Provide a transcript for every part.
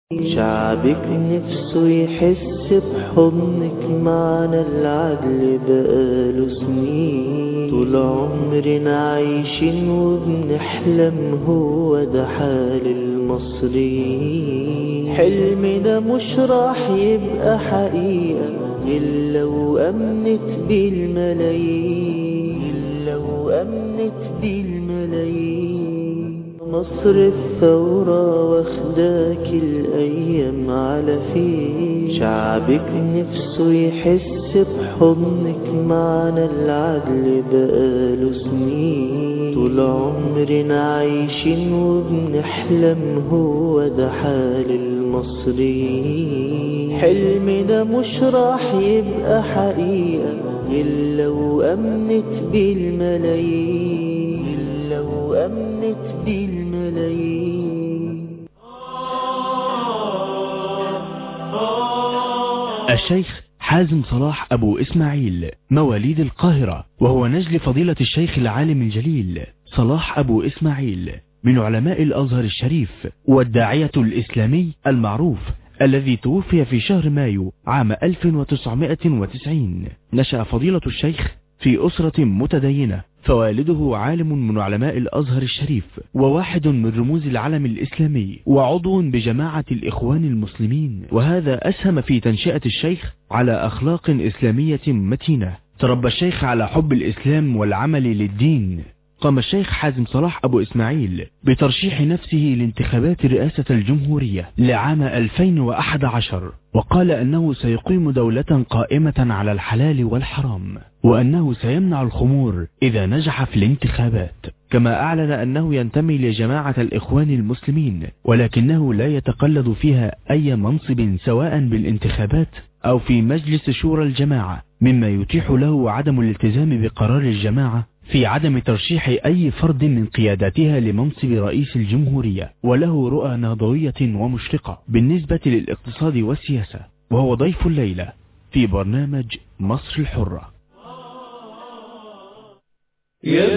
شعبك نفسه يحس بحضنك معنا العدل بقاله سنين طول عمرنا عايشين وبنحلم هو ده حال المصريين حلمنا مش راح يبقى حقيقة إلا وأمنت بيه الملايين إلا وأمنت بيه الملايين مصر الثورة واخداك الأيام على فين شعبك نفسه يحس بحضنك معنا العدل بقاله سنين طول عمرنا عايشين وبنحلم هو ده حال المصريين حلمنا مش راح يبقى حقيقة إلا وأمنت بيه الملايين إلا وأمنت بيه الملايين الشيخ حازم صلاح أبو إسماعيل مواليد القاهرة وهو نجل فضيلة الشيخ العالم الجليل صلاح أبو إسماعيل من علماء الأزهر الشريف والداعية الإسلامي المعروف الذي توفي في شهر مايو عام 1990 نشأ فضيلة الشيخ في أسرة متدينة فوالده عالم من علماء الأزهر الشريف وواحد من رموز العلم الإسلامي وعضو بجماعة الإخوان المسلمين وهذا أسهم في تنشئة الشيخ على أخلاق إسلامية متينة تربى الشيخ على حب الإسلام والعمل للدين قام الشيخ حازم صلاح أبو إسماعيل بترشيح نفسه لانتخابات رئاسة الجمهورية لعام 2011 وقال أنه سيقيم دولة قائمة على الحلال والحرام وأنه سيمنع الخمور إذا نجح في الانتخابات كما أعلن أنه ينتمي لجماعة الإخوان المسلمين ولكنه لا يتقلد فيها أي منصب سواء بالانتخابات أو في مجلس شورى الجماعة مما يتيح له عدم الالتزام بقرار الجماعة في عدم ترشيح أي فرد من قياداتها لمنصب رئيس الجمهورية وله رؤى نهضوية ومشرقة بالنسبة للاقتصاد والسياسة وهو ضيف الليلة في برنامج مصر الحرة يا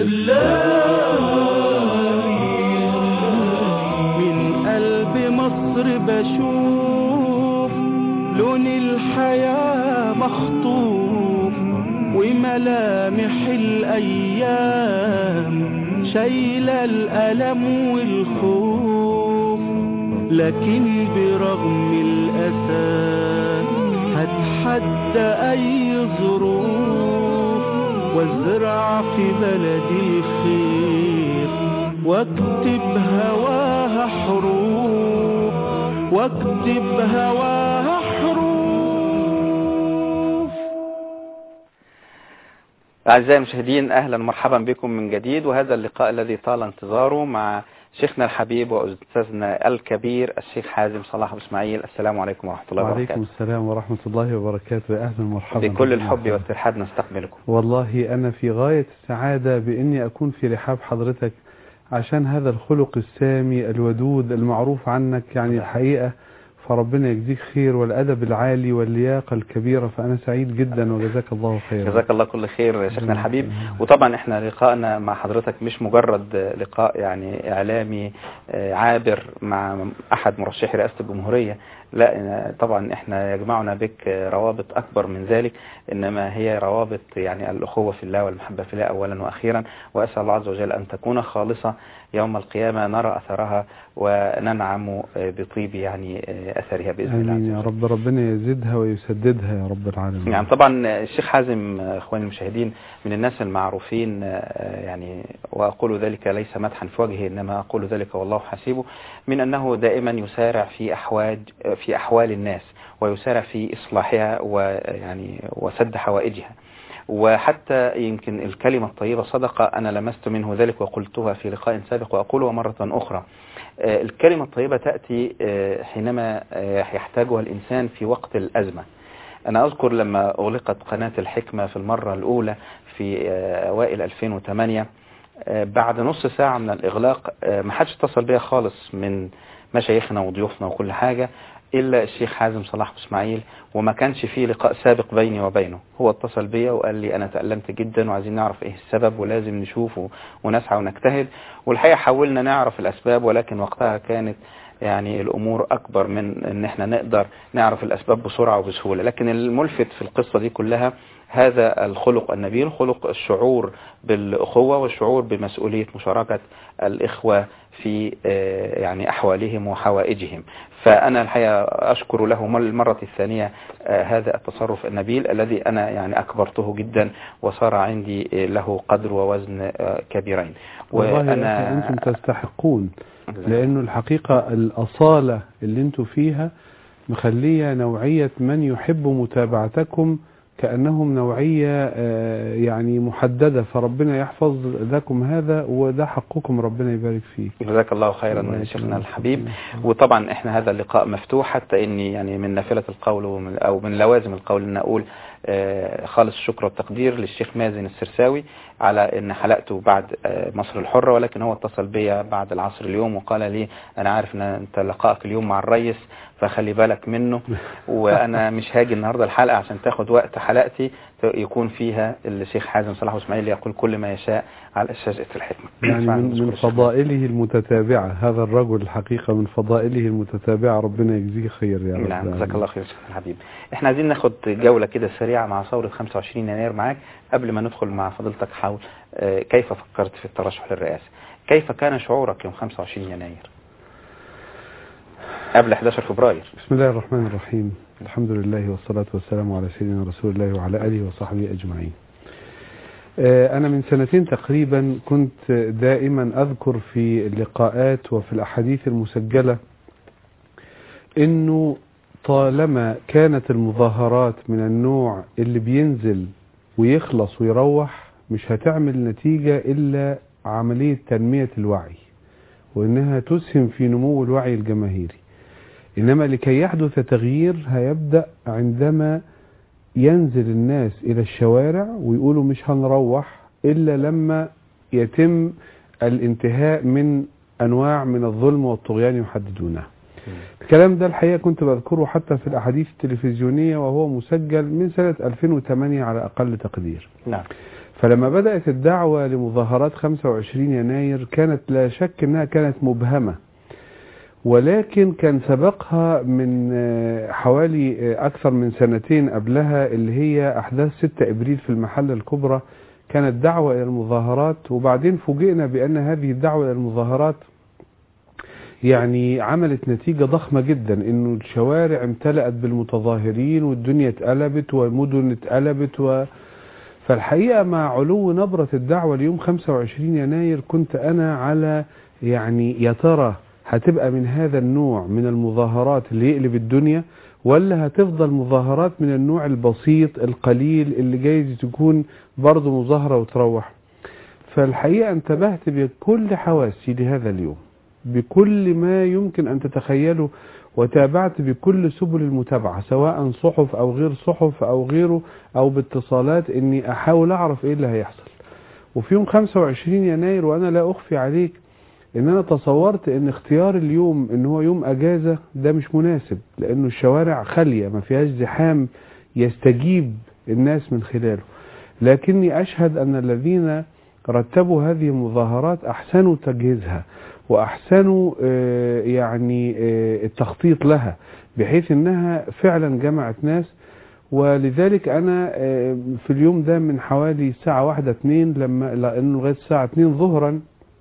من قلب مصر بشوف لون الحياة مخطوف وملامح الأيام شايلة الألم والخوف لكن برغم الأسى هتحدى أي ظروف وازرع في بلدي الخير واكتب هواها حروف واكتب هواها حروف أعزائي المشاهدين أهلا ومرحبا بكم من جديد وهذا اللقاء الذي طال انتظاره مع شيخنا الحبيب وأستاذنا الكبير الشيخ حازم صلاح أبو إسماعيل السلام عليكم ورحمة الله وعليكم وبركاته السلام ورحمة الله وبركاته أهلا ومرحبا بكل بكم. الحب والترحاب نستقبلكم والله أنا في غاية السعادة بإني أكون في رحاب حضرتك عشان هذا الخلق السامي الودود المعروف عنك يعني الحقيقة فربنا يجزيك خير والأدب العالي واللياقة الكبيرة فأنا سعيد جدا وجزاك الله خيرا جزاك الله كل خير شيخنا الحبيب وطبعا احنا لقائنا مع حضرتك مش مجرد لقاء يعني اعلامي آه، عابر مع احد مرشحي رئاسة الجمهورية لا آه، طبعا احنا يجمعنا بك آه، روابط اكبر من ذلك انما هي روابط يعني الاخوة في الله والمحبة في الله اولا واخيرا واسأل الله عز وجل ان تكون خالصة يوم القيامة نرى اثرها وننعم آه، بطيب يعني آه، اثرها باذن الله آمين عز يا وجل. رب ربنا يزيدها ويسددها يا رب العالمين يعني طبعا الشيخ حازم اخواني المشاهدين من الناس المعروفين آه، يعني واقول ذلك ليس مدحا في وجهه انما اقول ذلك والله حسيبه من انه دائما يسارع في احواج في احوال الناس ويسارع في اصلاحها ويعني وسد حوائجها وحتى يمكن الكلمة الطيبة صدقة أنا لمست منه ذلك وقلتها في لقاء سابق وأقولها مرة أخرى آه، الكلمة الطيبة تأتي آه، حينما آه، يحتاجها الإنسان في وقت الأزمة أنا أذكر لما أغلقت قناة الحكمة في المرة الأولى في آه، أوائل 2008 آه، بعد نص ساعة من الإغلاق آه، ما حدش اتصل بيا خالص من مشايخنا وضيوفنا وكل حاجة إلا الشيخ حازم صلاح أبو إسماعيل وما كانش فيه لقاء سابق بيني وبينه هو اتصل بيا وقال لي أنا تألمت جدا وعايزين نعرف إيه السبب ولازم نشوفه ونسعى ونجتهد والحقيقة حاولنا نعرف الأسباب ولكن وقتها كانت يعني الامور اكبر من ان احنا نقدر نعرف الاسباب بسرعه وبسهوله لكن الملفت في القصه دي كلها هذا الخلق النبيل خلق الشعور بالأخوة والشعور بمسؤولية مشاركة الإخوة في آه، يعني أحوالهم وحوائجهم فأنا الحقيقة أشكر له مر- المرة الثانية آه، هذا التصرف النبيل الذي أنا يعني أكبرته جدا وصار عندي آه، له قدر ووزن آه، كبيرين والله يا أخي أنتم تستحقون لأنه الحقيقة الأصالة اللي أنتم فيها مخلية نوعية من يحب متابعتكم كأنهم نوعية آه، يعني محددة فربنا يحفظ لكم هذا وده حقكم ربنا يبارك فيه جزاك الله خيرا الله من شيخنا يسلمك. الحبيب وطبعا احنا هذا اللقاء مفتوح حتى اني يعني من نافلة القول ومن او من لوازم القول ان اقول آه، خالص الشكر والتقدير للشيخ مازن السرساوي على ان حلقته بعد آه، مصر الحرة ولكن هو اتصل بيا بعد العصر اليوم وقال لي انا عارف ان انت لقائك اليوم مع الريس فخلي بالك منه وانا مش هاجي النهارده الحلقه عشان تاخد وقت حلقتي يكون فيها الشيخ حازم صلاح اسماعيل يقول كل ما يشاء على شاشة الحكمة يعني من, من فنشكر الشيخ فضائله المتتابعة هذا الرجل الحقيقة من فضائله المتتابعة ربنا يجزيه خير يا رب نعم جزاك العالمين. الله خير شيخ الحبيب احنا عايزين ناخد جولة كده سريعة مع ثورة 25 يناير معاك قبل ما ندخل مع فضيلتك حول آه، كيف فكرت في الترشح للرئاسة كيف كان شعورك يوم 25 يناير قبل 11 فبراير بسم الله الرحمن الرحيم الحمد لله والصلاة والسلام على سيدنا رسول الله وعلى آله وصحبه أجمعين آه، أنا من سنتين تقريبا كنت دائما أذكر في اللقاءات وفي الأحاديث المسجلة أنه طالما كانت المظاهرات من النوع اللي بينزل ويخلص ويروح مش هتعمل نتيجة إلا عملية تنمية الوعي وإنها تسهم في نمو الوعي الجماهيري إنما لكي يحدث تغيير هيبدأ عندما ينزل الناس إلى الشوارع ويقولوا مش هنروح إلا لما يتم الانتهاء من أنواع من الظلم والطغيان يحددونها الكلام ده الحقيقة كنت بذكره حتى في الأحاديث التلفزيونية وهو مسجل من سنة 2008 على أقل تقدير نعم فلما بدأت الدعوة لمظاهرات 25 يناير كانت لا شك أنها كانت مبهمة ولكن كان سبقها من آه، حوالي آه، أكثر من سنتين قبلها اللي هي أحداث 6 إبريل في المحلة الكبرى كانت دعوة إلى المظاهرات وبعدين فوجئنا بأن هذه الدعوة إلى المظاهرات يعني عملت نتيجة ضخمة جدا انه الشوارع امتلأت بالمتظاهرين والدنيا اتقلبت والمدن اتقلبت و... فالحقيقة مع علو نبرة الدعوة ليوم 25 يناير كنت أنا على يعني يا ترى هتبقى من هذا النوع من المظاهرات اللي يقلب الدنيا ولا هتفضل مظاهرات من النوع البسيط القليل اللي جايز تكون برضه مظاهرة وتروح فالحقيقة انتبهت بكل حواسي لهذا اليوم بكل ما يمكن أن تتخيله وتابعت بكل سبل المتابعة سواء صحف أو غير صحف أو غيره أو باتصالات إني أحاول أعرف إيه اللي هيحصل وفي يوم 25 يناير وأنا لا أخفي عليك إن أنا تصورت إن اختيار اليوم إن هو يوم أجازة ده مش مناسب لأنه الشوارع خالية ما فيهاش زحام يستجيب الناس من خلاله لكني أشهد أن الذين رتبوا هذه المظاهرات أحسنوا تجهيزها وأحسنوا آه، يعني آه، التخطيط لها بحيث أنها فعلا جمعت ناس ولذلك أنا آه، في اليوم ده من حوالي الساعة واحدة اتنين لما لأنه لغاية الساعة اتنين ظهرا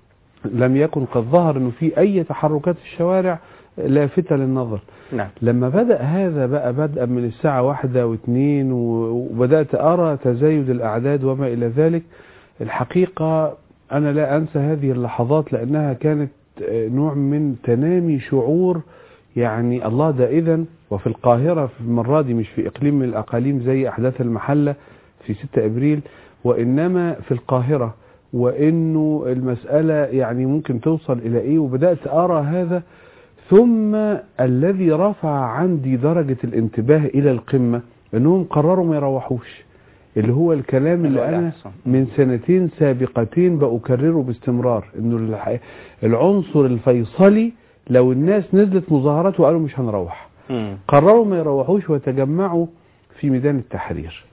لم يكن قد ظهر أنه في أي تحركات في الشوارع لافتة للنظر نعم لما بدأ هذا بقى بدءا من الساعة واحدة واثنين و- وبدأت أرى تزايد الأعداد وما إلى ذلك الحقيقة أنا لا أنسى هذه اللحظات لأنها كانت آه، نوع من تنامي شعور يعني الله ده إذن وفي القاهرة في المرة دي مش في إقليم من الأقاليم زي أحداث المحلة في 6 أبريل وإنما في القاهرة وإنه المسألة يعني ممكن توصل إلى إيه وبدأت أرى هذا ثم الذي رفع عندي درجة الانتباه إلى القمة أنهم قرروا ما يروحوش اللي هو الكلام اللي أنا الأحسن. من سنتين سابقتين بأكرره باستمرار أنه الح- العنصر الفيصلي لو الناس نزلت مظاهرات وقالوا مش هنروح مم. قرروا ما يروحوش وتجمعوا في ميدان التحرير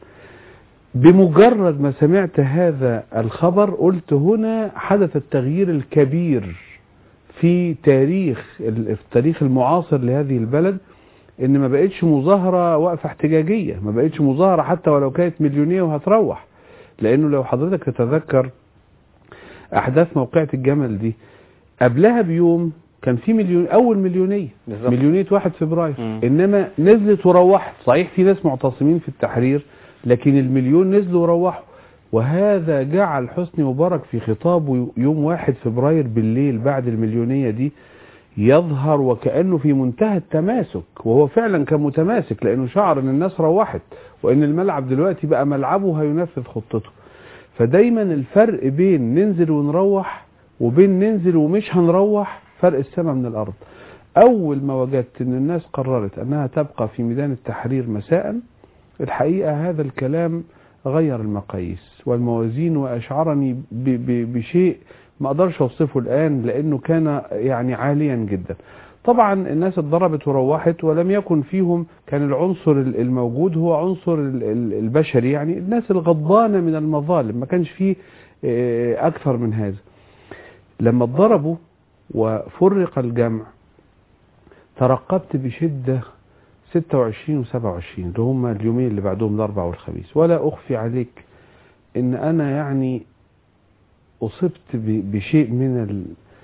بمجرد ما سمعت هذا الخبر قلت هنا حدث التغيير الكبير في تاريخ ال- في التاريخ المعاصر لهذه البلد ان ما بقتش مظاهرة وقفة احتجاجية ما بقتش مظاهرة حتى ولو كانت مليونية وهتروح لانه لو حضرتك تتذكر احداث موقعة الجمل دي قبلها بيوم كان في مليون اول مليونية بالظبط. مليونية واحد فبراير مم. انما نزلت وروحت صحيح في ناس معتصمين في التحرير لكن المليون نزلوا وروحوا وهذا جعل حسني مبارك في خطابه يوم واحد فبراير بالليل بعد المليونية دي يظهر وكأنه في منتهى التماسك وهو فعلا كان متماسك لأنه شعر أن الناس روحت وأن الملعب دلوقتي بقى ملعبه هينفذ خطته فدايما الفرق بين ننزل ونروح وبين ننزل ومش هنروح فرق السماء من الأرض أول ما وجدت أن الناس قررت أنها تبقى في ميدان التحرير مساء الحقيقة هذا الكلام غير المقاييس والموازين وأشعرني ب- ب- بشيء ما أقدرش أوصفه الآن لأنه كان يعني عاليا جدا طبعا الناس اتضربت وروحت ولم يكن فيهم كان العنصر ال- الموجود هو عنصر ال- ال- البشري يعني الناس الغضبانة من المظالم ما كانش فيه آه، أكثر من هذا لما اتضربوا وفرق الجمع ترقبت بشدة 26 و 27 اللي هم اليومين اللي بعدهم الأربع والخميس ولا أخفي عليك إن أنا يعني أصبت ب- بشيء من ال...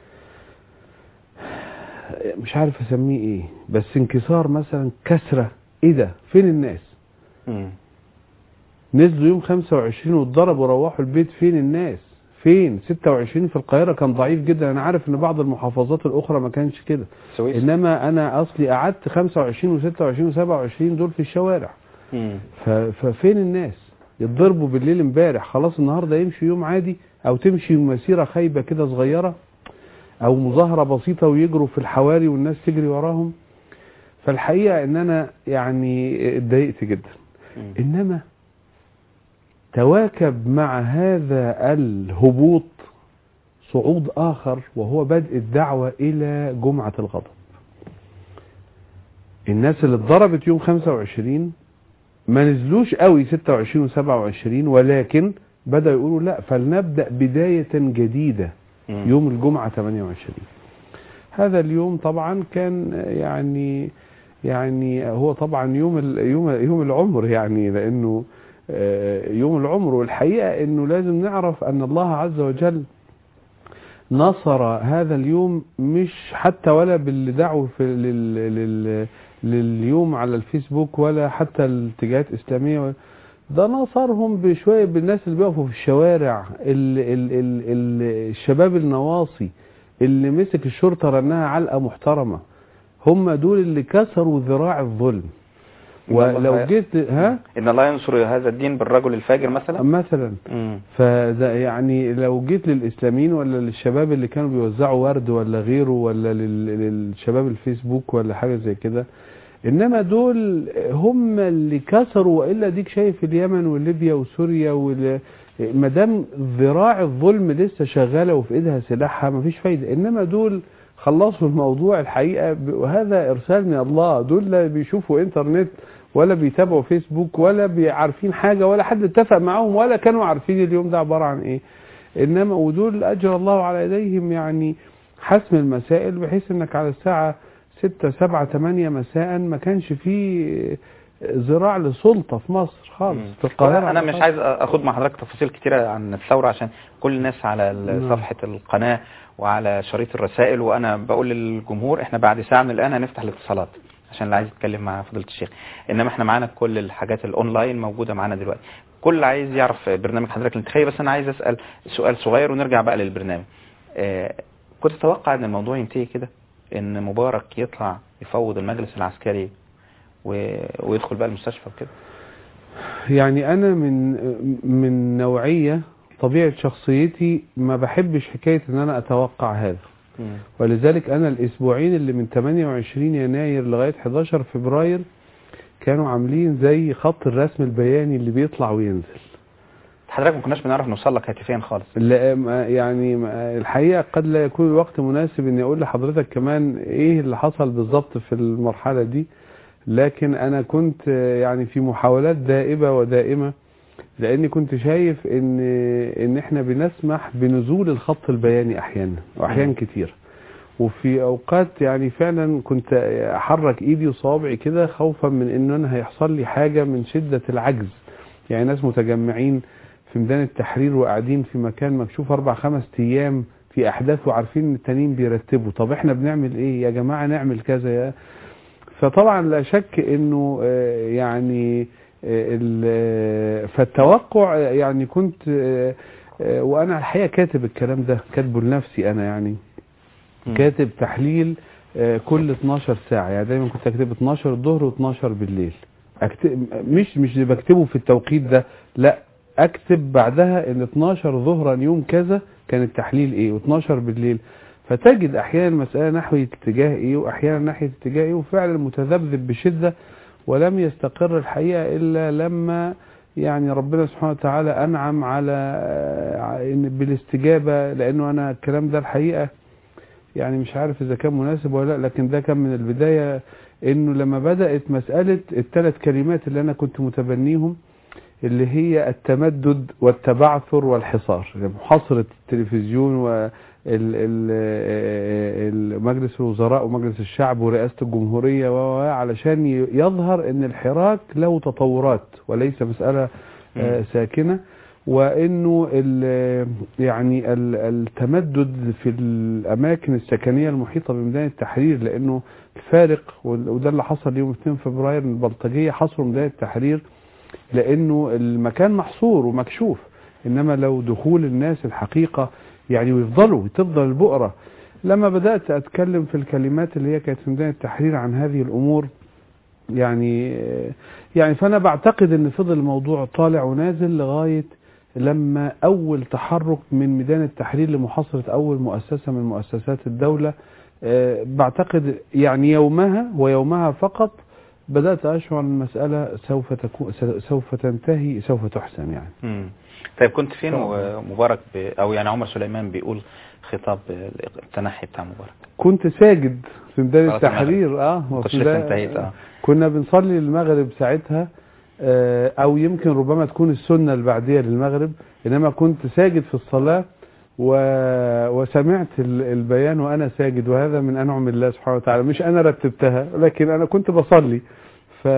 مش عارف أسميه إيه بس انكسار مثلا كسرة إيه ده فين الناس مم. نزلوا يوم 25 واتضربوا وروحوا البيت فين الناس فين 26 في القاهرة كان ضعيف جدا أنا عارف إن بعض المحافظات الأخرى ما كانش كده السويس إنما أنا أصلي قعدت 25 و26 و27 دول في الشوارع مم. ف- ففين الناس يتضربوا بالليل امبارح خلاص النهارده يمشي يوم عادي او تمشي مسيره خايبه كده صغيره او مظاهره بسيطه ويجروا في الحواري والناس تجري وراهم فالحقيقه ان انا يعني اتضايقت جدا مم. انما تواكب مع هذا الهبوط صعود اخر وهو بدء الدعوه الى جمعه الغضب الناس اللي اتضربت يوم 25 ما نزلوش قوي 26 و27 ولكن بدأوا يقولوا لا فلنبدأ بداية جديدة مم. يوم الجمعة 28 هذا اليوم طبعا كان يعني يعني هو طبعا يوم ال- يوم يوم العمر يعني لانه آه، يوم العمر والحقيقه انه لازم نعرف ان الله عز وجل نصر هذا اليوم مش حتى ولا باللي دعوا في لل لل لليوم على الفيسبوك ولا حتى الاتجاهات الاسلاميه ولا- ده نصرهم بشويه بالناس اللي بيقفوا في الشوارع ال ال ال ال الشباب النواصي اللي مسك الشرطه رنها علقه محترمه هم دول اللي كسروا ذراع الظلم إن الله ولو ي- جيت ها ان الله ينصر هذا الدين بالرجل الفاجر مثلا مثلا مم. فده يعني لو جيت للاسلاميين ولا للشباب اللي كانوا بيوزعوا ورد ولا غيره ولا لل- للشباب الفيسبوك ولا حاجه زي كده انما دول هم اللي كسروا والا ديك شايف اليمن وليبيا وسوريا وال ما دام ذراع الظلم لسه شغاله وفي ايدها سلاحها مفيش فايده انما دول خلصوا الموضوع الحقيقه ب- وهذا ارسال من الله دول لا بيشوفوا انترنت ولا بيتابعوا فيسبوك ولا بيعرفين حاجه ولا حد اتفق معاهم ولا كانوا عارفين اليوم ده عباره عن ايه انما ودول اجر الله على يديهم يعني حسم المسائل بحيث انك على الساعه ستة سبعة تمانية مساء ما كانش فيه ذراع لسلطة في مصر خالص مم. في القاهرة انا مش عايز اخد مع حضرتك تفاصيل كتيره عن الثوره عشان كل الناس على ال- نعم. صفحه القناه وعلى شريط الرسائل وانا بقول للجمهور احنا بعد ساعه من الان هنفتح الاتصالات عشان اللي عايز يتكلم مع فضيله الشيخ انما احنا معانا كل الحاجات الاونلاين موجوده معانا دلوقتي كل اللي عايز يعرف برنامج حضرتك الانتخابي بس انا عايز اسال سؤال صغير ونرجع بقى للبرنامج آه، كنت تتوقع ان الموضوع ينتهي كده ان مبارك يطلع يفوض المجلس العسكري و... ويدخل بقى المستشفى وكده يعني انا من من نوعية طبيعة شخصيتي ما بحبش حكاية ان انا اتوقع هذا مم. ولذلك انا الاسبوعين اللي من 28 يناير لغاية 11 فبراير كانوا عاملين زي خط الرسم البياني اللي بيطلع وينزل حضرتك ما كناش بنعرف نوصل لك هاتفيا خالص لا ما- يعني ما- الحقيقة قد لا يكون الوقت مناسب اني اقول لحضرتك كمان ايه اللي حصل بالظبط في المرحلة دي لكن انا كنت آه، يعني في محاولات دائبة ودائمة لاني كنت شايف ان ان احنا بنسمح بنزول الخط البياني احيانا واحيانا مم. كتير وفي اوقات يعني فعلا كنت احرك ايدي وصوابعي كده خوفا من ان انا هيحصل لي حاجه من شده العجز يعني ناس متجمعين في ميدان التحرير وقاعدين في مكان مكشوف اربع خمس ايام في احداث وعارفين ان التانيين بيرتبوا طب احنا بنعمل ايه يا جماعه نعمل كذا يا فطبعا لا شك انه آه، يعني آه، ال- آه، فالتوقع آه، يعني كنت آه، آه، وانا الحقيقه كاتب الكلام ده كاتبه لنفسي انا يعني مم. كاتب تحليل آه، كل 12 ساعة يعني دايما كنت اكتب 12 الظهر و12 بالليل أكتب مش مش اللي بكتبه في التوقيت ده لا اكتب بعدها ان 12 ظهرا يوم كذا كان التحليل ايه و12 بالليل فتجد احيانا المسألة نحو اتجاه ايه واحيانا ناحية اتجاه ايه وفعلا متذبذب بشدة ولم يستقر الحقيقة الا لما يعني ربنا سبحانه وتعالى انعم على آه، إن بالاستجابة لانه انا الكلام ده الحقيقة يعني مش عارف اذا كان مناسب ولا لا لكن ده كان من البداية انه لما بدأت مسألة الثلاث كلمات اللي انا كنت متبنيهم اللي هي التمدد والتبعثر والحصار يعني محاصرة التلفزيون ومجلس الوزراء ومجلس الشعب ورئاسة الجمهورية و- و- علشان ي- يظهر ان الحراك له تطورات وليس مسألة آه، ساكنة وانه ال- يعني ال- التمدد في الاماكن السكنيه المحيطه بميدان التحرير لانه الفارق وال- وده اللي حصل يوم 2 فبراير إن البلطجيه حصروا ميدان التحرير لانه المكان محصور ومكشوف انما لو دخول الناس الحقيقه يعني ويفضلوا تفضل البؤره لما بدات اتكلم في الكلمات اللي هي كانت في ميدان التحرير عن هذه الامور يعني يعني فانا بعتقد ان فضل الموضوع طالع ونازل لغايه لما اول تحرك من ميدان التحرير لمحاصره اول مؤسسه من مؤسسات الدوله آه، بعتقد يعني يومها ويومها فقط بدات اشعر ان المساله سوف تكون سوف تنتهي سوف تحسم يعني مم. طيب كنت فين طبعا. ومبارك ب... او يعني عمر سليمان بيقول خطاب التنحي بتاع مبارك كنت ساجد في ميدان صلاة التحرير اه كنت وفي لسه ده- انتهيت اه كنا بنصلي المغرب ساعتها آه، او يمكن ربما تكون السنة البعدية للمغرب انما كنت ساجد في الصلاة و... وسمعت ال- البيان وانا ساجد وهذا من انعم الله سبحانه وتعالى مش انا رتبتها لكن انا كنت بصلي ف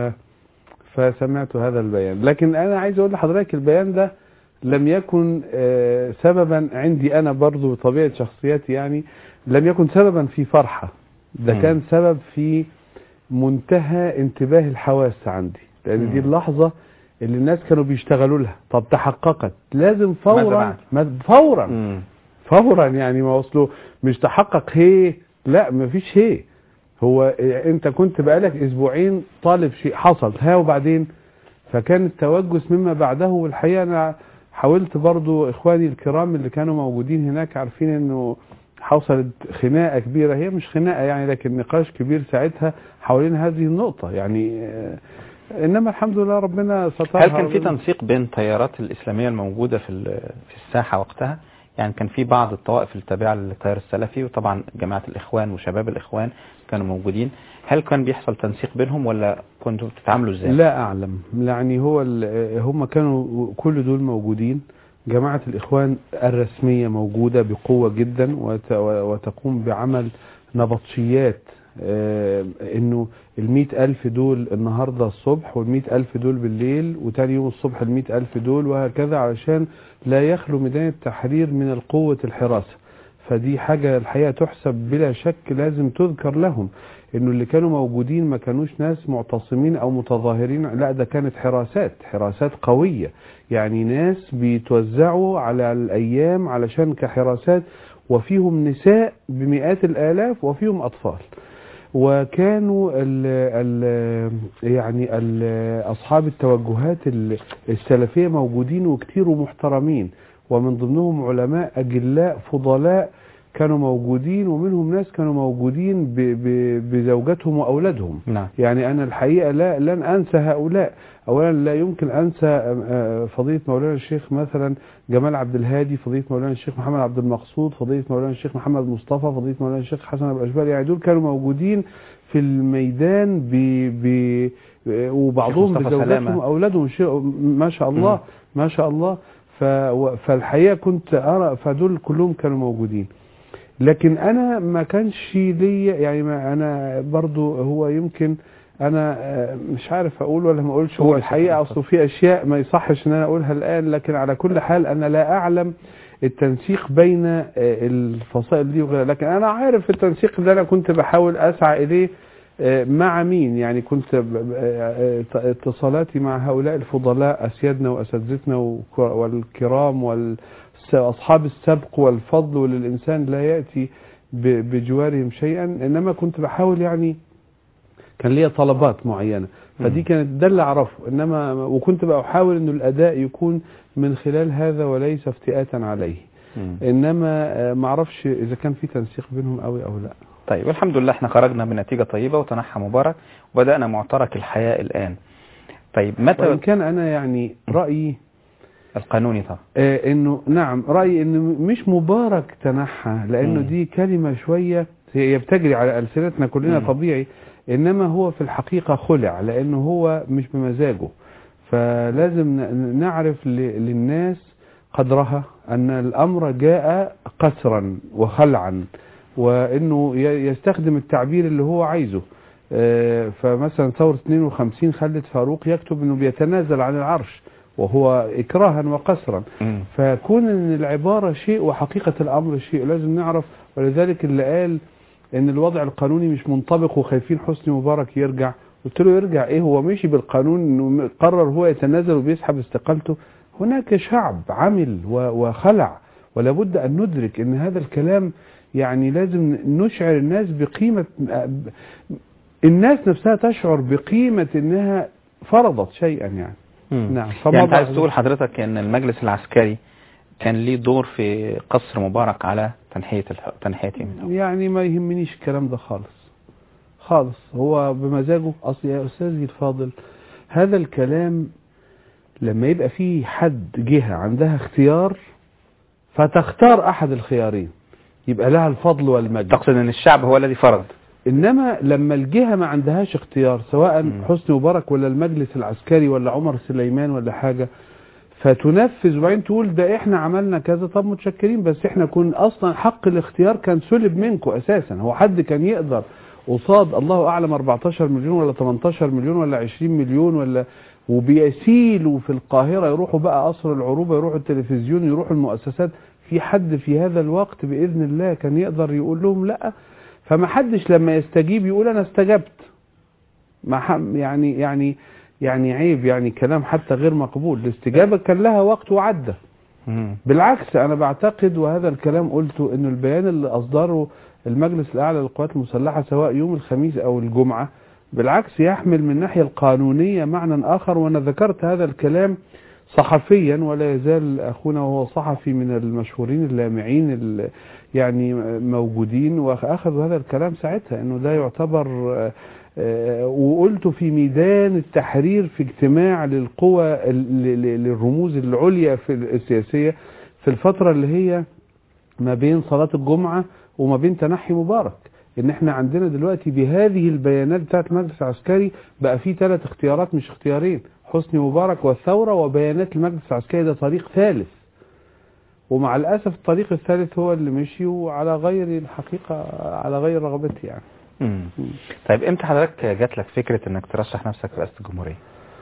فسمعت هذا البيان لكن انا عايز اقول لحضرتك البيان ده لم يكن آه، سببا عندي انا برضو بطبيعة شخصيتي يعني لم يكن سببا في فرحة ده مم. كان سبب في منتهى انتباه الحواس عندي لان دي مم. اللحظة اللي الناس كانوا بيشتغلوا لها طب تحققت لازم ماذا فورا بعد؟ ما- فورا مم. فورا يعني ما وصلوا مش تحقق هي لا مفيش هي هو انت كنت بقالك اسبوعين طالب شيء حصل ها وبعدين فكان التوجس مما بعده والحقيقة انا حاولت برضو اخواني الكرام اللي كانوا موجودين هناك عارفين انه حصلت خناقة كبيرة هي مش خناقة يعني لكن نقاش كبير ساعتها حوالين هذه النقطة يعني آه، انما الحمد لله ربنا سترها هل كان في ربنا- تنسيق بين التيارات الإسلامية الموجودة في ال- في الساحة وقتها يعني كان في بعض الطوائف التابعة للتيار السلفي وطبعا جماعة الإخوان وشباب الإخوان كانوا موجودين هل كان بيحصل تنسيق بينهم ولا كنتوا بتتعاملوا ازاي؟ لا اعلم يعني هو ال- هم كانوا كل دول موجودين جماعة الاخوان الرسمية موجودة بقوة جدا وت- وتقوم بعمل نبطشيات آه، انه المئة الف دول النهاردة الصبح والمئة الف دول بالليل وتاني يوم الصبح المئة الف دول وهكذا علشان لا يخلو ميدان التحرير من القوة الحراسة فدي حاجة الحقيقة تحسب بلا شك لازم تذكر لهم انه اللي كانوا موجودين ما كانوش ناس معتصمين او متظاهرين لا ده كانت حراسات حراسات قوية يعني ناس بيتوزعوا على الايام علشان كحراسات وفيهم نساء بمئات الالاف وفيهم اطفال وكانوا ال ال يعني ال اصحاب التوجهات ال- السلفيه موجودين وكتير ومحترمين ومن ضمنهم علماء اجلاء فضلاء كانوا موجودين ومنهم ناس كانوا موجودين ب- ب- بزوجاتهم واولادهم نعم يعني أنا الحقيقة لا لن أنسى هؤلاء أولا لا يمكن أنسى آه، آه، فضيلة مولانا الشيخ مثلا جمال عبد الهادي فضيلة مولانا الشيخ محمد عبد المقصود فضيلة مولانا الشيخ محمد مصطفى فضيلة مولانا الشيخ حسن أبو الأشبال يعني دول كانوا موجودين في الميدان ب ب آه، وبعضهم مصطفى بزوجاتهم سلامة. وأولادهم شيء ما شاء الله ما شاء الله ف و- فالحقيقة كنت أرى فدول كلهم كانوا موجودين لكن انا ما كانش ليا يعني ما انا برضو هو يمكن انا آه، مش عارف اقول ولا ما اقولش هو قول يا الحقيقه شيخ. اصله في اشياء ما يصحش ان انا اقولها الان لكن على كل حال انا لا اعلم التنسيق بين آه، الفصائل دي وغيرها لكن انا عارف التنسيق اللي انا كنت بحاول اسعى اليه آه، مع مين يعني كنت ب- ب- آه، آه، اتصالاتي مع هؤلاء الفضلاء اسيادنا واساتذتنا وك- والكرام واصحاب السبق والفضل وللانسان لا ياتي ب- بجوارهم شيئا انما كنت بحاول يعني كان ليا طلبات معينه فدي مم. كانت ده اللي اعرفه انما وكنت بحاول انه الاداء يكون من خلال هذا وليس افتئاتا عليه مم. انما آه، ما اعرفش اذا كان في تنسيق بينهم قوي او لا طيب الحمد لله احنا خرجنا بنتيجة طيبة وتنحى مبارك وبدأنا معترك الحياة الآن طيب وان متى كان انا يعني رايي القانوني طبعا آه، انه نعم رايي انه مش مبارك تنحى لانه مم. دي كلمه شويه هي بتجري على السنتنا كلنا مم. طبيعي انما هو في الحقيقه خلع لانه هو مش بمزاجه فلازم ن- نعرف ل- للناس قدرها ان الامر جاء قسرا وخلعا وانه ي- يستخدم التعبير اللي هو عايزه آه، فمثلا ثوره 52 خلت فاروق يكتب انه بيتنازل عن العرش وهو اكراها وقسرا مم. فكون ان العبارة شيء وحقيقة الامر شيء لازم نعرف ولذلك اللي قال ان الوضع القانوني مش منطبق وخايفين حسني مبارك يرجع قلت له يرجع ايه هو مشي بالقانون انه قرر هو يتنازل وبيسحب استقالته هناك شعب عمل و- وخلع ولا بد ان ندرك ان هذا الكلام يعني لازم نشعر الناس بقيمة الناس نفسها تشعر بقيمة انها فرضت شيئا يعني مم. نعم يعني انت فمضى- عايز تقول حضرتك ان المجلس العسكري كان ليه دور في قصر مبارك على تنحية الح... تنحيته منه يعني ما يهمنيش الكلام ده خالص خالص هو بمزاجه اصل يا استاذي الفاضل هذا الكلام لما يبقى فيه حد جهة عندها اختيار فتختار احد الخيارين يبقى لها الفضل والمجد تقصد ان الشعب هو الذي فرض انما لما الجهة ما عندهاش اختيار سواء مم. حسني مبارك ولا المجلس العسكري ولا عمر سليمان ولا حاجة فتنفذ وبعدين تقول ده احنا عملنا كذا طب متشكرين بس احنا كن اصلا حق الاختيار كان سلب منكم اساسا هو حد كان يقدر قصاد الله اعلم 14 مليون ولا 18 مليون ولا 20 مليون ولا وبيسيلوا في القاهرة يروحوا بقى قصر العروبة يروحوا التلفزيون يروحوا المؤسسات في حد في هذا الوقت بإذن الله كان يقدر يقول لهم لا فما حدش لما يستجيب يقول انا استجبت ما ح- يعني يعني يعني عيب يعني كلام حتى غير مقبول الاستجابة كان لها وقت وعدى مم. بالعكس انا بعتقد وهذا الكلام قلته انه البيان اللي اصدره المجلس الاعلى للقوات المسلحة سواء يوم الخميس او الجمعة بالعكس يحمل من الناحية القانونية معنى اخر وانا ذكرت هذا الكلام صحفيا ولا يزال اخونا وهو صحفي من المشهورين اللامعين ال- يعني موجودين واخذوا هذا الكلام ساعتها انه ده يعتبر آه، آه، وقلت في ميدان التحرير في اجتماع للقوى ال- ل- ل- للرموز العليا في السياسية في الفترة اللي هي ما بين صلاة الجمعة وما بين تنحي مبارك ان احنا عندنا دلوقتي بهذه البيانات بتاعت المجلس العسكري بقى في ثلاث اختيارات مش اختيارين حسني مبارك والثورة وبيانات المجلس العسكري ده طريق ثالث ومع الأسف الطريق الثالث هو اللي مشي وعلى غير الحقيقة على غير رغبتي يعني مم. طيب امتى حضرتك جات لك فكرة انك ترشح نفسك في رئاسة الجمهورية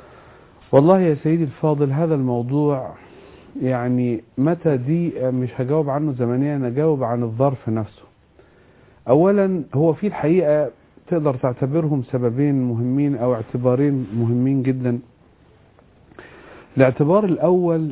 والله يا سيدي الفاضل هذا الموضوع يعني متى دي مش هجاوب عنه زمنيا انا اجاوب عن الظرف نفسه اولا هو في الحقيقة تقدر تعتبرهم سببين مهمين او اعتبارين مهمين جدا الاعتبار الاول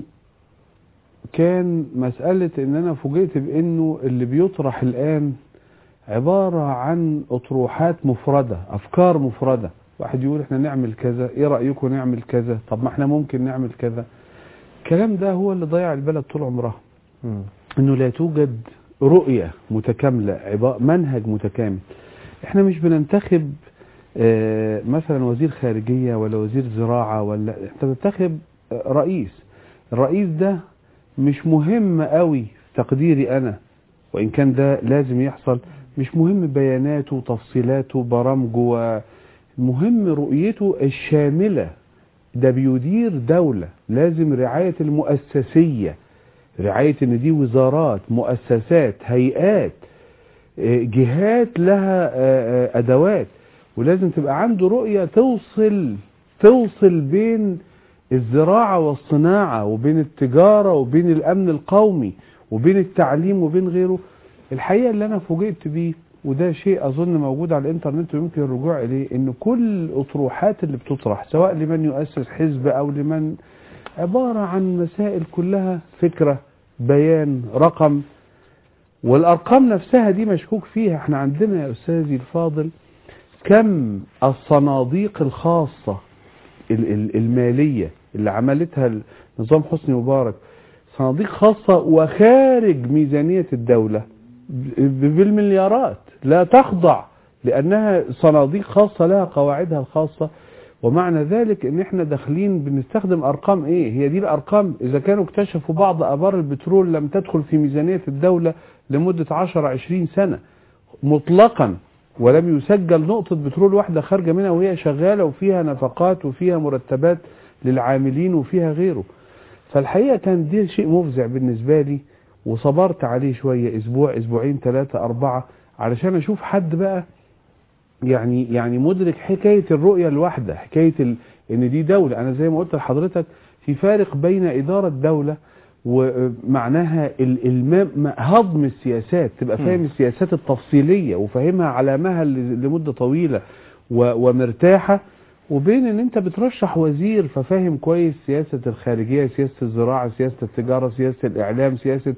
كان مسألة ان انا فوجئت بانه اللي بيطرح الان عبارة عن اطروحات مفردة افكار مفردة واحد يقول احنا نعمل كذا ايه رأيكم نعمل كذا طب ما احنا ممكن نعمل كذا الكلام ده هو اللي ضيع البلد طول عمرها مم. انه لا توجد رؤية متكاملة عبا- منهج متكامل احنا مش بننتخب آه، مثلا وزير خارجية ولا وزير زراعة ولا انت بتنتخب آه، رئيس الرئيس ده مش مهم قوي في تقديري انا وان كان ده لازم يحصل مش مهم بياناته وتفصيلاته برامجه و- المهم رؤيته الشاملة ده بيدير دولة لازم رعاية المؤسسية رعاية ان دي وزارات مؤسسات هيئات آه، جهات لها آه، آه، ادوات ولازم تبقى عنده رؤية توصل توصل بين الزراعة والصناعة وبين التجارة وبين الامن القومي وبين التعليم وبين غيره الحقيقة اللي انا فوجئت بيه وده شيء اظن موجود على الانترنت ويمكن الرجوع اليه ان كل الاطروحات اللي بتطرح سواء لمن يؤسس حزب او لمن عبارة عن مسائل كلها فكرة بيان رقم والارقام نفسها دي مشكوك فيها احنا عندنا يا استاذي الفاضل كم الصناديق الخاصة ال- ال- المالية اللي عملتها نظام حسني مبارك صناديق خاصة وخارج ميزانية الدولة ب- بالمليارات لا تخضع لأنها صناديق خاصة لها قواعدها الخاصة ومعنى ذلك ان احنا داخلين بنستخدم ارقام ايه هي دي الارقام اذا كانوا اكتشفوا بعض ابار البترول لم تدخل في ميزانية الدولة لمدة 10 20 سنة مطلقا ولم يسجل نقطة بترول واحدة خارجة منها وهي شغالة وفيها نفقات وفيها مرتبات للعاملين وفيها غيره فالحقيقة كان دي شيء مفزع بالنسبة لي وصبرت عليه شوية اسبوع اسبوعين ثلاثة اربعة علشان اشوف حد بقى يعني يعني مدرك حكاية الرؤية الواحدة حكاية ال... ان دي دولة انا زي ما قلت لحضرتك في فارق بين ادارة دولة ومعناها ال- الم... هضم السياسات تبقى فاهم مم. السياسات التفصيلية وفاهمها على مهل ل- لمدة طويلة و... ومرتاحة وبين ان انت بترشح وزير ففاهم كويس سياسة الخارجية سياسة الزراعة سياسة التجارة سياسة الاعلام سياسة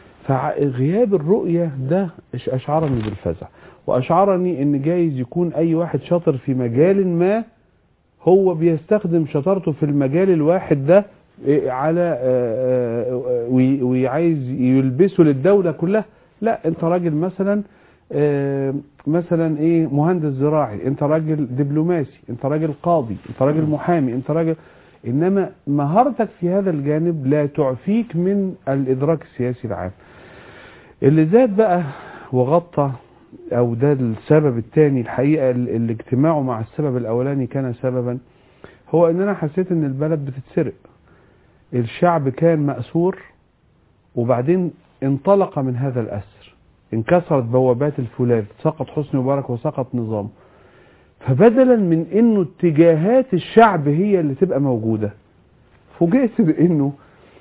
فغياب الرؤية ده إش- اشعرني بالفزع واشعرني ان جايز يكون اي واحد شاطر في مجال ما هو بيستخدم شطارته في المجال الواحد ده إيه، على آه، آه، وي- وعايز يلبسه للدولة كلها لا انت راجل مثلا آه، مثلا ايه مهندس زراعي انت راجل دبلوماسي انت راجل قاضي انت راجل محامي انت راجل انما مهارتك في هذا الجانب لا تعفيك من الادراك السياسي العام اللي زاد بقى وغطى او ده السبب الثاني الحقيقة ال- اللي اجتماعه مع السبب الاولاني كان سببا هو ان انا حسيت ان البلد بتتسرق الشعب كان مأسور وبعدين انطلق من هذا الأسر انكسرت بوابات الفولاذ سقط حسني مبارك وسقط نظامه فبدلا من انه اتجاهات الشعب هي اللي تبقى موجودة فوجئت بانه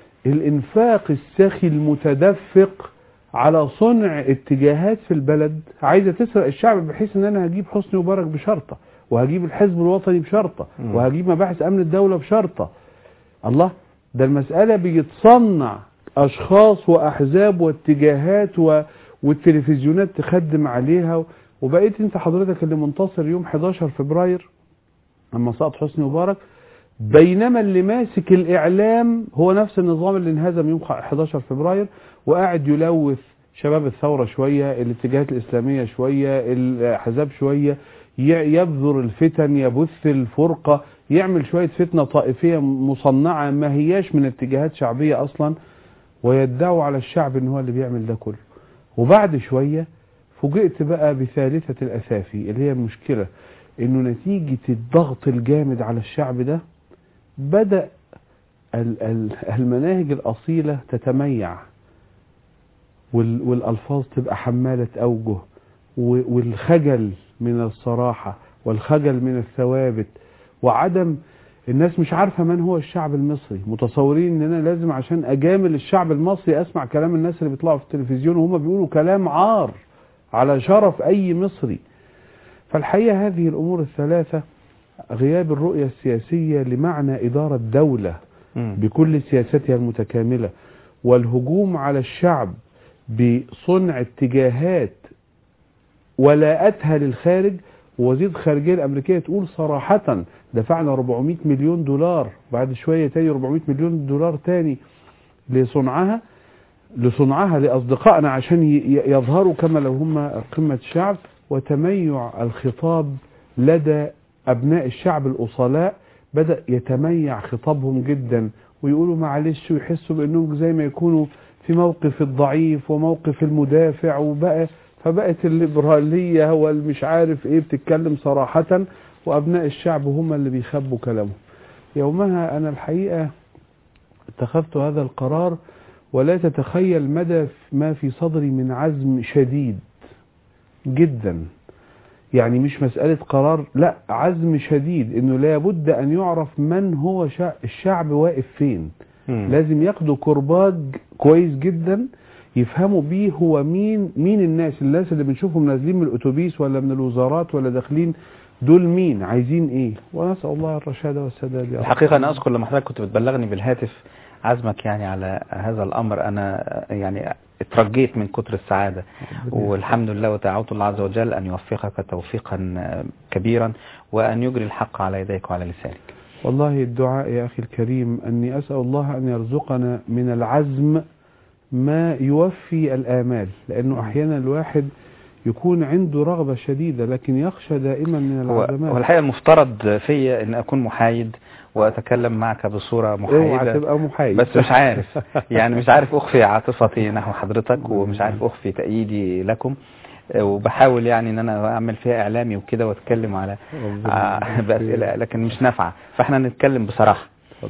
الانفاق السخي المتدفق على صنع اتجاهات في البلد عايزة تسرق الشعب بحيث ان انا هجيب حسني مبارك بشرطة وهجيب الحزب الوطني بشرطة مم. وهجيب مباحث امن الدولة بشرطة الله ده المسألة بيتصنع اشخاص واحزاب واتجاهات و... والتلفزيونات تخدم عليها وبقيت انت حضرتك اللي منتصر يوم 11 فبراير اما سقط حسني مبارك بينما اللي ماسك الاعلام هو نفس النظام اللي انهزم يوم 11 فبراير وقاعد يلوث شباب الثورة شوية الاتجاهات الاسلامية شوية الاحزاب شوية ي- يبذر الفتن يبث الفرقة يعمل شوية فتنة طائفية مصنعة ما هياش من اتجاهات شعبية اصلا ويدعوا على الشعب ان هو اللي بيعمل ده كله وبعد شوية فوجئت بقى بثالثة الأسافي اللي هي المشكلة إنه نتيجة الضغط الجامد على الشعب ده بدأ ال- ال- المناهج الأصيلة تتميع وال- والألفاظ تبقى حمالة أوجه و- والخجل من الصراحة والخجل من الثوابت وعدم الناس مش عارفة من هو الشعب المصري متصورين ان انا لازم عشان اجامل الشعب المصري اسمع كلام الناس اللي بيطلعوا في التلفزيون وهم بيقولوا كلام عار على شرف اي مصري فالحقيقة هذه الامور الثلاثة غياب الرؤية السياسية لمعنى ادارة دولة مم. بكل سياستها المتكاملة والهجوم على الشعب بصنع اتجاهات ولاءتها للخارج ووزير الخارجية الأمريكية تقول صراحة دفعنا 400 مليون دولار بعد شوية تاني 400 مليون دولار تاني لصنعها لصنعها لأصدقائنا عشان ي- ي- يظهروا كما لو هم قمة الشعب وتميع الخطاب لدى أبناء الشعب الأصلاء بدأ يتميع خطابهم جدا ويقولوا معلش ويحسوا بأنهم زي ما يكونوا في موقف الضعيف وموقف المدافع وبقى فبقت الليبرالية والمش عارف ايه بتتكلم صراحة وأبناء الشعب هم اللي بيخبوا كلامهم يومها أنا الحقيقة اتخذت هذا القرار ولا تتخيل مدى ما في صدري من عزم شديد جدا يعني مش مسألة قرار لا عزم شديد انه لابد ان يعرف من هو شع... الشعب واقف فين مم. لازم ياخدوا كرباج كويس جدا يفهموا بيه هو مين مين الناس الناس اللي بنشوفهم نازلين من الاتوبيس ولا من الوزارات ولا داخلين دول مين عايزين ايه ونسال الله الرشاد والسداد يا رب. الحقيقة أنا أذكر لما حضرتك كنت بتبلغني بالهاتف عزمك يعني على هذا الأمر أنا يعني اترجيت من كتر السعادة والحمد لله وتعوت الله عز وجل أن يوفقك توفيقا كبيرا وأن يجري الحق على يديك وعلى لسانك والله الدعاء يا أخي الكريم أني أسأل الله أن يرزقنا من العزم ما يوفي الآمال لأنه أحيانا الواحد يكون عنده رغبة شديدة لكن يخشى دائما من هو العزمات هو الحقيقة المفترض فيا أن أكون محايد وأتكلم معك بصورة اوعى محايدة تبقى محايد بس مش عارف يعني مش عارف أخفي عاطفتي نحو حضرتك ومش عارف أخفي تأييدي لكم وبحاول يعني ان انا اعمل فيها اعلامي وكده واتكلم على ع- باسئله لكن مش نافعه فاحنا نتكلم بصراحه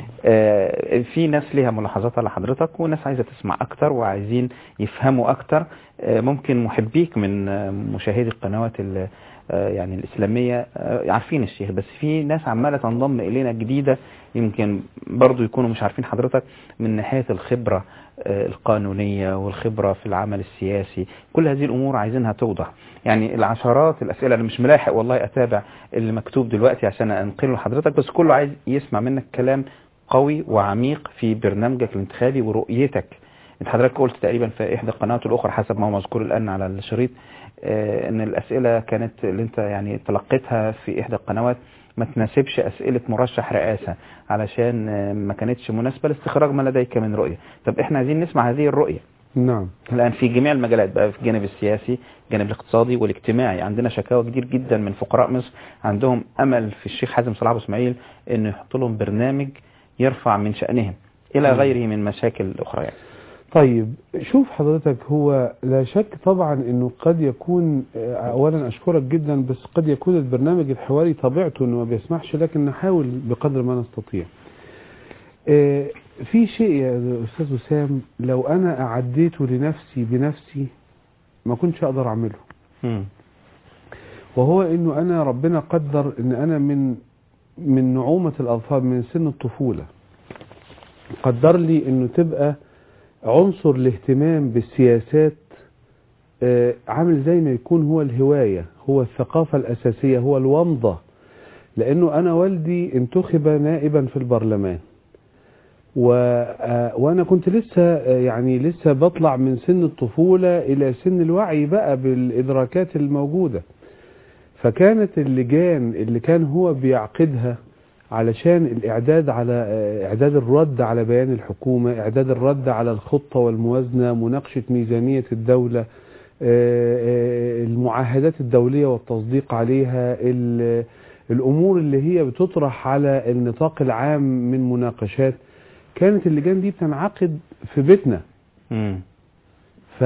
آه، في ناس ليها ملاحظات على حضرتك وناس عايزه تسمع اكتر وعايزين يفهموا اكتر آه، ممكن محبيك من آه، مشاهدي القنوات ال- آه، يعني الاسلاميه آه، عارفين الشيخ بس في ناس عماله تنضم الينا جديده يمكن برضو يكونوا مش عارفين حضرتك من ناحيه الخبره آه، القانونيه والخبره في العمل السياسي كل هذه الامور عايزينها توضح يعني العشرات الاسئله انا مش ملاحق والله اتابع اللي مكتوب دلوقتي عشان انقله لحضرتك بس كله عايز يسمع منك كلام قوي وعميق في برنامجك الانتخابي ورؤيتك انت حضرتك قلت تقريبا في احدى القنوات الاخرى حسب ما هو مذكور الان على الشريط آه، ان الاسئله كانت اللي انت يعني تلقيتها في احدى القنوات ما تناسبش اسئله مرشح رئاسه علشان آه، ما كانتش مناسبه لاستخراج ما لديك من رؤيه طب احنا عايزين نسمع هذه الرؤيه نعم الآن في جميع المجالات بقى في الجانب السياسي الجانب الاقتصادي والاجتماعي عندنا شكاوى كتير جدا من فقراء مصر عندهم أمل في الشيخ حازم صلاح أبو اسماعيل إنه يحط لهم برنامج يرفع من شأنهم إلى مم. غيره من مشاكل أخرى يعني. طيب شوف حضرتك هو لا شك طبعا انه قد يكون آه، اولا اشكرك جدا بس قد يكون البرنامج الحواري طبيعته انه ما بيسمحش لكن نحاول بقدر ما نستطيع آه، في شيء يا استاذ وسام لو انا اعديته لنفسي بنفسي ما كنتش اقدر اعمله مم. وهو انه انا ربنا قدر ان انا من من نعومة الاظفار من سن الطفولة قدر لي انه تبقى عنصر الاهتمام بالسياسات آه، عامل زي ما يكون هو الهواية هو الثقافة الاساسية هو الومضة لانه انا والدي انتخب نائبا في البرلمان و... آه، وانا كنت لسه آه، يعني لسه بطلع من سن الطفولة الى سن الوعي بقى بالادراكات الموجودة فكانت اللجان اللي كان هو بيعقدها علشان الإعداد على آه، إعداد الرد على بيان الحكومة إعداد الرد على الخطة والموازنة مناقشة ميزانية الدولة آه، آه، المعاهدات الدولية والتصديق عليها ال- الأمور اللي هي بتطرح على النطاق العام من مناقشات كانت اللجان دي بتنعقد في بيتنا مم. ف...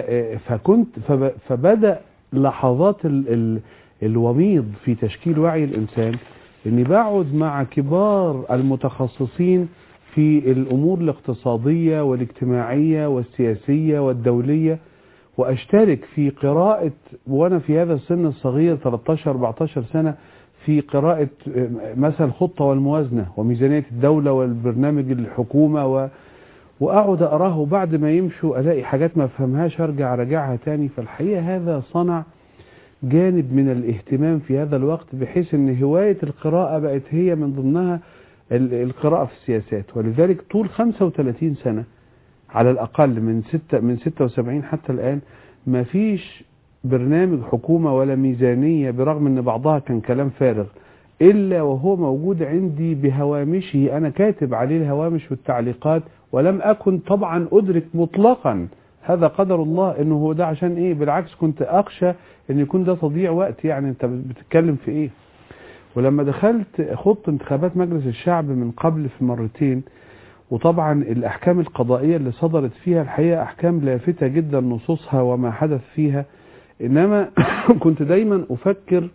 فكنت فب... فبدأ لحظات ال... ال... الوميض في تشكيل وعي الإنسان إني بقعد مع كبار المتخصصين في الأمور الاقتصادية والاجتماعية والسياسية والدولية وأشترك في قراءة وأنا في هذا السن الصغير 13-14 سنة في قراءة آه، مثلا الخطة والموازنة وميزانية الدولة والبرنامج الحكومة و... واقعد اقراه وبعد ما يمشوا الاقي حاجات ما افهمهاش ارجع اراجعها تاني فالحقيقه هذا صنع جانب من الاهتمام في هذا الوقت بحيث ان هوايه القراءه بقت هي من ضمنها ال- القراءه في السياسات ولذلك طول 35 سنه على الاقل من ستة من 76 حتى الان ما فيش برنامج حكومه ولا ميزانيه برغم ان بعضها كان كلام فارغ الا وهو موجود عندي بهوامشه انا كاتب عليه الهوامش والتعليقات ولم اكن طبعا ادرك مطلقا هذا قدر الله انه هو ده عشان ايه بالعكس كنت اخشى ان يكون ده تضييع وقت يعني انت بتتكلم في ايه ولما دخلت خضت انتخابات مجلس الشعب من قبل في مرتين وطبعا الاحكام القضائيه اللي صدرت فيها الحقيقه احكام لافته جدا نصوصها وما حدث فيها انما كنت دايما افكر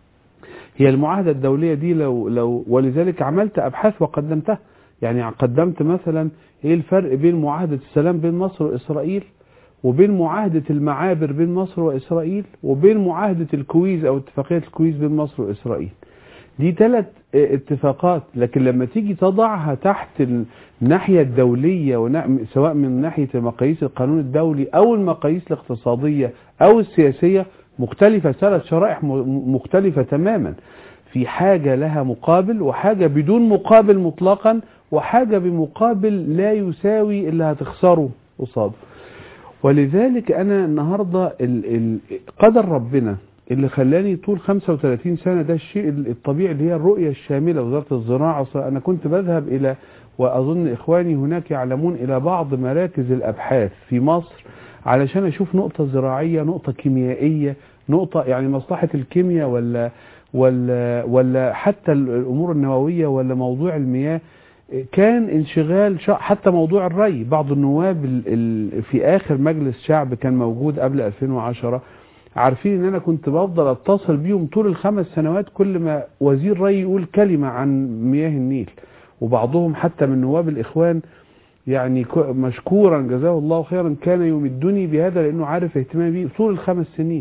هي المعاهده الدوليه دي لو لو ولذلك عملت ابحاث وقدمتها يعني قدمت مثلا ايه الفرق بين معاهده السلام بين مصر واسرائيل وبين معاهدة المعابر بين مصر وإسرائيل وبين معاهدة الكويز أو اتفاقية الكويز بين مصر وإسرائيل دي ثلاث اتفاقات لكن لما تيجي تضعها تحت الناحية الدولية ونع- سواء من ناحية مقاييس القانون الدولي أو المقاييس الاقتصادية أو السياسية مختلفة ثلاث شرائح م- مختلفة تماما في حاجة لها مقابل وحاجة بدون مقابل مطلقا وحاجة بمقابل لا يساوي اللي هتخسره قصاده ولذلك أنا النهاردة ال- ال- قدر ربنا اللي خلاني طول 35 سنة ده الشيء الطبيعي اللي هي الرؤية الشاملة وزارة الزراعة أنا كنت بذهب إلى وأظن إخواني هناك يعلمون إلى بعض مراكز الأبحاث في مصر علشان أشوف نقطة زراعية نقطة كيميائية نقطة يعني مصلحة الكيمياء ولا ولا ولا حتى الأمور النووية ولا موضوع المياه كان انشغال شا- حتى موضوع الري بعض النواب ال- ال- في آخر مجلس شعب كان موجود قبل 2010 عارفين ان انا كنت بفضل اتصل بيهم طول الخمس سنوات كل ما وزير ري يقول كلمة عن مياه النيل وبعضهم حتى من نواب الاخوان يعني ك- مشكورا جزاه الله خيرا كان يمدني بهذا لانه عارف اهتمامي بيه طول الخمس سنين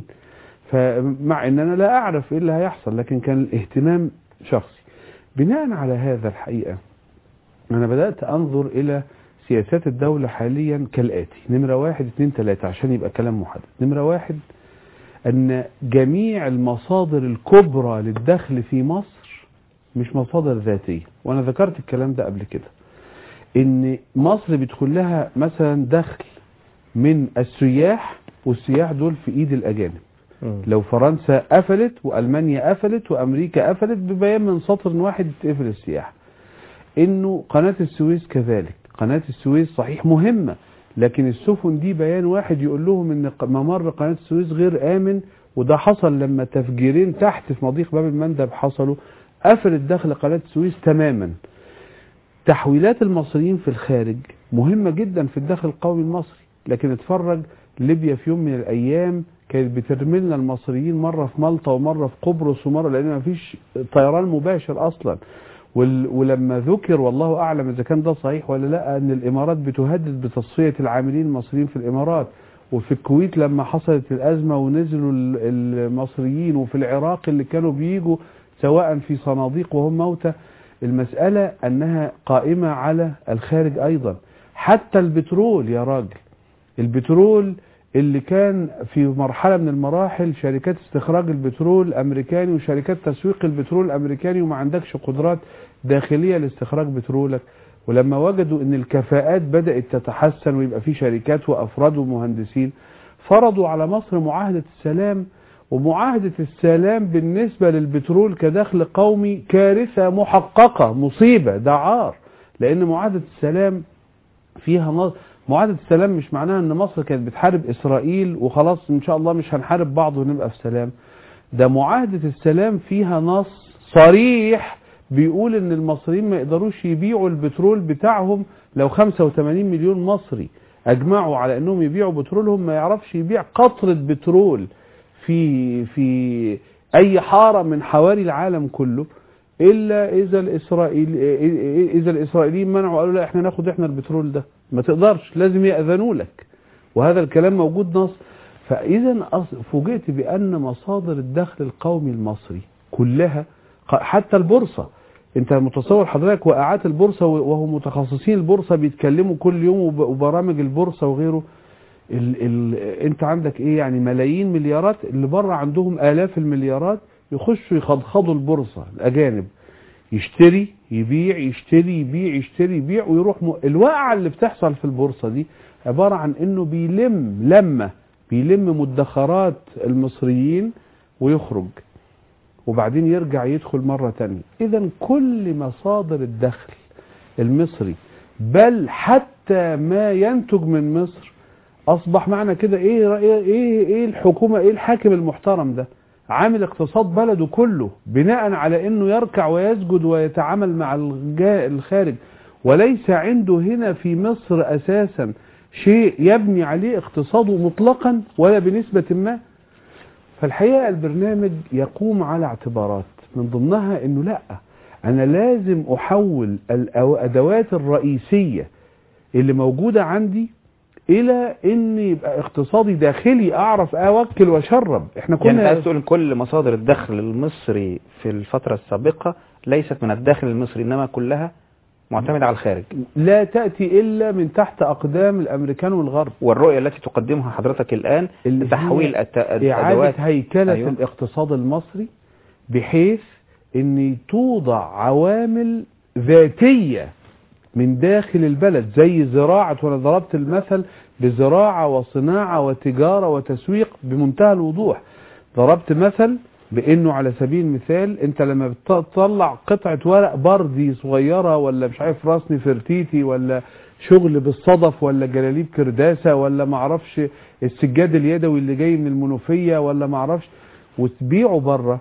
فمع ان انا لا اعرف ايه اللي هيحصل لكن كان الاهتمام شخصي بناء على هذا الحقيقة انا بدأت انظر الى سياسات الدولة حاليا كالآتي نمرة واحد اتنين تلاتة عشان يبقى كلام محدد نمرة واحد ان جميع المصادر الكبرى للدخل في مصر مش مصادر ذاتية وانا ذكرت الكلام ده قبل كده ان مصر بيدخل لها مثلا دخل من السياح والسياح دول في ايد الاجانب لو فرنسا قفلت والمانيا قفلت وامريكا قفلت ببيان من سطر واحد تقفل السياحه انه قناه السويس كذلك قناه السويس صحيح مهمه لكن السفن دي بيان واحد يقول لهم ان ق- ممر قناه السويس غير امن وده حصل لما تفجيرين تحت في مضيق باب المندب حصلوا قفلت دخل قناه السويس تماما تحويلات المصريين في الخارج مهمة جدا في الدخل القومي المصري لكن اتفرج ليبيا في يوم من الأيام كانت بترملنا المصريين مرة في مالطا ومرة في قبرص ومرة لأن ما فيش طيران مباشر أصلا وال- ولما ذكر والله أعلم إذا كان ده صحيح ولا لا أن الإمارات بتهدد بتصفية العاملين المصريين في الإمارات وفي الكويت لما حصلت الأزمة ونزلوا ال- المصريين وفي العراق اللي كانوا بيجوا سواء في صناديق وهم موتى المسألة أنها قائمة على الخارج أيضا حتى البترول يا راجل البترول اللي كان في مرحلة من المراحل شركات استخراج البترول أمريكاني وشركات تسويق البترول أمريكاني وما عندكش قدرات داخلية لاستخراج بترولك ولما وجدوا ان الكفاءات بدأت تتحسن ويبقى في شركات وأفراد ومهندسين فرضوا على مصر معاهدة السلام ومعاهدة السلام بالنسبة للبترول كدخل قومي كارثة محققة مصيبة ده عار لأن معاهدة السلام فيها نص معاهدة السلام مش معناها ان مصر كانت بتحارب اسرائيل وخلاص ان شاء الله مش هنحارب بعض ونبقى في سلام ده معاهدة السلام فيها نص صريح بيقول ان المصريين ما يقدروش يبيعوا البترول بتاعهم لو 85 مليون مصري اجمعوا على انهم يبيعوا بترولهم ما يعرفش يبيع قطرة بترول في في اي حارة من حواري العالم كله الا اذا الاسرائيل اذا الاسرائيليين منعوا قالوا لا احنا ناخد احنا البترول ده ما تقدرش لازم ياذنوا لك وهذا الكلام موجود نص فاذا أص- فوجئت بان مصادر الدخل القومي المصري كلها ق- حتى البورصه انت متصور حضرتك وقعات البورصه و- وهو متخصصين البورصه بيتكلموا كل يوم وب- وبرامج البورصه وغيره ال ال انت عندك ايه يعني ملايين مليارات اللي بره عندهم الاف المليارات يخشوا يخضخضوا البورصه الاجانب يشتري يبيع يشتري يبيع يشتري يبيع ويروح م... الواقعه اللي بتحصل في البورصه دي عباره عن انه بيلم لمه بيلم مدخرات المصريين ويخرج وبعدين يرجع يدخل مرة تانية اذا كل مصادر الدخل المصري بل حتى ما ينتج من مصر اصبح معنى كده ايه ايه ايه, إيه الحكومة ايه الحاكم المحترم ده عامل اقتصاد بلده كله بناء على انه يركع ويسجد ويتعامل مع الجا- الخارج وليس عنده هنا في مصر اساسا شيء يبني عليه اقتصاده مطلقا ولا بنسبة ما فالحقيقة البرنامج يقوم على اعتبارات من ضمنها انه لا انا لازم احول الادوات الرئيسية اللي موجودة عندي الى ان يبقى اقتصادي داخلي اعرف اوكل واشرب احنا يعني انت كنا عايز تقول ان كل مصادر الدخل المصري في الفترة السابقة ليست من الداخل المصري انما كلها معتمدة على الخارج لا تأتي الا من تحت اقدام الامريكان والغرب والرؤية التي تقدمها حضرتك الآن اللي هي لتحويل الت- إعادة الأدوات هيكلة أيوة. الاقتصاد المصري بحيث ان توضع عوامل ذاتية من داخل البلد زي زراعة وانا ضربت المثل بزراعة وصناعة وتجارة وتسويق بمنتهى الوضوح ضربت مثل بانه على سبيل المثال انت لما بتطلع قطعة ورق بردي صغيرة ولا مش عارف راس نفرتيتي ولا شغل بالصدف ولا جلاليب كرداسة ولا معرفش السجاد اليدوي اللي جاي من المنوفية ولا معرفش وتبيعه بره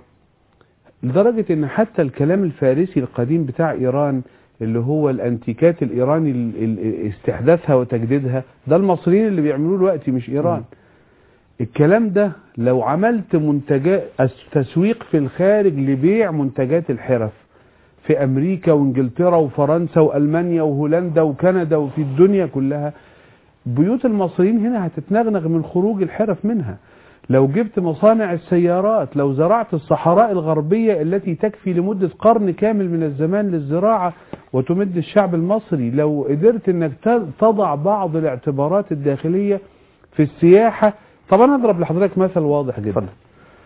لدرجة ان حتى الكلام الفارسي القديم بتاع ايران اللي هو الانتيكات الايراني ال- ال- استحداثها وتجديدها ده المصريين اللي بيعملوه دلوقتي مش ايران الكلام ده لو عملت منتجات التسويق في الخارج لبيع منتجات الحرف في امريكا وانجلترا وفرنسا والمانيا وهولندا وكندا وفي الدنيا كلها بيوت المصريين هنا هتتنغنغ من خروج الحرف منها لو جبت مصانع السيارات لو زرعت الصحراء الغربية التي تكفي لمدة قرن كامل من الزمان للزراعة وتمد الشعب المصري لو قدرت انك ت- تضع بعض الاعتبارات الداخلية في السياحة طبعا اضرب لحضرتك مثل واضح جدا اتفضل.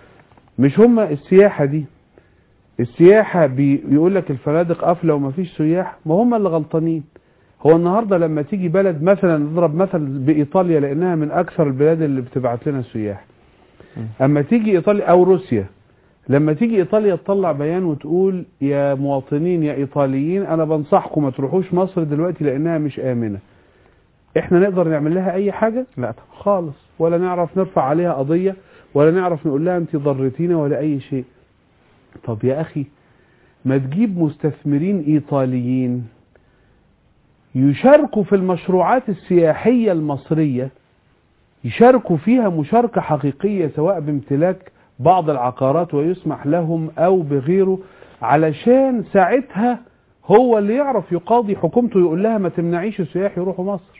مش هما السياحة دي السياحة بي- بيقول لك الفنادق قافلة ومفيش سياح ما هم اللي غلطانين هو النهاردة لما تيجي بلد مثلا نضرب مثل بإيطاليا لأنها من أكثر البلاد اللي بتبعت لنا سياح أما تيجي إيطاليا أو روسيا لما تيجي إيطاليا تطلع بيان وتقول يا مواطنين يا إيطاليين أنا بنصحكم ما تروحوش مصر دلوقتي لأنها مش آمنة إحنا نقدر نعمل لها أي حاجة لا طبعا خالص ولا نعرف نرفع عليها قضية ولا نعرف نقول لها انت ضرتينا ولا اي شيء طب يا اخي ما تجيب مستثمرين ايطاليين يشاركوا في المشروعات السياحية المصرية يشاركوا فيها مشاركة حقيقية سواء بامتلاك بعض العقارات ويسمح لهم او بغيره علشان ساعتها هو اللي يعرف يقاضي حكومته يقول لها ما تمنعيش السياح يروحوا مصر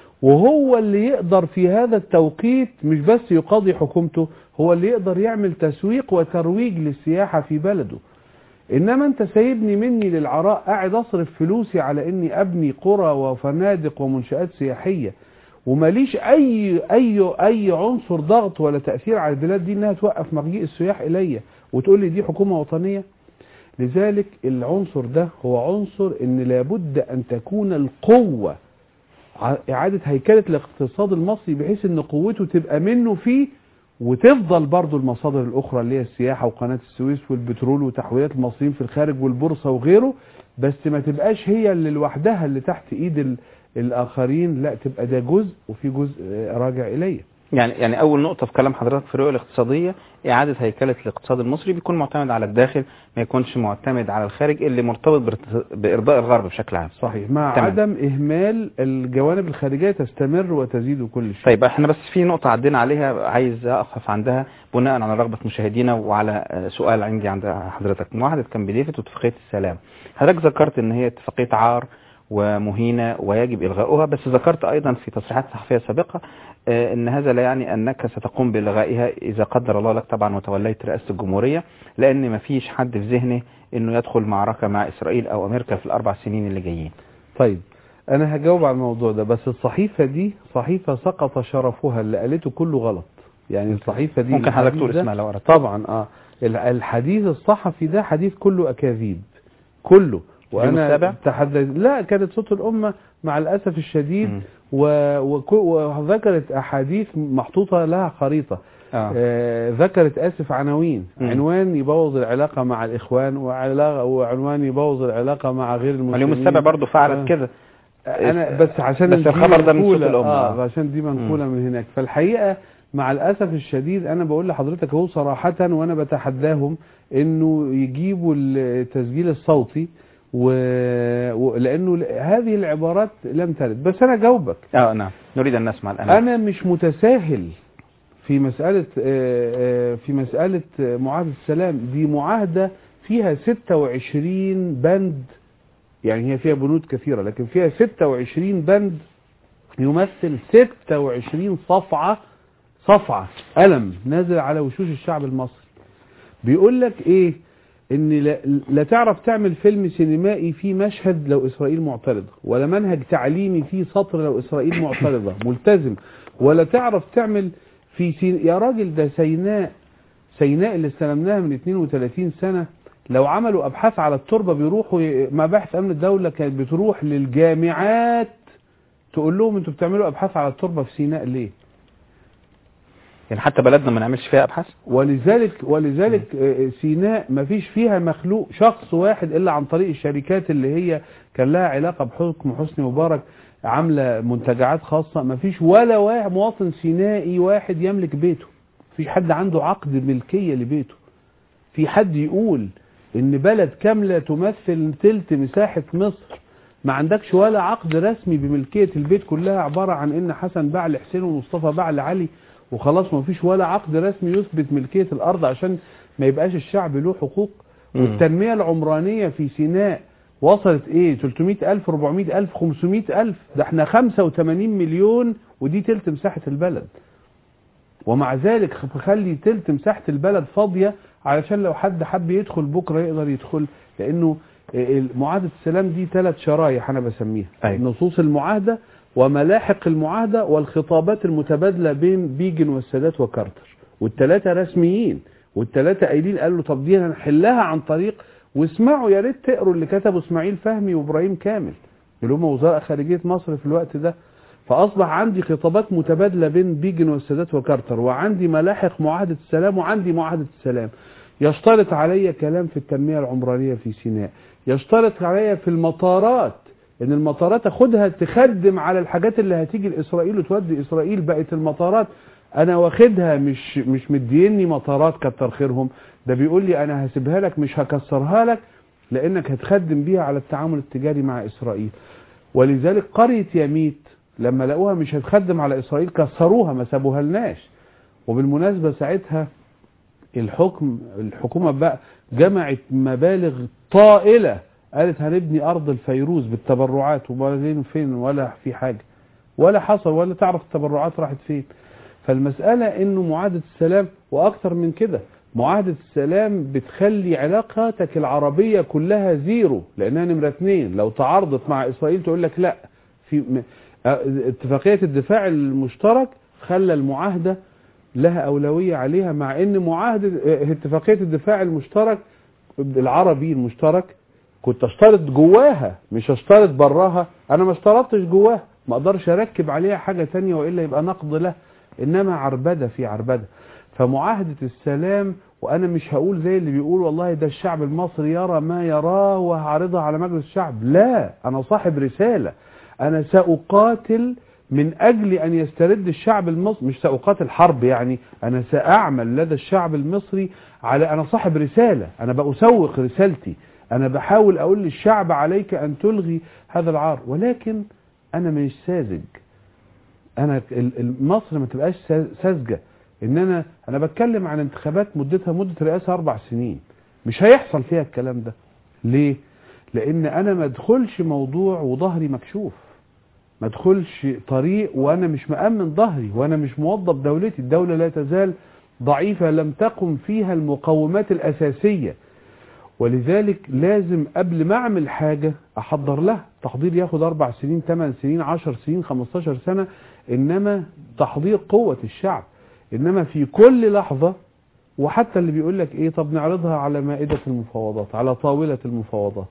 وهو اللي يقدر في هذا التوقيت مش بس يقاضي حكومته هو اللي يقدر يعمل تسويق وترويج للسياحة في بلده انما انت سايبني مني للعراء قاعد اصرف فلوسي على اني ابني قرى وفنادق ومنشآت سياحية وماليش اي اي اي عنصر ضغط ولا تأثير على البلاد دي انها توقف مجيء السياح الي وتقول لي دي حكومة وطنية لذلك العنصر ده هو عنصر ان لابد ان تكون القوة ع- إعادة هيكلة الاقتصاد المصري بحيث إن قوته تبقى منه فيه وتفضل برضو المصادر الأخرى اللي هي السياحة وقناة السويس والبترول وتحويلات المصريين في الخارج والبورصة وغيره بس ما تبقاش هي اللي لوحدها اللي تحت إيد ال- الآخرين لا تبقى ده جزء وفي جزء آه، راجع إليه يعني يعني اول نقطه في كلام حضرتك في الرؤيه الاقتصاديه اعاده هيكله الاقتصاد المصري بيكون معتمد على الداخل ما يكونش معتمد على الخارج اللي مرتبط بارت- بارضاء الغرب بشكل عام صحيح مع تمام. عدم إهمال الجوانب الخارجية تستمر وتزيد كل شيء طيب احنا بس في نقطة عدينا عليها عايز اقف عندها بناء على رغبة مشاهدينا وعلى آه، سؤال عندي عند حضرتك معاهدة كامب ديفيد واتفاقية السلام حضرتك ذكرت ان هي اتفاقية عار ومهينة ويجب إلغاؤها بس ذكرت أيضا في تصريحات صحفية سابقة آه، أن هذا لا يعني أنك ستقوم بإلغائها إذا قدر الله لك طبعا وتوليت رئاسة الجمهورية لأن ما فيش حد في ذهنه أنه يدخل معركة مع إسرائيل أو أمريكا في الأربع سنين اللي جايين طيب انا هجاوب على الموضوع ده بس الصحيفة دي صحيفة سقط شرفها اللي قالته كله غلط يعني الصحيفة دي ممكن حضرتك الحديث تقول ده- اسمها لو أردت طبعا اه ال- الحديث الصحفي ده حديث كله اكاذيب كله اليوم السابع؟ تحدث لا كانت صوت الامة مع الاسف الشديد مم. و... وك- وذكرت احاديث محطوطة لها خريطة آه. آه ذكرت اسف عناوين مم. عنوان يبوظ العلاقة مع الاخوان وعلاقة وعنوان يبوظ العلاقة مع غير المسلمين اليوم السابع برضو فعلت آه. كده انا بس عشان بس دي الخبر ده من صوت منقولة- الأمة. اه عشان دي منقوله من هناك فالحقيقه مع الاسف الشديد انا بقول لحضرتك اهو صراحه وانا بتحداهم انه يجيبوا التسجيل الصوتي و... و... لانه ل- هذه العبارات لم ترد بس انا جاوبك اه نعم نريد ان نسمع الان انا مش متساهل في مسألة آه، آه، في مسألة آه، معاهدة السلام دي معاهدة فيها 26 بند يعني هي فيها بنود كثيرة لكن فيها 26 بند يمثل 26 صفعة صفعة ألم نازل على وشوش الشعب المصري بيقول لك ايه ان لا, لا تعرف تعمل فيلم سينمائي فيه مشهد لو اسرائيل معترضة ولا منهج تعليمي فيه سطر لو اسرائيل معترضة ملتزم ولا تعرف تعمل في سين... يا راجل ده سيناء سيناء اللي استلمناها من 32 سنة لو عملوا ابحاث على التربة بيروحوا ي- مباحث امن الدولة كانت بتروح للجامعات تقول لهم انتوا بتعملوا ابحاث على التربة في سيناء ليه يعني حتى بلدنا ما نعملش فيها ابحاث ولذلك ولذلك آه، سيناء ما فيش فيها مخلوق شخص واحد الا عن طريق الشركات اللي هي كان لها علاقه بحكم حسني مبارك عامله منتجعات خاصه ما فيش ولا واحد مواطن سينائي واحد يملك بيته في حد عنده عقد ملكيه لبيته في حد يقول ان بلد كامله تمثل تلت مساحه مصر ما عندكش ولا عقد رسمي بملكيه البيت كلها عباره عن ان حسن باع لحسين ومصطفى باع لعلي وخلاص ما فيش ولا عقد رسمي يثبت ملكيه الارض عشان ما يبقاش الشعب له حقوق مم. والتنميه العمرانيه في سيناء وصلت ايه 300000 400000 500000 ده احنا 85 مليون ودي تلت مساحه البلد ومع ذلك خلي تلت مساحة البلد فاضية علشان لو حد حب يدخل بكرة يقدر يدخل لأنه معاهدة السلام دي ثلاث شرايح أنا بسميها أيوة. نصوص المعاهدة وملاحق المعاهدة والخطابات المتبادلة بين بيجن والسادات وكارتر والثلاثة رسميين والثلاثة قايلين قالوا طب دي هنحلها عن طريق واسمعوا يا ريت تقروا اللي كتبه اسماعيل فهمي وابراهيم كامل اللي هم وزراء خارجية مصر في الوقت ده فأصبح عندي خطابات متبادلة بين بيجن والسادات وكارتر وعندي ملاحق معاهدة السلام وعندي معاهدة السلام يشترط علي كلام في التنمية العمرانية في سيناء يشترط علي في المطارات ان المطارات اخدها تخدم على الحاجات اللي هتيجي لاسرائيل وتودي اسرائيل بقت المطارات انا واخدها مش مش مديني مطارات كتر خيرهم ده بيقول لي انا هسيبها لك مش هكسرها لك لانك هتخدم بيها على التعامل التجاري مع اسرائيل ولذلك قرية يميت لما لقوها مش هتخدم على اسرائيل كسروها ما سابوها لناش وبالمناسبة ساعتها الحكم الحكومة بقى جمعت مبالغ طائلة قالت هنبني ارض الفيروز بالتبرعات وبعدين فين ولا في حاجة ولا حصل ولا تعرف التبرعات راحت فين فالمسألة انه معاهدة السلام واكثر من كده معاهدة السلام بتخلي علاقاتك العربية كلها زيرو لانها نمرة اتنين لو تعارضت مع اسرائيل تقول لك لا في م- اه اتفاقية الدفاع المشترك خلى المعاهدة لها أولوية عليها مع ان معاهدة اه اتفاقية الدفاع المشترك العربي المشترك كنت اشترط جواها مش اشترط براها انا ما اشترطتش جواها ما اقدرش اركب عليها حاجة تانية والا يبقى نقض له انما عربدة في عربدة فمعاهدة السلام وانا مش هقول زي اللي بيقول والله ده الشعب المصري يرى ما يراه وهعرضها على مجلس الشعب لا انا صاحب رسالة انا سأقاتل من اجل ان يسترد الشعب المصري مش سأقاتل حرب يعني انا سأعمل لدى الشعب المصري على انا صاحب رسالة انا بأسوق رسالتي انا بحاول اقول للشعب عليك ان تلغي هذا العار ولكن انا مش ساذج انا ال- ال- مصر ما تبقاش سا- ساذجه ان انا انا بتكلم عن انتخابات مدتها مده رئاسه اربع سنين مش هيحصل فيها الكلام ده ليه لان انا ما ادخلش موضوع وظهري مكشوف ما ادخلش طريق وانا مش مأمن ظهري وانا مش موظف دولتي الدولة لا تزال ضعيفة لم تقم فيها المقومات الاساسية ولذلك لازم قبل ما اعمل حاجة احضر لها تحضير ياخد اربع سنين ثمان سنين عشر سنين خمستاشر سنة انما تحضير قوة الشعب انما في كل لحظة وحتى اللي بيقول لك ايه طب نعرضها على مائدة المفاوضات على طاولة المفاوضات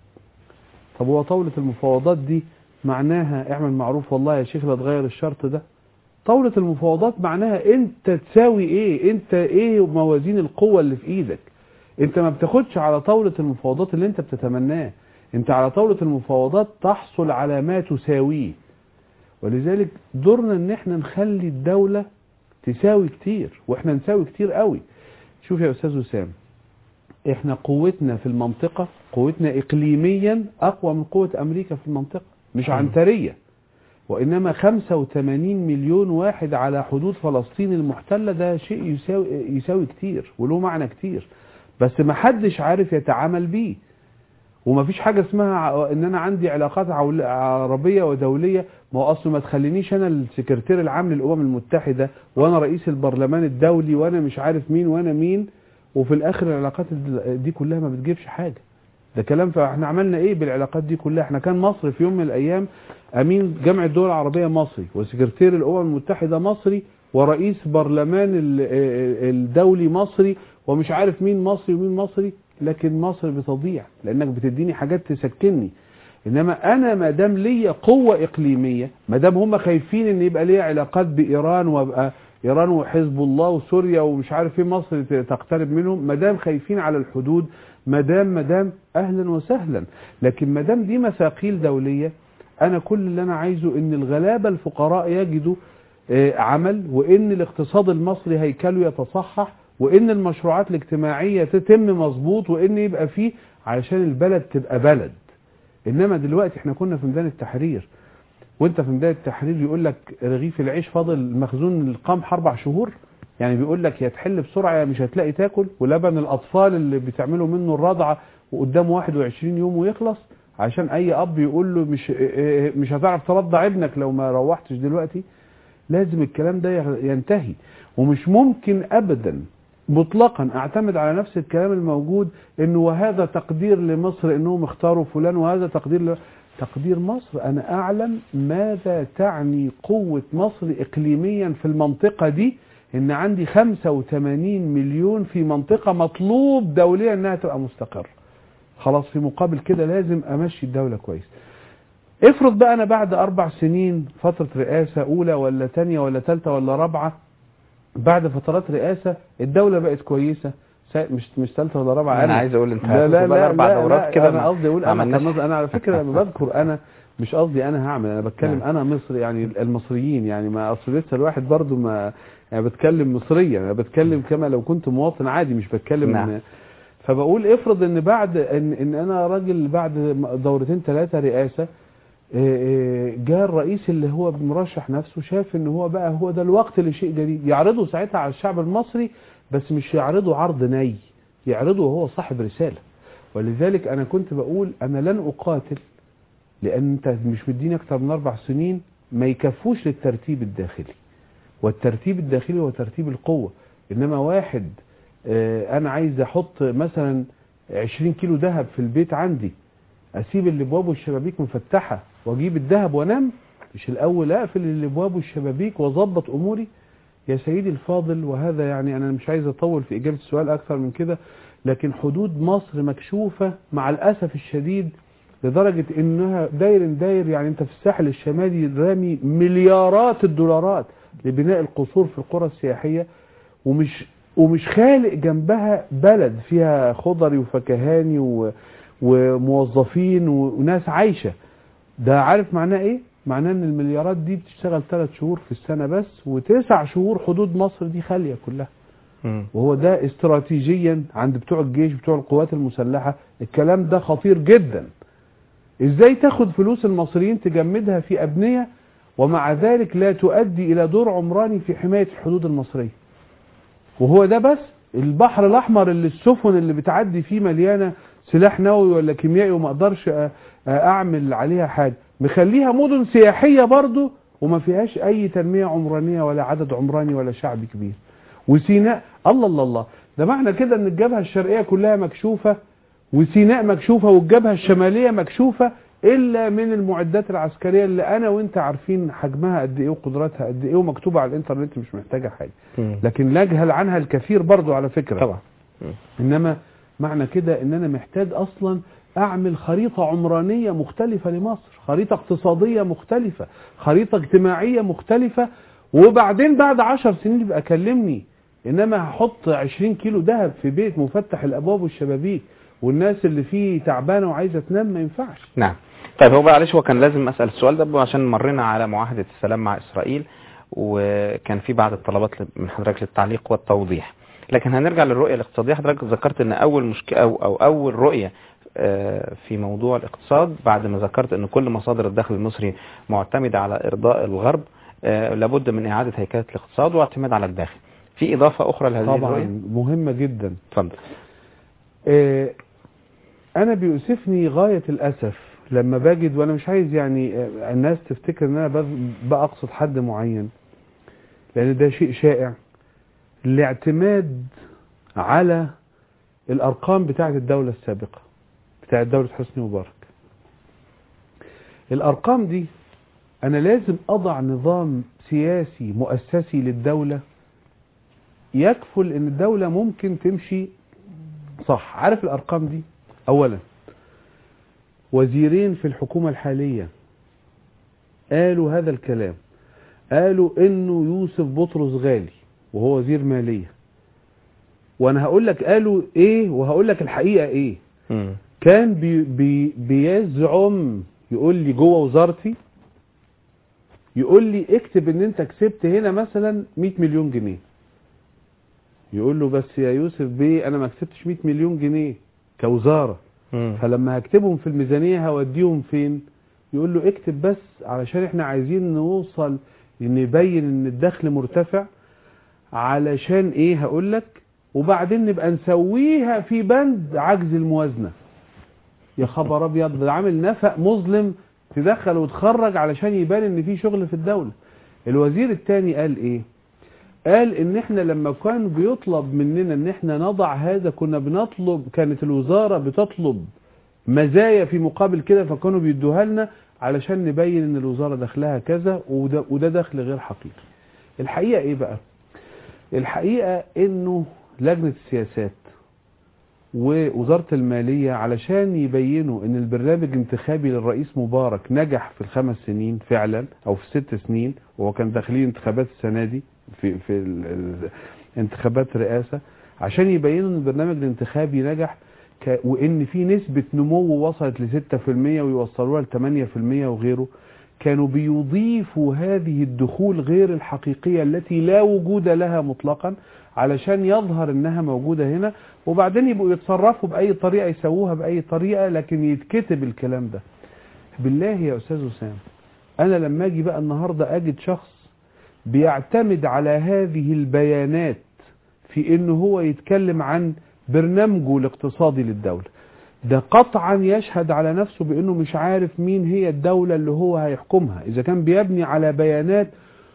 طب هو طاولة المفاوضات دي معناها اعمل معروف والله يا شيخ لا تغير الشرط ده طاولة المفاوضات معناها انت تساوي ايه انت ايه موازين القوة اللي في ايدك انت ما بتاخدش على طاولة المفاوضات اللي انت بتتمناه انت على طاولة المفاوضات تحصل على ما تساويه ولذلك دورنا ان احنا نخلي الدولة تساوي كتير واحنا نساوي كتير قوي شوف يا استاذ وسام احنا قوتنا في المنطقة قوتنا اقليميا اقوى من قوة امريكا في المنطقة مش عنترية وانما 85 مليون واحد على حدود فلسطين المحتلة ده شيء يساوي, يساوي كتير وله معنى كتير بس ما حدش عارف يتعامل بيه ومفيش حاجة اسمها ع- ان انا عندي علاقات عول- عربية ودولية ما هو اصل ما تخلينيش انا السكرتير العام للامم المتحدة وانا رئيس البرلمان الدولي وانا مش عارف مين وانا مين وفي الاخر العلاقات الد- دي كلها ما بتجيبش حاجة ده كلام فاحنا عملنا ايه بالعلاقات دي كلها احنا كان مصر في يوم من الايام امين جامعة الدول العربية مصري وسكرتير الامم المتحدة مصري ورئيس برلمان ال- الدولي مصري ومش عارف مين مصري ومين مصري لكن مصر بتضيع لانك بتديني حاجات تسكنني انما انا ما دام ليا قوه اقليميه ما دام هم خايفين ان يبقى ليا علاقات بايران وابقى ايران وحزب الله وسوريا ومش عارف ايه مصر ت- تقترب منهم ما دام خايفين على الحدود ما دام ما دام اهلا وسهلا لكن ما دام دي مثاقيل دوليه انا كل اللي انا عايزه ان الغلابه الفقراء يجدوا آه، عمل وان الاقتصاد المصري هيكله يتصحح وان المشروعات الاجتماعيه تتم مظبوط وان يبقى فيه علشان البلد تبقى بلد انما دلوقتي احنا كنا في ميدان التحرير وانت في ميدان التحرير يقول لك رغيف العيش فاضل مخزون القمح اربع شهور يعني بيقول لك يا تحل بسرعه يا مش هتلاقي تاكل ولبن الاطفال اللي بتعملوا منه الرضعه وقدامه 21 يوم ويخلص عشان اي اب يقول له مش مش هتعرف ترضع ابنك لو ما روحتش دلوقتي لازم الكلام ده ينتهي ومش ممكن ابدا مطلقا اعتمد على نفس الكلام الموجود انه وهذا تقدير لمصر انهم اختاروا فلان وهذا تقدير ل... تقدير مصر انا اعلم ماذا تعني قوة مصر اقليميا في المنطقة دي ان عندي 85 مليون في منطقة مطلوب دوليا انها تبقى مستقرة خلاص في مقابل كده لازم امشي الدولة كويس افرض بقى انا بعد اربع سنين فترة رئاسة اولى ولا تانية ولا تالتة ولا رابعة بعد فترات رئاسة الدولة بقت كويسة سا- مش مش ثالثه ولا رابعه أنا عايز أقول أنت لا لا هتاخد بقى لا أربع لا دورات لا كده انا ما- قصدي اقول ما انا عملناش. كان- انا على فكره لما بذكر انا مش قصدي انا هعمل انا بتكلم نعم. انا مصري يعني المصريين يعني ما اصل لسه الواحد برضو ما يعني بتكلم مصريا انا بتكلم كما لو كنت مواطن عادي مش بتكلم نعم. إن- فبقول افرض ان بعد ان, ان انا راجل بعد دورتين ثلاثه رئاسه إيه إيه، جاء الرئيس اللي هو مرشح نفسه شاف ان هو بقى هو ده الوقت لشيء جديد يعرضه ساعتها على الشعب المصري بس مش يعرضه عرض ني يعرضه وهو صاحب رسالة ولذلك انا كنت بقول انا لن اقاتل لان انت مش مديني اكتر من اربع سنين ما يكفوش للترتيب الداخلي والترتيب الداخلي هو ترتيب القوة انما واحد آه، انا عايز احط مثلا 20 كيلو ذهب في البيت عندي اسيب الابواب والشبابيك مفتحه واجيب الذهب وانام مش الاول اقفل الابواب والشبابيك واظبط اموري يا سيدي الفاضل وهذا يعني انا مش عايز اطول في اجابه السؤال اكثر من كده لكن حدود مصر مكشوفه مع الاسف الشديد لدرجه انها داير داير يعني انت في الساحل الشمالي رامي مليارات الدولارات لبناء القصور في القرى السياحيه ومش ومش خالق جنبها بلد فيها خضري وفكهاني و وموظفين وناس عايشة ده عارف معناه ايه معناه ان المليارات دي بتشتغل ثلاث شهور في السنة بس وتسع شهور حدود مصر دي خالية كلها مم. وهو ده استراتيجيا عند بتوع الجيش بتوع القوات المسلحة الكلام ده خطير جدا ازاي تاخد فلوس المصريين تجمدها في ابنية ومع ذلك لا تؤدي الى دور عمراني في حماية الحدود المصرية وهو ده بس البحر الاحمر اللي السفن اللي بتعدي فيه مليانه سلاح نووي ولا كيميائي وما اقدرش أ- أ- اعمل عليها حاجه مخليها مدن سياحيه برضو وما فيهاش اي تنميه عمرانيه ولا عدد عمراني ولا شعب كبير وسيناء الله الله الله ده معنى كده ان الجبهه الشرقيه كلها مكشوفه وسيناء مكشوفه والجبهه الشماليه مكشوفه الا من المعدات العسكريه اللي انا وانت عارفين حجمها قد ايه وقدراتها قد ايه ومكتوبه على الانترنت مش محتاجه حاجه مم. لكن نجهل عنها الكثير برضو على فكرة طبعا إنما معنى كده إن أنا محتاج أصلا أعمل خريطة عمرانية مختلفة لمصر خريطة اقتصادية مختلفة خريطة اجتماعية مختلفة وبعدين بعد عشر سنين يبقى كلمني إنما هحط 20 كيلو ذهب في بيت مفتح الأبواب والشبابيك والناس اللي فيه تعبانة وعايزة تنام ما ينفعش نعم طيب هو معلش هو كان لازم اسال السؤال ده عشان مرينا على معاهده السلام مع اسرائيل وكان في بعض الطلبات من حضرتك للتعليق والتوضيح لكن هنرجع للرؤيه الاقتصاديه حضرتك ذكرت ان اول مشكله او او اول رؤيه آه، في موضوع الاقتصاد بعد ما ذكرت ان كل مصادر الدخل المصري معتمده على ارضاء الغرب آه، لابد من اعاده هيكله الاقتصاد واعتماد على الداخل في اضافه اخرى لهذه الرؤيه طبعا مهمة جدا اتفضل آه، انا بيؤسفني غاية الاسف لما بجد وانا مش عايز يعني آه، الناس تفتكر ان انا بز- بقصد حد معين لان ده شيء شائع الاعتماد على الارقام بتاعه الدولة السابقة بتاعه دولة حسني مبارك الارقام دي انا لازم اضع نظام سياسي مؤسسي للدولة يكفل ان الدولة ممكن تمشي صح عارف الارقام دي اولا وزيرين في الحكومة الحالية قالوا هذا الكلام قالوا انه يوسف بطرس غالي وهو وزير مالية وانا هقول لك قالوا ايه وهقول لك الحقيقة ايه مم. كان بي بي بيزعم يقول لي جوه وزارتي يقول لي اكتب ان انت كسبت هنا مثلا 100 مليون جنيه يقول له بس يا يوسف بيه انا ما كسبتش 100 مليون جنيه كوزارة مم. فلما هكتبهم في الميزانية هوديهم فين يقول له اكتب بس علشان احنا عايزين نوصل نبين ان الدخل مرتفع علشان ايه هقول لك وبعدين نبقى نسويها في بند عجز الموازنة يا خبر ابيض ده عامل نفق مظلم تدخل وتخرج علشان يبان ان في شغل في الدولة الوزير التاني قال ايه قال ان احنا لما كان بيطلب مننا ان احنا نضع هذا كنا بنطلب كانت الوزارة بتطلب مزايا في مقابل كده فكانوا بيدوها لنا علشان نبين ان الوزارة دخلها كذا وده, وده دخل غير حقيقي الحقيقة ايه بقى الحقيقة انه لجنة السياسات ووزارة المالية علشان يبينوا ان البرنامج الانتخابي للرئيس مبارك نجح في الخمس سنين فعلا او في الست سنين وهو كان داخلين انتخابات السنة دي في, في ال- ال- انتخابات رئاسة عشان يبينوا ان البرنامج الانتخابي نجح ك- وان في نسبة نمو وصلت ل 6% ويوصلوها ل 8% وغيره كانوا بيضيفوا هذه الدخول غير الحقيقية التي لا وجود لها مطلقا علشان يظهر انها موجودة هنا وبعدين يبقوا يتصرفوا بأي طريقة يسووها بأي طريقة لكن يتكتب الكلام ده بالله يا أستاذ وسام أنا لما أجي بقى النهاردة أجد شخص بيعتمد على هذه البيانات في انه هو يتكلم عن برنامجه الاقتصادي للدولة ده قطعا يشهد على نفسه بانه مش عارف مين هي الدولة اللي هو هيحكمها اذا كان بيبني على بيانات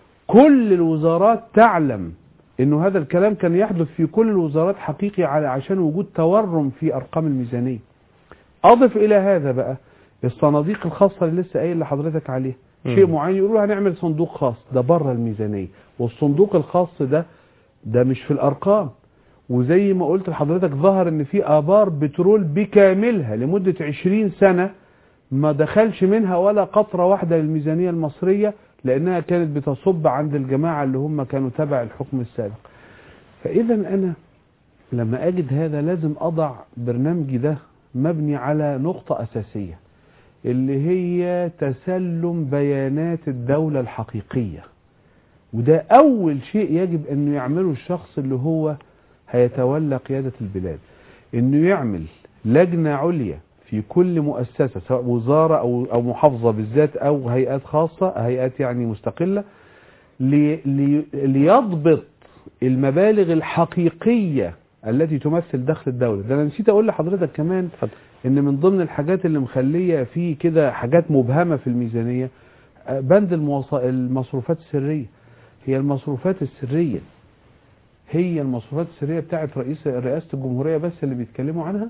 كل الوزارات تعلم انه هذا الكلام كان يحدث في كل الوزارات حقيقي على عشان وجود تورم في ارقام الميزانية اضف الى هذا بقى الصناديق الخاصة اللي لسه قايل لحضرتك عليها مم. شيء معين يقولوا هنعمل صندوق خاص ده بره الميزانية والصندوق الخاص ده ده مش في الارقام وزي ما قلت لحضرتك ظهر ان في ابار بترول بكاملها لمدة 20 سنة ما دخلش منها ولا قطرة واحدة للميزانية المصرية لانها كانت بتصب عند الجماعة اللي هم كانوا تبع الحكم السابق فاذا انا لما اجد هذا لازم اضع برنامجي ده مبني على نقطة اساسية اللي هي تسلم بيانات الدولة الحقيقية وده اول شيء يجب انه يعمله الشخص اللي هو هيتولى قيادة البلاد انه يعمل لجنة عليا في كل مؤسسة سواء وزارة او او محافظة بالذات او هيئات خاصة هيئات يعني مستقلة لي لي ليضبط المبالغ الحقيقية التي تمثل دخل الدولة ده انا نسيت اقول لحضرتك كمان اتفضل. ان من ضمن الحاجات اللي مخلية في كده حاجات مبهمة في الميزانية آه، بند المواص- المصروفات السرية هي المصروفات السرية هي المصروفات السرية بتاعت رئيس رئاسة الجمهورية بس اللي بيتكلموا عنها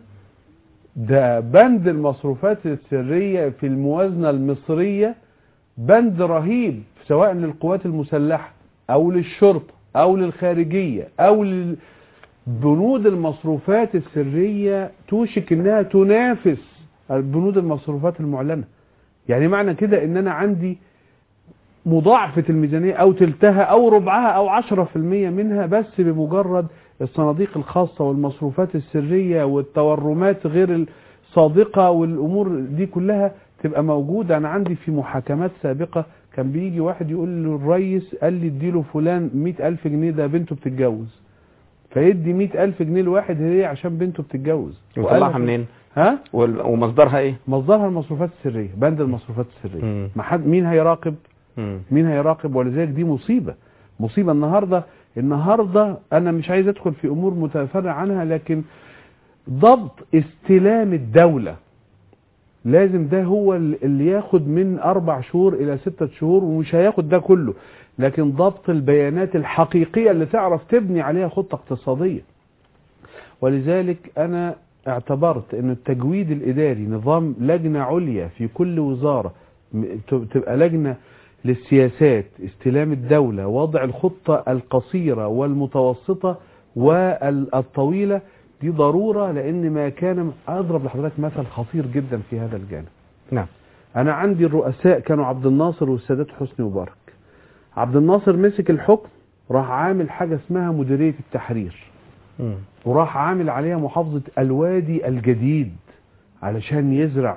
ده بند المصروفات السرية في الموازنة المصرية بند رهيب سواء للقوات المسلحة او للشرطة او للخارجية او لل... بنود المصروفات السرية توشك انها تنافس بنود المصروفات المعلنة يعني معنى كده ان انا عندي مضاعفة الميزانية او تلتها او ربعها او عشرة في المية منها بس بمجرد الصناديق الخاصة والمصروفات السرية والتورمات غير الصادقة والامور دي كلها تبقى موجودة انا عندي في محاكمات سابقة كان بيجي واحد يقول له الريس قال لي اديله فلان مئة الف جنيه ده بنته بتتجوز فيدي مئة الف جنيه لواحد هدية عشان بنته بتتجوز وطلعها وقال- منين ها وال- ومصدرها ايه مصدرها المصروفات السرية بند المصروفات السرية مم. ما حد مين هيراقب مم. مين هيراقب ولذلك دي مصيبة مصيبة النهاردة النهاردة انا مش عايز ادخل في امور متفرع عنها لكن ضبط استلام الدولة لازم ده هو اللي ياخد من أربع شهور إلى ستة شهور ومش هياخد ده كله لكن ضبط البيانات الحقيقية اللي تعرف تبني عليها خطة اقتصادية ولذلك أنا اعتبرت أن التجويد الإداري نظام لجنة عليا في كل وزارة م- تبقى لجنة للسياسات استلام الدولة وضع الخطة القصيرة والمتوسطة والطويلة دي ضرورة لأن ما كان أضرب لحضرتك مثل خطير جدا في هذا الجانب نعم أنا عندي الرؤساء كانوا عبد الناصر والسادات حسني مبارك عبد الناصر مسك الحكم راح عامل حاجة اسمها مديرية التحرير مم. وراح عامل عليها محافظة الوادي الجديد علشان يزرع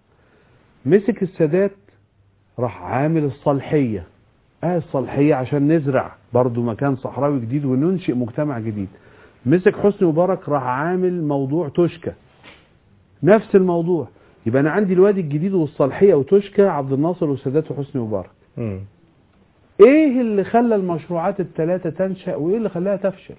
مسك السادات راح عامل الصالحية اه الصالحية عشان نزرع برضو مكان صحراوي جديد وننشئ مجتمع جديد مسك حسني مبارك راح عامل موضوع توشكا نفس الموضوع يبقى انا عندي الوادي الجديد والصالحية وتوشكا عبد الناصر والسادات وحسني مبارك مم. ايه اللي خلى المشروعات الثلاثة تنشأ وايه اللي خلاها تفشل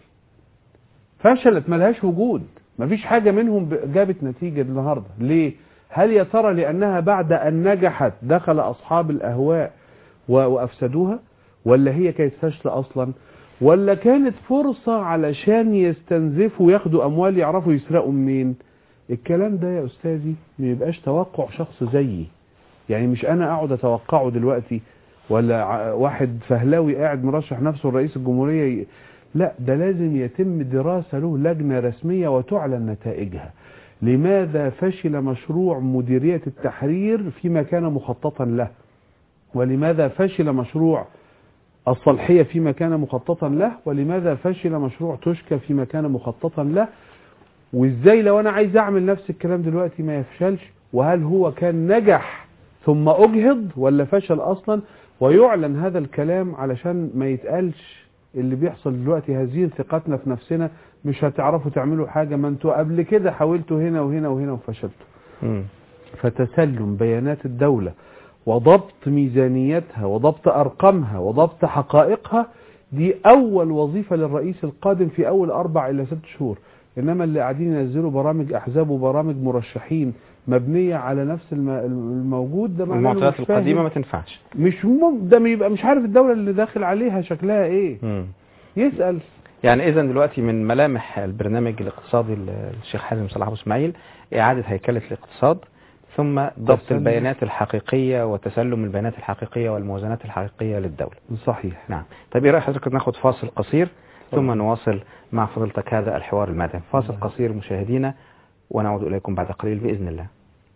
فشلت ملهاش وجود مفيش حاجة منهم ب- جابت نتيجة النهاردة ليه هل يا ترى لأنها بعد أن نجحت دخل أصحاب الأهواء و- وأفسدوها ولا هي كانت فاشلة أصلا ولا كانت فرصة علشان يستنزفوا وياخدوا أموال يعرفوا يسرقوا منين الكلام ده يا أستاذي ما يبقاش توقع شخص زيي يعني مش أنا أقعد أتوقعه دلوقتي ولا ع- واحد فهلاوي قاعد مرشح نفسه لرئيس الجمهورية ي- لا ده لازم يتم دراسة له لجنة رسمية وتعلن نتائجها لماذا فشل مشروع مديرية التحرير فيما كان مخططا له ولماذا فشل مشروع الصالحية فيما كان مخططا له ولماذا فشل مشروع توشكا فيما كان مخططا له وازاي لو انا عايز اعمل نفس الكلام دلوقتي ما يفشلش وهل هو كان نجح ثم اجهض ولا فشل اصلا ويعلن هذا الكلام علشان ما يتقالش اللي بيحصل دلوقتي هزيل ثقتنا في نفسنا مش هتعرفوا تعملوا حاجة ما انتوا قبل كده حاولتوا هنا وهنا وهنا وفشلتوا مم. فتسلم بيانات الدولة وضبط ميزانيتها وضبط أرقامها وضبط حقائقها دي أول وظيفة للرئيس القادم في أول أربع إلى ست شهور إنما اللي قاعدين ينزلوا برامج أحزاب وبرامج مرشحين مبنية على نفس الم- الموجود ده معناه إنه المعطيات مش فاهم. القديمة ما تنفعش مش مم ده يبقى مش عارف الدولة اللي داخل عليها شكلها إيه مم. يسأل يعني اذا دلوقتي من ملامح البرنامج الاقتصادي للشيخ حازم صلاح ابو اسماعيل اعاده هيكله الاقتصاد ثم ضبط تسلم. البيانات الحقيقيه وتسلم البيانات الحقيقيه والموازنات الحقيقيه للدوله صحيح نعم طيب ايه راي حضرتك ناخد فاصل قصير ثم نواصل مع فضيلتك هذا الحوار المدني فاصل قصير مشاهدينا ونعود اليكم بعد قليل باذن الله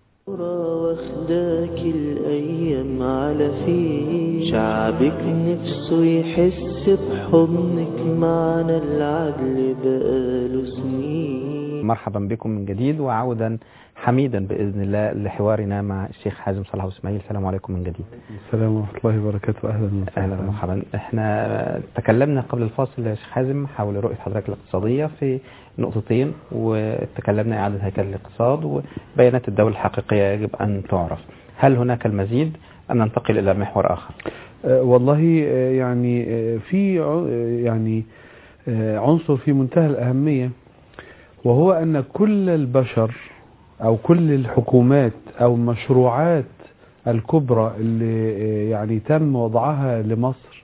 واخداك الأيام على فيه شعبك نفسه يحس بحضنك معنا العدل بقاله سنين مرحبا بكم من جديد وعودا حميدا باذن الله لحوارنا مع الشيخ حازم صلاح ابو اسماعيل السلام عليكم من جديد السلام ورحمة الله وبركاته أهلا وسهلا اهلا ومرحبا احنا تكلمنا قبل الفاصل يا شيخ حازم حول رؤيه حضرتك الاقتصاديه في نقطتين وتكلمنا اعاده هيكل الاقتصاد وبيانات الدوله الحقيقيه يجب ان تعرف هل هناك المزيد ام ننتقل الى محور اخر آه، والله آه، يعني آه، في ع- آه، يعني آه، عنصر في منتهى الأهمية وهو أن كل البشر أو كل الحكومات أو المشروعات الكبرى اللي آه، يعني تم وضعها لمصر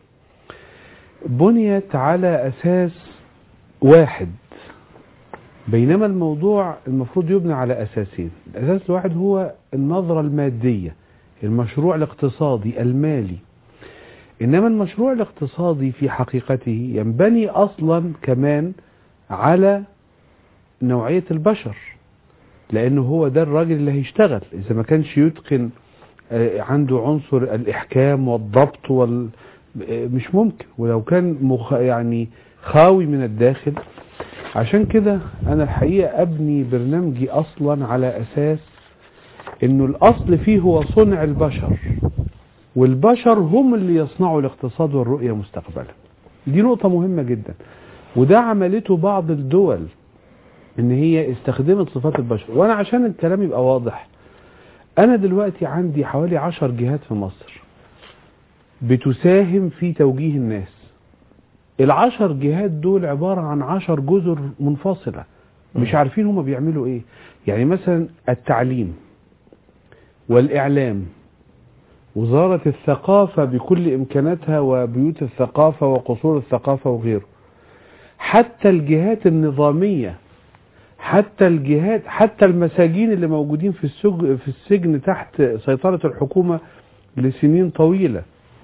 بنيت على أساس واحد بينما الموضوع المفروض يبنى على أساسين الأساس الواحد هو النظرة المادية المشروع الاقتصادي المالي إنما المشروع الاقتصادي في حقيقته ينبني أصلا كمان على نوعية البشر لأنه هو ده الراجل اللي هيشتغل إذا ما كانش يتقن آه، عنده عنصر الإحكام والضبط وال آه، مش ممكن ولو كان مخ... يعني خاوي من الداخل عشان كده أنا الحقيقة أبني برنامجي أصلا على أساس إنه الأصل فيه هو صنع البشر والبشر هم اللي يصنعوا الاقتصاد والرؤية مستقبلا دي نقطة مهمة جدا وده عملته بعض الدول ان هي استخدمت صفات البشر وانا عشان الكلام يبقى واضح انا دلوقتي عندي حوالي عشر جهات في مصر بتساهم في توجيه الناس العشر جهات دول عبارة عن عشر جزر منفصلة مش عارفين هما بيعملوا ايه يعني مثلا التعليم والاعلام وزارة الثقافة بكل امكاناتها وبيوت الثقافة وقصور الثقافة وغيره حتى الجهات النظامية حتى الجهات حتى المساجين اللي موجودين في السجن في السجن تحت سيطرة الحكومة لسنين طويلة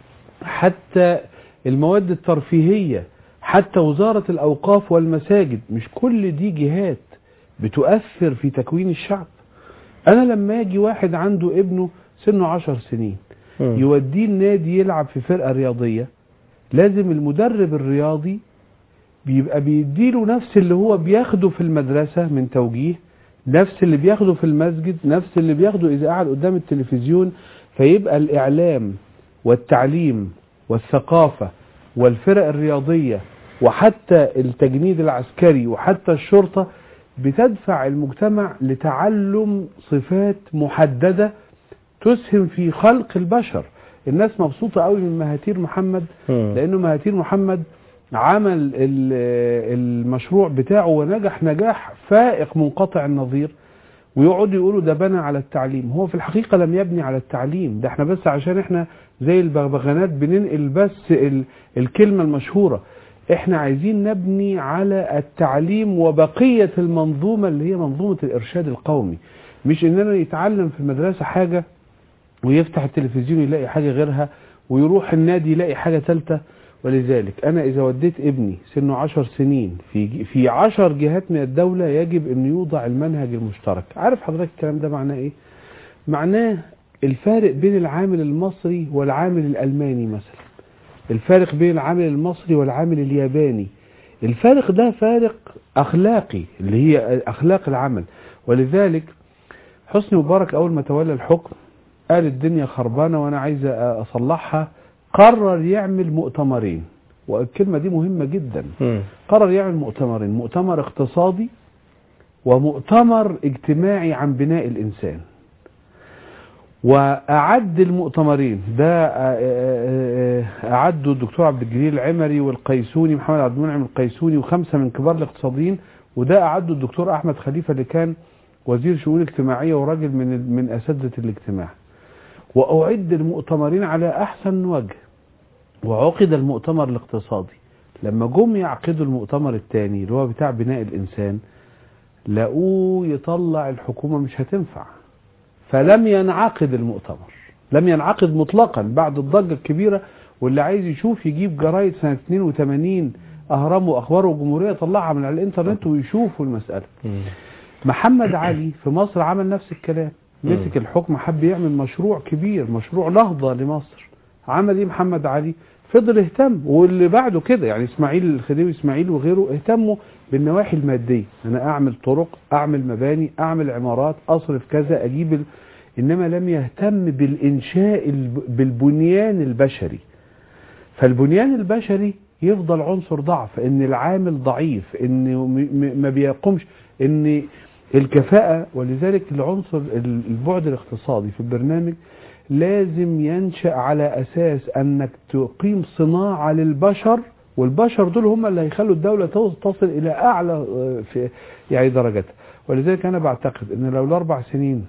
حتى المواد الترفيهية حتى وزارة الأوقاف والمساجد مش كل دي جهات بتؤثر في تكوين الشعب أنا لما يجي واحد عنده ابنه سنه عشر سنين يوديه النادي يلعب في فرقة رياضية لازم المدرب الرياضي بيبقى بيديله نفس اللي هو بياخده في المدرسة من توجيه نفس اللي بياخده في المسجد نفس اللي بياخده إذا قعد قدام التلفزيون فيبقى الإعلام والتعليم والثقافة والفرق الرياضية وحتى التجنيد العسكري وحتى الشرطة بتدفع المجتمع لتعلم صفات محددة تسهم في خلق البشر الناس مبسوطة قوي من مهاتير محمد لأنه مهاتير محمد عمل ال- المشروع بتاعه ونجح نجاح فائق منقطع النظير ويقعدوا يقولوا ده بنى على التعليم هو في الحقيقة لم يبني على التعليم ده احنا بس عشان احنا زي البغبغانات بننقل بس ال الكلمة المشهورة احنا عايزين نبني على التعليم وبقية المنظومة اللي هي منظومة الارشاد القومي مش اننا يتعلم في المدرسة حاجة ويفتح التلفزيون يلاقي حاجة غيرها ويروح النادي يلاقي حاجة ثالثة ولذلك انا اذا وديت ابني سنه عشر سنين في في عشر جهات من الدولة يجب ان يوضع المنهج المشترك عارف حضرتك الكلام ده معناه ايه معناه الفارق بين العامل المصري والعامل الالماني مثلا الفارق بين العامل المصري والعامل الياباني الفارق ده فارق اخلاقي اللي هي اخلاق العمل ولذلك حسني مبارك اول ما تولى الحكم قال الدنيا خربانه وانا عايز اصلحها قرر يعمل مؤتمرين والكلمه دي مهمه جدا قرر يعمل مؤتمرين مؤتمر اقتصادي ومؤتمر اجتماعي عن بناء الانسان واعد المؤتمرين ده اعده الدكتور عبد الجليل العمري والقيسوني محمد عبد المنعم القيسوني وخمسه من كبار الاقتصاديين وده اعده الدكتور احمد خليفه اللي كان وزير شؤون اجتماعيه وراجل من من اساتذه الاجتماع واعد المؤتمرين على احسن وجه وعقد المؤتمر الاقتصادي لما جم يعقدوا المؤتمر الثاني اللي هو بتاع بناء الانسان لقوه يطلع الحكومه مش هتنفع فلم ينعقد المؤتمر لم ينعقد مطلقا بعد الضجه الكبيره واللي عايز يشوف يجيب جرايد سنه 82 اهرام واخبار وجمهوريه يطلعها من على الانترنت ويشوفوا المساله محمد علي في مصر عمل نفس الكلام مسك الحكم حب يعمل مشروع كبير مشروع نهضة لمصر عمل ايه محمد علي فضل اهتم واللي بعده كده يعني اسماعيل الخديوي اسماعيل وغيره اهتموا بالنواحي المادية انا اعمل طرق اعمل مباني اعمل عمارات اصرف كذا اجيب ال... انما لم يهتم بالانشاء الب... بالبنيان البشري فالبنيان البشري يفضل عنصر ضعف ان العامل ضعيف ان م... م... ما بيقومش ان الكفاءة ولذلك العنصر البعد الاقتصادي في البرنامج لازم ينشأ على أساس أنك تقيم صناعة للبشر والبشر دول هم اللي هيخلوا الدولة تصل إلى أعلى في يعني درجتها ولذلك أنا بعتقد أن لو الأربع سنين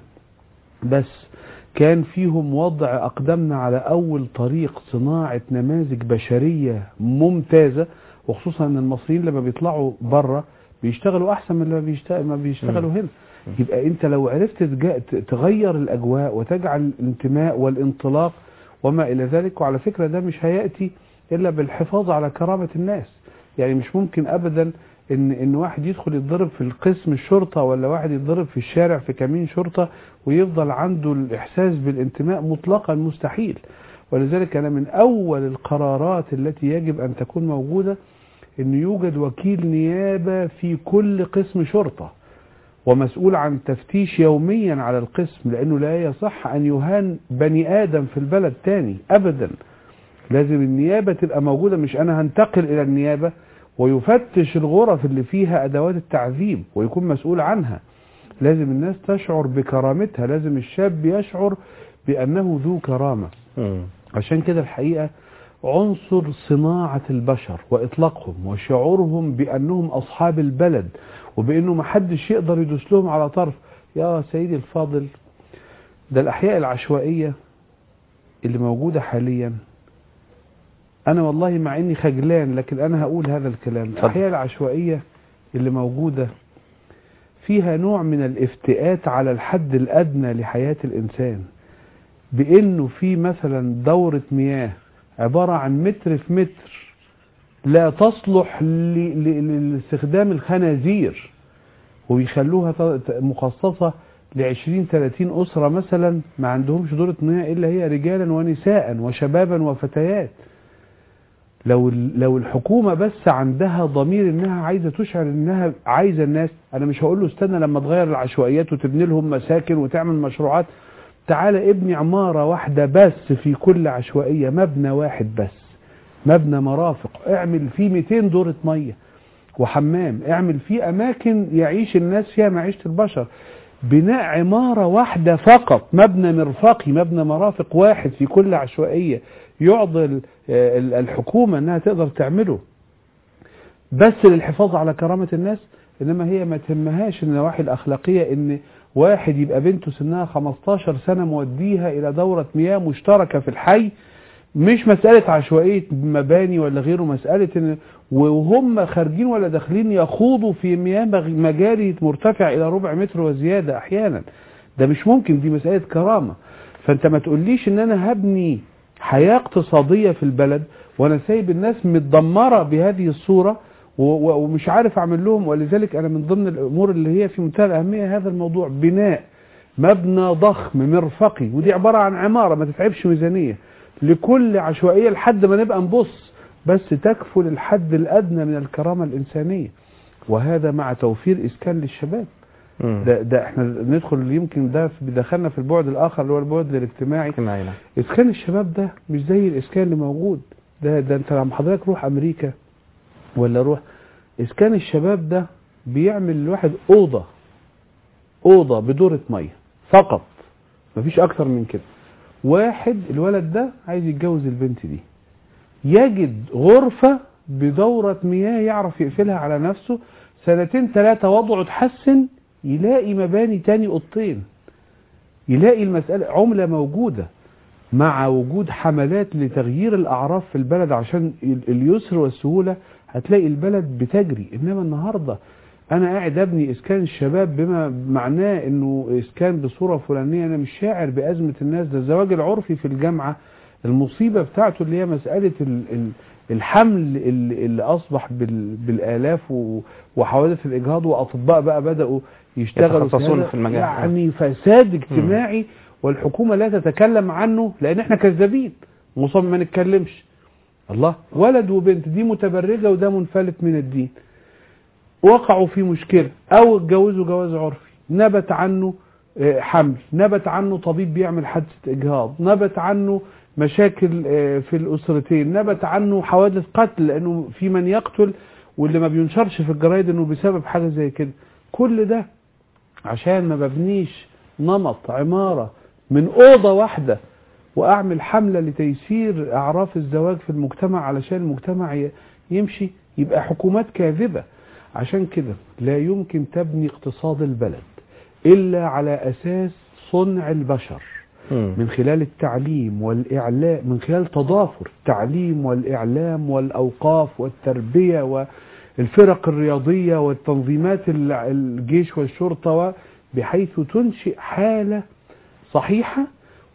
بس كان فيهم وضع أقدمنا على أول طريق صناعة نماذج بشرية ممتازة وخصوصا أن المصريين لما بيطلعوا بره بيشتغلوا احسن من اللي بيشتغل ما بيشتغلوا هنا يبقى انت لو عرفت تغير الاجواء وتجعل الانتماء والانطلاق وما الى ذلك وعلى فكره ده مش هياتي الا بالحفاظ على كرامه الناس يعني مش ممكن ابدا ان ان واحد يدخل يتضرب في القسم الشرطه ولا واحد يتضرب في الشارع في كمين شرطه ويفضل عنده الاحساس بالانتماء مطلقا مستحيل ولذلك انا من اول القرارات التي يجب ان تكون موجوده ان يوجد وكيل نيابة في كل قسم شرطة ومسؤول عن تفتيش يوميا على القسم لانه لا يصح ان يهان بني ادم في البلد تاني ابدا لازم النيابة تبقى موجودة مش انا هنتقل الى النيابة ويفتش الغرف اللي فيها ادوات التعذيب ويكون مسؤول عنها لازم الناس تشعر بكرامتها لازم الشاب يشعر بانه ذو كرامة عشان كده الحقيقة عنصر صناعة البشر وإطلاقهم وشعورهم بأنهم أصحاب البلد وبأنه محدش يقدر يدوس لهم على طرف يا سيدي الفاضل ده الأحياء العشوائية اللي موجودة حاليا أنا والله مع إني خجلان لكن أنا هقول هذا الكلام الأحياء العشوائية اللي موجودة فيها نوع من الافتئات على الحد الأدنى لحياة الإنسان بأنه في مثلا دورة مياه عبارة عن متر في متر لا تصلح ل- ل- لاستخدام الخنازير وبيخلوها ت- مخصصة لعشرين ثلاثين أسرة مثلا ما عندهمش دورة مياه إلا هي رجالا ونساء وشبابا وفتيات لو ال- لو الحكومة بس عندها ضمير انها عايزة تشعر انها عايزة الناس انا مش هقول له استنى لما تغير العشوائيات وتبني لهم مساكن وتعمل مشروعات تعالى ابني عمارة واحدة بس في كل عشوائية مبنى واحد بس مبنى مرافق اعمل فيه 200 دورة مية وحمام اعمل فيه اماكن يعيش الناس فيها معيشة البشر بناء عمارة واحدة فقط مبنى مرفقي مبنى مرافق واحد في كل عشوائية يعضل آه، ال- الحكومة انها تقدر تعمله بس للحفاظ على كرامة الناس انما هي ما تهمهاش النواحي الاخلاقية ان واحد يبقى بنته سنها 15 سنة موديها الى دورة مياه مشتركة في الحي مش مسألة عشوائية مباني ولا غيره مسألة ان وهم خارجين ولا داخلين يخوضوا في مياه مغ- مجاري مرتفع الى ربع متر وزيادة احيانا ده مش ممكن دي مسألة كرامة فانت ما تقوليش ان انا هبني حياة اقتصادية في البلد وانا سايب الناس متدمرة بهذه الصورة و- و- ومش عارف اعمل لهم ولذلك انا من ضمن الامور اللي هي في منتهى الاهمية هذا الموضوع بناء مبنى ضخم مرفقي ودي عبارة عن عمارة ما تتعبش ميزانية لكل عشوائية لحد ما نبقى نبص بس تكفل الحد الادنى من الكرامة الانسانية وهذا مع توفير اسكان للشباب مم. ده, ده احنا ندخل يمكن ده في- دخلنا في البعد الاخر اللي هو البعد الاجتماعي اجتماعي نعم. اسكان الشباب ده مش زي الاسكان اللي موجود ده ده انت لما حضرتك روح امريكا ولا روح اسكان الشباب ده بيعمل الواحد اوضه اوضه بدوره ميه فقط مفيش اكتر من كده واحد الولد ده عايز يتجوز البنت دي يجد غرفة بدورة مياه يعرف يقفلها على نفسه سنتين ثلاثة وضعه اتحسن يلاقي مباني تاني اوضتين يلاقي المسألة عملة موجودة مع وجود حملات لتغيير الأعراف في البلد عشان ال- اليسر والسهولة هتلاقي البلد بتجري إنما النهاردة أنا قاعد أبني إسكان الشباب بما معناه إنه إسكان بصورة فلانية أنا مش شاعر بأزمة الناس ده الزواج العرفي في الجامعة المصيبة بتاعته اللي هي مسألة ال- ال- الحمل اللي اللي أصبح بال- بالآلاف و- وحوادث الإجهاض وأطباء بقى بدأوا يشتغلوا يتخصصون هذا. في المجال. يعني فساد اجتماعي والحكومة لا تتكلم عنه لأن احنا كذابين مصمم ما نتكلمش الله ولد وبنت دي متبرجة وده منفلت من الدين وقعوا في مشكلة أو اتجوزوا جواز عرفي نبت عنه آه، حمل نبت عنه طبيب بيعمل حادثة إجهاض نبت عنه مشاكل آه، في الأسرتين نبت عنه حوادث قتل لأنه في من يقتل واللي ما بينشرش في الجرايد انه بسبب حاجة زي كده كل ده عشان ما ببنيش نمط عمارة من أوضة واحدة وأعمل حملة لتيسير أعراف الزواج في المجتمع علشان المجتمع ي- يمشي يبقى حكومات كاذبة عشان كده لا يمكن تبني اقتصاد البلد إلا على أساس صنع البشر مم. من خلال التعليم والإعلام من خلال تضافر التعليم والإعلام والأوقاف والتربية والفرق الرياضية والتنظيمات ال- الجيش والشرطة و- بحيث تنشئ حالة صحيحة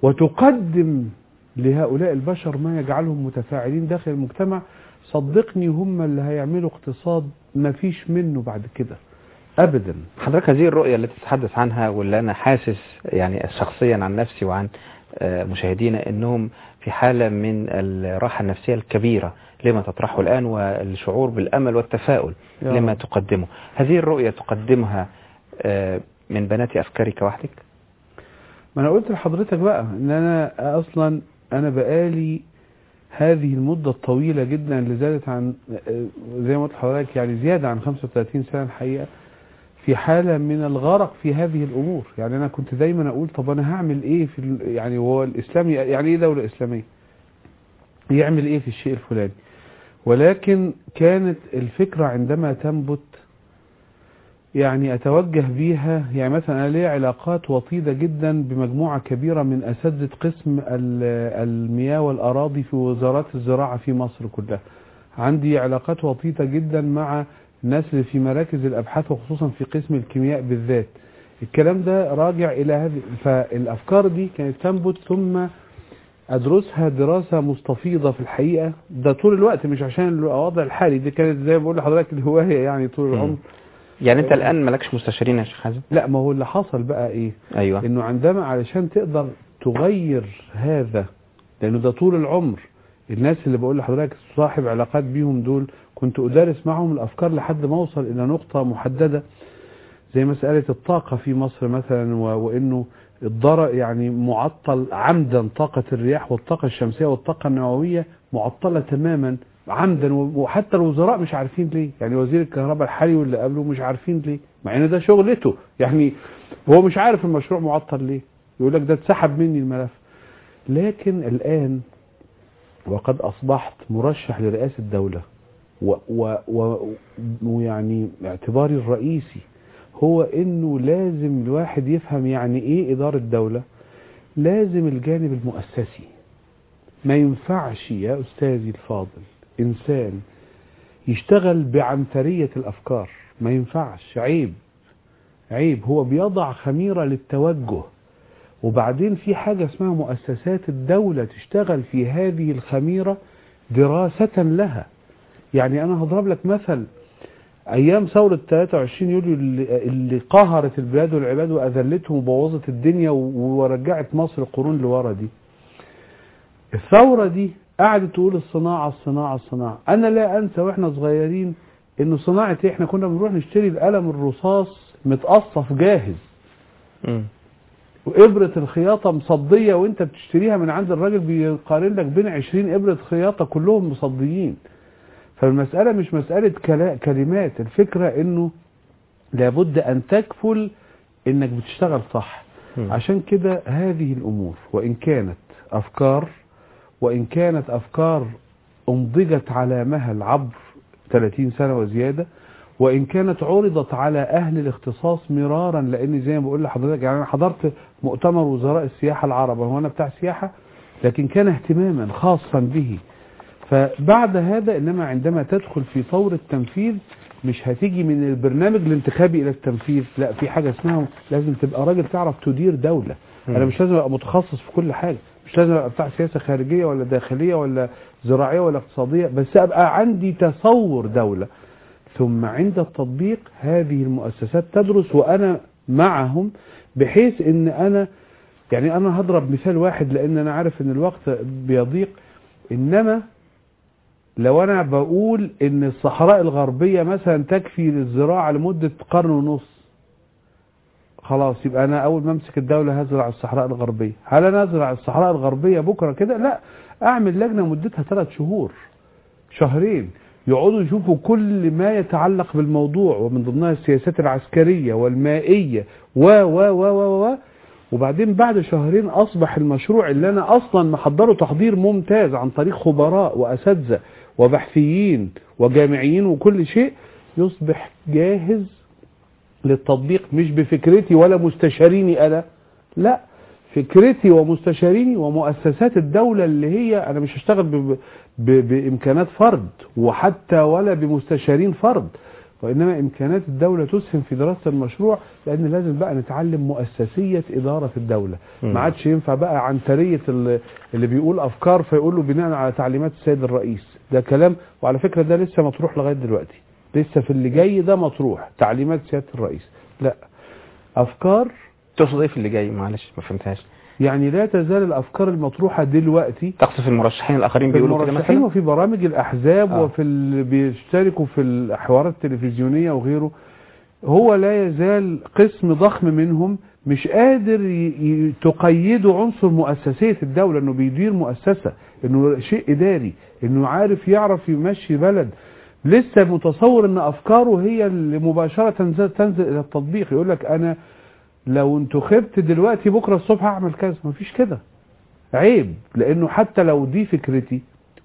وتقدم لهؤلاء البشر ما يجعلهم متفاعلين داخل المجتمع صدقني هم اللي هيعملوا اقتصاد ما فيش منه بعد كده أبدا حضرتك هذه الرؤية التي تتحدث عنها واللي أنا حاسس يعني شخصيا عن نفسي وعن آه، مشاهدينا أنهم في حالة من الراحة النفسية الكبيرة لما تطرحه الآن والشعور بالأمل والتفاؤل يا لما رب. تقدمه هذه الرؤية تقدمها آه، من بنات أفكارك وحدك ما انا قلت لحضرتك بقى ان انا اصلا انا بقالي هذه المدة الطويلة جدا اللي زادت عن زي ما قلت لحضرتك يعني زيادة عن 35 سنة الحقيقة في حالة من الغرق في هذه الأمور يعني أنا كنت دايما أقول طب أنا هعمل إيه في ال- يعني هو الإسلام يعني إيه دولة إسلامية يعمل ايه في الشيء الفلاني ولكن كانت الفكرة عندما تنبت يعني اتوجه بيها يعني مثلا انا ليا علاقات وطيدة جدا بمجموعة كبيرة من اساتذة قسم ال- المياه والاراضي في وزارات الزراعة في مصر كلها عندي علاقات وطيدة جدا مع الناس اللي في مراكز الابحاث وخصوصا في قسم الكيمياء بالذات الكلام ده راجع الى هذه فالافكار دي كانت تنبت ثم ادرسها دراسة مستفيضة في الحقيقة ده طول الوقت مش عشان الوضع الحالي دي كانت زي ما بقول لحضرتك الهواية يعني طول العمر يعني انت الان مالكش مستشارين يا شيخ حازم لا ما هو اللي حصل بقى ايه ايوه انه عندما علشان تقدر تغير هذا لانه ده طول العمر الناس اللي بقول لحضرتك صاحب علاقات بيهم دول كنت ادرس معهم الافكار لحد ما اوصل الى نقطة محددة زي مسألة الطاقة في مصر مثلا و- وانه الضرر يعني معطل عمدا طاقة الرياح والطاقة الشمسية والطاقة النووية معطلة تماما عمدا و- وحتى الوزراء مش عارفين ليه يعني وزير الكهرباء الحالي واللي قبله مش عارفين ليه مع ان ده شغلته يعني هو مش عارف المشروع معطل ليه يقول لك ده اتسحب مني الملف لكن الآن وقد أصبحت مرشح لرئاسة الدولة و و و ويعني اعتباري الرئيسي هو انه لازم الواحد يفهم يعني ايه ادارة دولة لازم الجانب المؤسسي ما ينفعش يا استاذي الفاضل انسان يشتغل بعنترية الافكار ما ينفعش عيب عيب هو بيضع خميرة للتوجه وبعدين في حاجة اسمها مؤسسات الدولة تشتغل في هذه الخميرة دراسة لها يعني انا هضرب لك مثل ايام ثورة 23 يوليو اللي, اللي قهرت البلاد والعباد واذلتهم وبوظت الدنيا و- ورجعت مصر قرون لورا دي الثورة دي قعدت تقول الصناعة الصناعة الصناعة انا لا انسى واحنا صغيرين انه صناعة ايه احنا كنا بنروح نشتري القلم الرصاص متقصف جاهز مم. وإبرة الخياطة مصدية وانت بتشتريها من عند الراجل بيقارن لك بين 20 إبرة خياطة كلهم مصديين فالمسألة مش مسألة كلا- كلمات الفكرة انه لابد ان تكفل انك بتشتغل صح مم. عشان كده هذه الامور وان كانت افكار وان كانت افكار انضجت على مهل عبر 30 سنة وزيادة وان كانت عرضت على اهل الاختصاص مرارا لان زي ما بقول لحضرتك يعني انا حضرت مؤتمر وزراء السياحة العرب هو انا بتاع سياحة لكن كان اهتماما خاصا به فبعد هذا انما عندما تدخل في طور التنفيذ مش هتيجي من البرنامج الانتخابي الى التنفيذ لا في حاجة اسمها لازم تبقى راجل تعرف تدير دولة انا مش لازم ابقى متخصص في كل حاجة مش لازم ابقى بتاع سياسة خارجية ولا داخلية ولا زراعية ولا اقتصادية بس ابقى عندي تصور دولة ثم عند التطبيق هذه المؤسسات تدرس وانا معهم بحيث ان انا يعني انا هضرب مثال واحد لان انا عارف ان الوقت بيضيق انما لو انا بقول ان الصحراء الغربية مثلا تكفي للزراعة لمدة قرن ونص خلاص يبقى انا اول ما امسك الدولة هزرع الصحراء الغربية هل انا ازرع الصحراء الغربية بكرة كده لا اعمل لجنة مدتها ثلاث شهور شهرين يقعدوا يشوفوا كل ما يتعلق بالموضوع ومن ضمنها السياسات العسكرية والمائية و و و و و وبعدين بعد شهرين أصبح المشروع اللي أنا أصلا محضره تحضير ممتاز عن طريق خبراء وأساتذة وبحثيين وجامعيين وكل شيء يصبح جاهز للتطبيق مش بفكرتي ولا مستشاريني أنا لا فكرتي ومستشاريني ومؤسسات الدولة اللي هي أنا مش هشتغل ب... ب... بإمكانات فرد وحتى ولا بمستشارين فرد وإنما إمكانات الدولة تسهم في دراسة المشروع لأن لازم بقى نتعلم مؤسسية إدارة الدولة مم. ما عادش ينفع بقى عنترية اللي, اللي بيقول أفكار فيقول له بناء على تعليمات السيد الرئيس ده كلام وعلى فكرة ده لسه مطروح لغاية دلوقتي لسه في اللي جاي ده مطروح تعليمات سيادة الرئيس لا أفكار تقصد ايه في اللي جاي معلش ما فهمتهاش يعني لا تزال الافكار المطروحه دلوقتي تقصد في المرشحين الاخرين في بيقولوا كده المرشحين مثلا وفي برامج الاحزاب آه. وفي اللي بيشتركوا في الحوارات التلفزيونيه وغيره هو لا يزال قسم ضخم منهم مش قادر ي- ي- تقيده عنصر مؤسسيه الدوله انه بيدير مؤسسه انه شيء اداري انه عارف يعرف يمشي بلد لسه متصور ان افكاره هي اللي مباشره تنزل, تنزل الى التطبيق يقول لك انا لو انتخبت دلوقتي بكره الصبح اعمل كذا مفيش كده عيب لانه حتى لو دي فكرتي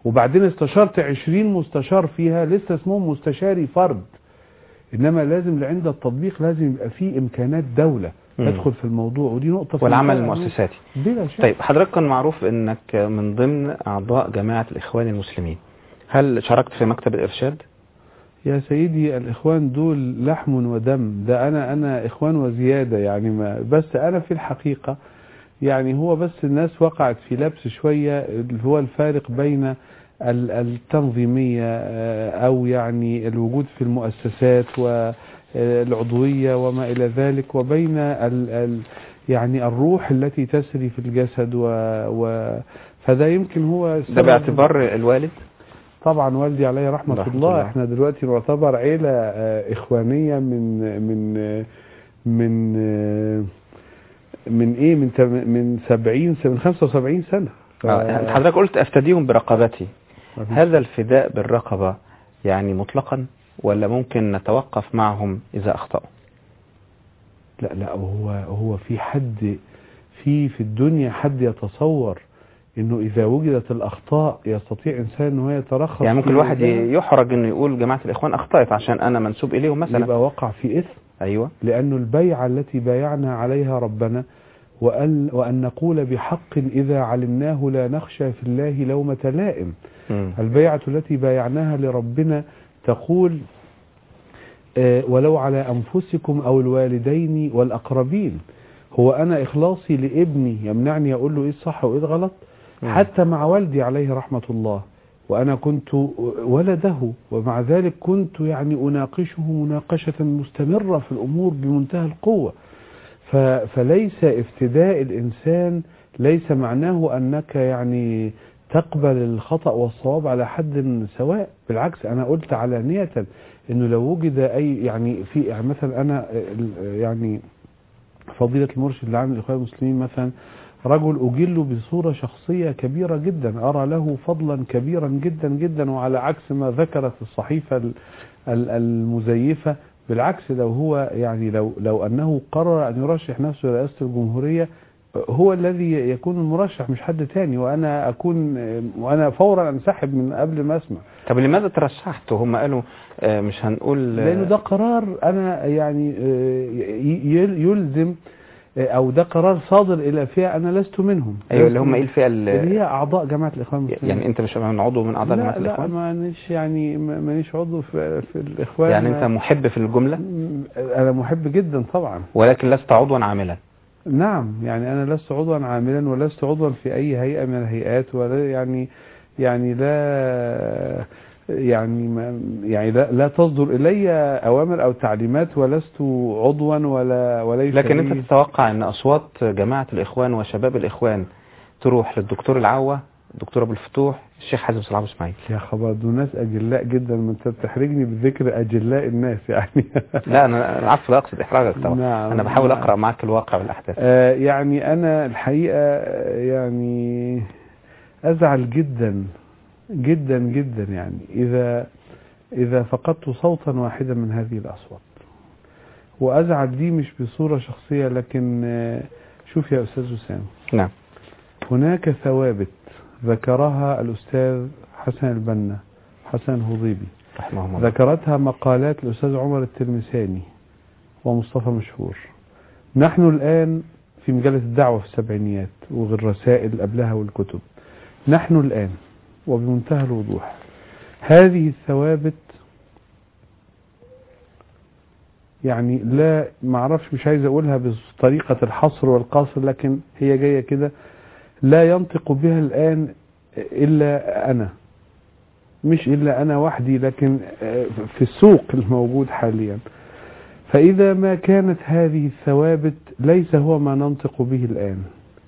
وبعدين استشرت 20 مستشار فيها لسه اسمهم مستشاري فرد انما لازم عند التطبيق لازم يبقى فيه امكانات دوله مم. تدخل في الموضوع ودي نقطه في والعمل منتهى الأهمية. المؤسساتي بلا شك طيب حضرتك كان معروف انك من ضمن اعضاء جماعة الاخوان المسلمين هل شاركت في مكتب الارشاد يا سيدي الاخوان دول لحم ودم ده انا انا اخوان وزياده يعني ما بس انا في الحقيقه يعني هو بس الناس وقعت في لبس شويه اللي هو الفارق بين ال- التنظيميه آه، او يعني الوجود في المؤسسات والعضويه وما الى ذلك وبين ال ال يعني الروح التي تسري في الجسد و, و فده يمكن هو ده السبب- باعتبار الوالد طبعا والدي عليه رحمة, رحمة الله. الله. احنا دلوقتي نعتبر عيلة آه، إخوانية من من آه، من آه، من ايه من تم- من 70 س- من 75 سنة ف- آه، حضرتك قلت افتديهم برقبتي ما فيش- هذا الفداء بالرقبة يعني مطلقا ولا ممكن نتوقف معهم اذا اخطأوا لا لا هو هو في حد في في الدنيا حد يتصور انه اذا وجدت الاخطاء يستطيع انسان انه هو يترخص يعني ممكن في الواحد ده، يحرج انه يقول جماعة الاخوان اخطأت عشان انا منسوب اليهم مثلا يبقى وقع في اثم ايوه لأن البيعة التي بايعنا عليها ربنا وأن, وأن نقول بحق إذا علمناه لا نخشى في الله لومة لائم مم. البيعة التي بايعناها لربنا تقول آه، ولو على أنفسكم أو الوالدين والأقربين هو أنا إخلاصي لابني يمنعني أقول له إيه الصح وإيه الغلط مم. حتى مع والدي عليه رحمة الله وأنا كنت ولده ومع ذلك كنت يعني أناقشه مناقشة مستمرة في الأمور بمنتهى القوة ف- فليس افتداء الإنسان ليس معناه أنك يعني تقبل الخطأ والصواب على حد سواء بالعكس أنا قلت علانية أنه لو وجد أي يعني في يعني مثلا أنا ال- يعني فضيلة المرشد العام للإخوان المسلمين مثلا رجل أجل بصورة شخصية كبيرة جدا أرى له فضلا كبيرا جدا جدا وعلى عكس ما ذكرت الصحيفة ال- ال- المزيفة بالعكس لو هو يعني لو لو أنه قرر أن يرشح نفسه لرئاسة الجمهورية هو الذي يكون المرشح مش حد تاني وأنا أكون وأنا فورا أنسحب من قبل ما أسمع طب لماذا ترشحت وهم قالوا آه، مش هنقول آه، لأنه ده قرار أنا يعني آه، ي- ي- يلزم آه، أو ده قرار صادر إلى فئة أنا لست منهم ايوه اللي هم ايه الفئة اللي اللي هي أعضاء جماعة الإخوان المسلمين يعني انت مش من عضو من اعضاء جماعة لا لا الاخوان مانيش يعني ما- مانيش عضو في, في الإخوان يعني انت محب في الجملة أنا محب جدا طبعا ولكن لست عضوا عاملا نعم يعني أنا لست عضوا عاملا ولست عضوا في أي هيئة من الهيئات ولا يعني يعني لا يعني ما يعني لا, لا تصدر إلي أوامر أو تعليمات ولست عضوا ولا وليس لكن لي- انت تتوقع ان اصوات جماعة الاخوان وشباب الاخوان تروح للدكتور العوة الدكتور ابو الفتوح الشيخ حازم صلاح أبو اسماعيل يا خبر دول ناس أجلاء جدا ما أنت بتحرجني بذكر أجلاء الناس يعني لا انا العفو لا اقصد احراجك طبعا نعم، انا بحاول نعم. اقرا معاك الواقع والاحداث آه، يعني أنا الحقيقة آه، يعني أزعل جدا جدا جدا يعني إذا إذا فقدت صوتا واحدا من هذه الأصوات وأزعل دي مش بصورة شخصية لكن آه، شوف يا أستاذ وسام نعم هناك ثوابت ذكرها الأستاذ حسن البنا حسن الهضيبي رحمهم الله ذكرتها مقالات الأستاذ عمر التلمساني ومصطفى مشهور نحن الآن في مجلة الدعوة في السبعينيات والرسائل قبلها والكتب نحن الآن وبمنتهى الوضوح هذه الثوابت يعني لا معرفش مش عايز أقولها بطريقة الحصر والقصر لكن هي جاية كده لا ينطق بها الآن إلا أنا مش إلا أنا وحدي لكن آه، في السوق الموجود حاليا فإذا ما كانت هذه الثوابت ليس هو ما ننطق به الآن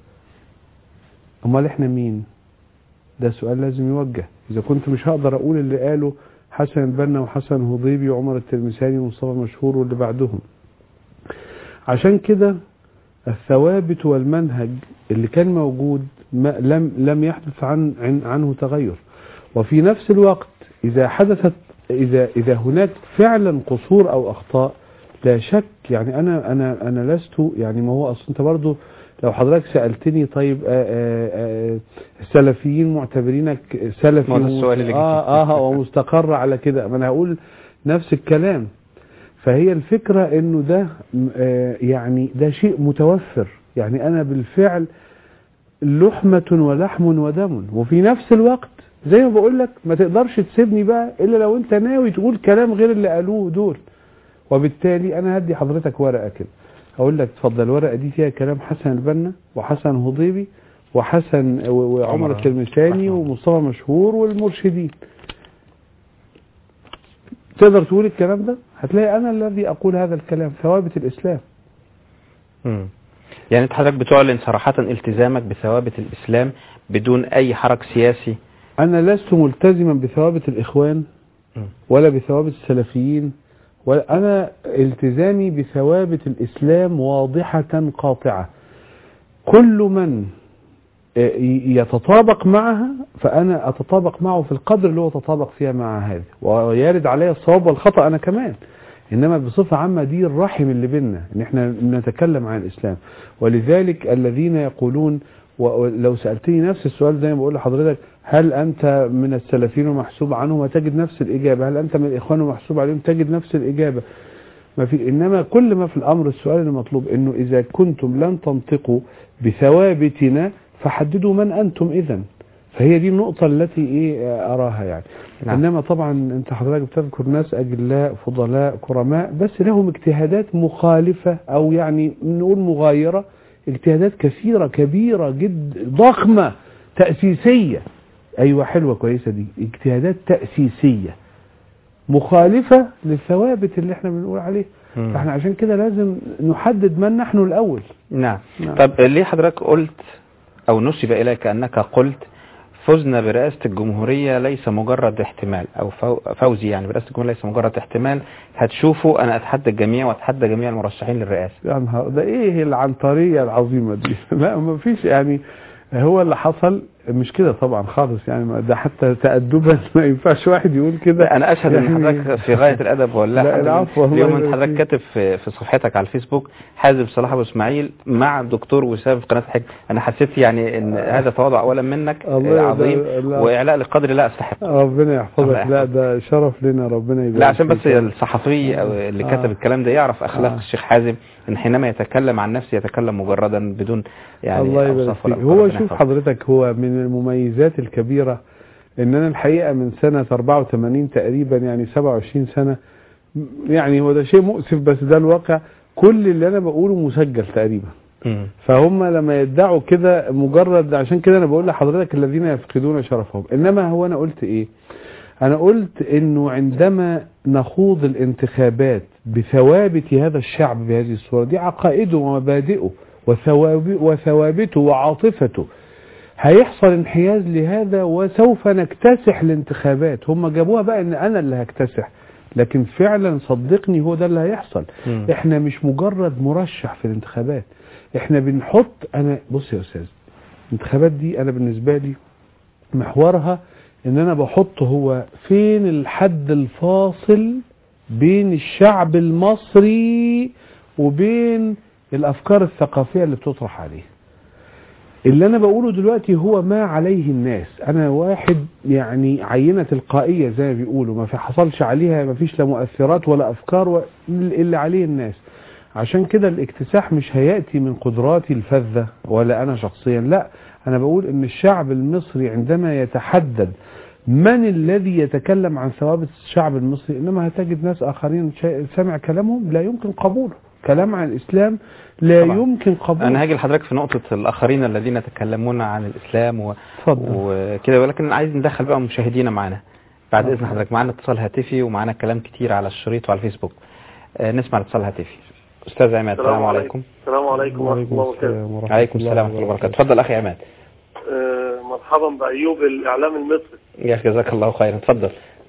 أمال إحنا مين ده سؤال لازم يوجه إذا كنت مش هقدر أقول اللي قاله حسن البنا وحسن هضيبي وعمر التلمساني ومصطفى مشهور واللي بعدهم عشان كده الثوابت والمنهج اللي كان موجود ما لم لم يحدث عن, عن عنه تغير وفي نفس الوقت إذا حدثت إذا إذا هناك فعلا قصور أو أخطاء لا شك يعني أنا أنا أنا لست يعني ما هو أصل أنت برضه لو حضرتك سألتني طيب آه، آه، آه، السلفيين معتبرينك سلفي ما هو ده السؤال اللي جه. اه اه ومستقر على كده ما انا هقول نفس الكلام فهي الفكرة انه ده م- آه، يعني ده شيء متوفر يعني انا بالفعل لحمة ولحم ودم وفي نفس الوقت زي ما بقول لك ما تقدرش تسيبني بقى الا لو انت ناوي تقول كلام غير اللي قالوه دول وبالتالي انا هدي حضرتك ورقة كده اقول لك اتفضل الورقة دي فيها كلام حسن البنا وحسن هضيبي وحسن و- وعمر عمر التلمساني رحمه ومصطفى مشهور والمرشدين تقدر تقول الكلام ده هتلاقي انا الذي اقول هذا الكلام ثوابت الاسلام مم. يعني انت حضرتك بتعلن صراحة التزامك بثوابت الإسلام بدون أي حرك سياسي انا لست ملتزما بثوابت الاخوان مم. ولا بثوابت السلفيين ولا انا التزامي بثوابت الاسلام واضحة قاطعة كل من ي- يتطابق معها فانا اتطابق معه في القدر اللي هو تطابق فيها مع هذا ويرد علي الصواب والخطأ انا كمان انما بصفة عامة دي الرحم اللي بيننا ان احنا نتكلم عن الاسلام ولذلك الذين يقولون ولو سألتني نفس السؤال زي ما بقول لحضرتك هل أنت من السلفيين ومحسوب عنهم وتجد نفس الإجابة هل أنت من الإخوان ومحسوب عليهم تجد نفس الإجابة ما في إنما كل ما في الأمر السؤال المطلوب إنه إذا كنتم لن تنطقوا بثوابتنا فحددوا من أنتم إذا فهي دي النقطة التي إيه أراها يعني نعم. إنما طبعا أنت حضرتك بتذكر ناس أجلاء فضلاء كرماء بس لهم اجتهادات مخالفة أو يعني نقول مغايرة اجتهادات كثيرة كبيرة جد ضخمة تأسيسية أيوة حلوة كويسة دي اجتهادات تأسيسية مخالفة للثوابت اللي احنا بنقول عليه مم. فاحنا عشان كده لازم نحدد من نحن الأول نعم نعم. طب ليه حضرتك قلت أو نسب إليك أنك قلت فزنا برئاسة الجمهورية ليس مجرد احتمال أو فو- فوزي يعني برئاسة الجمهورية ليس مجرد احتمال هتشوفوا أنا أتحدى الجميع وأتحدى جميع المرشحين للرئاسة يا نهار ده ايه العنطرية العظيمة دي لا ما فيش يعني هو اللي حصل مش كده طبعا خالص يعني ما- ده حتى تأدبا ما ينفعش واحد يقول كده انا اشهد ان يعني- حضرتك في غايه الادب ولا لا، العفو، الله اليوم انت يبارك حضرتك فيك. كاتب في في صفحتك على الفيسبوك حازم صلاح ابو اسماعيل مع الدكتور وسام في قناه الحج انا حسيت يعني ان هذا تواضع اولا منك الله آه، عظيم ده- لا. واعلاء لقدر لا استحق ربنا الله يحفظك يحفظك. لا ده شرف لنا ربنا يبارك لا عشان بس فيك. الصحفي أو اللي آه. كتب الكلام ده يعرف اخلاق آه. الشيخ حازم ان حينما يتكلم عن نفسه يتكلم مجردا بدون يعني الله يبارك اوصاف ولا فيك أفكار. هو ربنا شوف يحفظك. حضرتك هو من المميزات الكبيرة ان انا الحقيقة من سنة 84 تقريبا يعني 27 سنة م- يعني هو ده شيء مؤسف بس ده الواقع كل اللي انا بقوله مسجل تقريبا مم. فهم لما يدعوا كده مجرد عشان كده انا بقول لحضرتك الذين يفقدون شرفهم انما هو انا قلت ايه انا قلت انه عندما نخوض الانتخابات بثوابت هذا الشعب بهذه الصورة دي عقائده ومبادئه وثواب وثوابته وعاطفته هيحصل انحياز لهذا وسوف نكتسح الانتخابات هم جابوها بقى ان انا اللي هكتسح لكن فعلا صدقني هو ده اللي هيحصل مم. احنا مش مجرد مرشح في الانتخابات احنا بنحط انا بص يا استاذ الانتخابات دي انا بالنسبة لي محورها ان انا بحط هو فين الحد الفاصل بين الشعب المصري وبين الافكار الثقافية اللي بتطرح عليه اللي انا بقوله دلوقتي هو ما عليه الناس انا واحد يعني عينة تلقائية زي ما بيقولوا ما في حصلش عليها ما فيش لا مؤثرات ولا افكار و- اللي عليه الناس عشان كده الاكتساح مش هيأتي من قدراتي الفذة ولا انا شخصيا لا انا بقول ان الشعب المصري عندما يتحدد من الذي يتكلم عن ثوابت الشعب المصري انما هتجد ناس اخرين شا- سامع كلامهم لا يمكن قبوله كلام عن الاسلام لا طبعا. يمكن قبوله انا هاجي لحضرتك في نقطه الاخرين الذين يتكلمون عن الاسلام و... اتفضل وكده ولكن عايز ندخل بقى مشاهدينا معانا بعد اتفضل. اذن حضرتك معانا اتصال هاتفي ومعانا كلام كتير على الشريط وعلى الفيسبوك آه، نسمع الاتصال الهاتفي استاذ عماد السلام عليكم السلام عليكم ورحمة وعليكم الله وبركاته السلام ورحمة عليكم السلام ورحمه الله وبركاته اتفضل اخي عماد آه، مرحبا بأيوب الإعلام المصري يا اخي جزاك الله خيرا اتفضل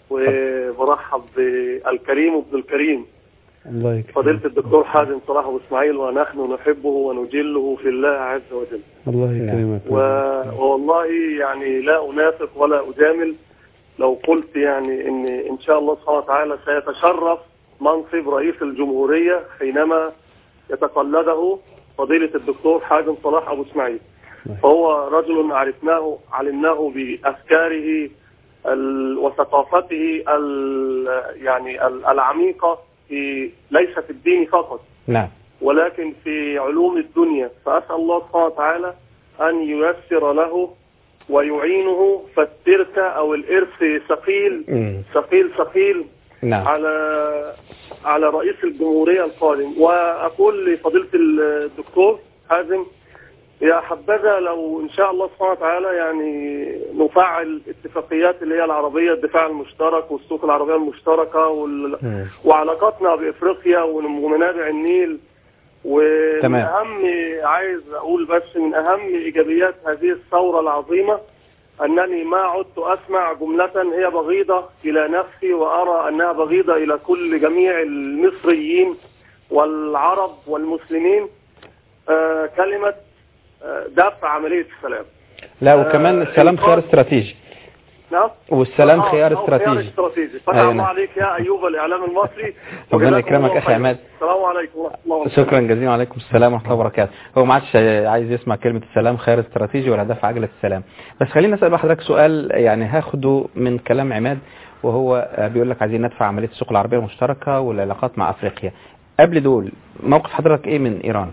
وبرحب بالكريم وابن الكريم الله يكرمك فضيلة الدكتور حازم صلاح أبو إسماعيل ونحن نحبه ونجله في الله عز وجل الله يكرمك و... والله يعني لا أنافق ولا أجامل لو قلت يعني إن إن شاء الله سبحانه وتعالى سيتشرف منصب رئيس الجمهورية حينما يتقلده فضيلة الدكتور حازم صلاح أبو إسماعيل فهو رجل عرفناه علمناه بأفكاره ال- وثقافته ال- يعني ال- العميقة في ليس في الدين فقط نعم ولكن في علوم الدنيا فأسأل الله سبحانه وتعالى أن ييسر له ويعينه فالتركة أو الإرث ثقيل مم. ثقيل ثقيل نعم على على رئيس الجمهورية القادم وأقول لفضيلة الدكتور حازم يا حبذا لو إن شاء الله سبحانه وتعالى يعني نفعل اتفاقيات اللي هي العربية الدفاع المشترك والسوق العربية المشتركة وال... مم. وعلاقاتنا بافريقيا ومنابع النيل ومن تمام. اهم عايز اقول بس من اهم ايجابيات هذه الثوره العظيمه انني ما عدت اسمع جمله هي بغيضه الى نفسي وارى انها بغيضه الى كل جميع المصريين والعرب والمسلمين آه كلمه آه دفع عمليه السلام لا وكمان آه، السلام خيار إنقاذ- استراتيجي نعم والسلام آه، خيار آه، خيار استراتيجي استراتيجي فتح أيوة الله نعم. عليك يا ايوب الاعلام المصري ربنا وجزاكم يكرمك الله أخي خيرا. عماد. السلام عليكم ورحمه الله وبركاته شكرا جزيلا وعليكم السلام ورحمه الله وبركاته هو ما عادش عايز يسمع كلمه السلام خير استراتيجي ولا دفع عجله السلام بس خلينا اسال بقى حضرتك سؤال يعني هاخده من كلام عماد وهو آه، بيقول لك عايزين ندفع عمليه السوق العربيه المشتركه والعلاقات مع افريقيا قبل دول موقف حضرتك ايه من ايران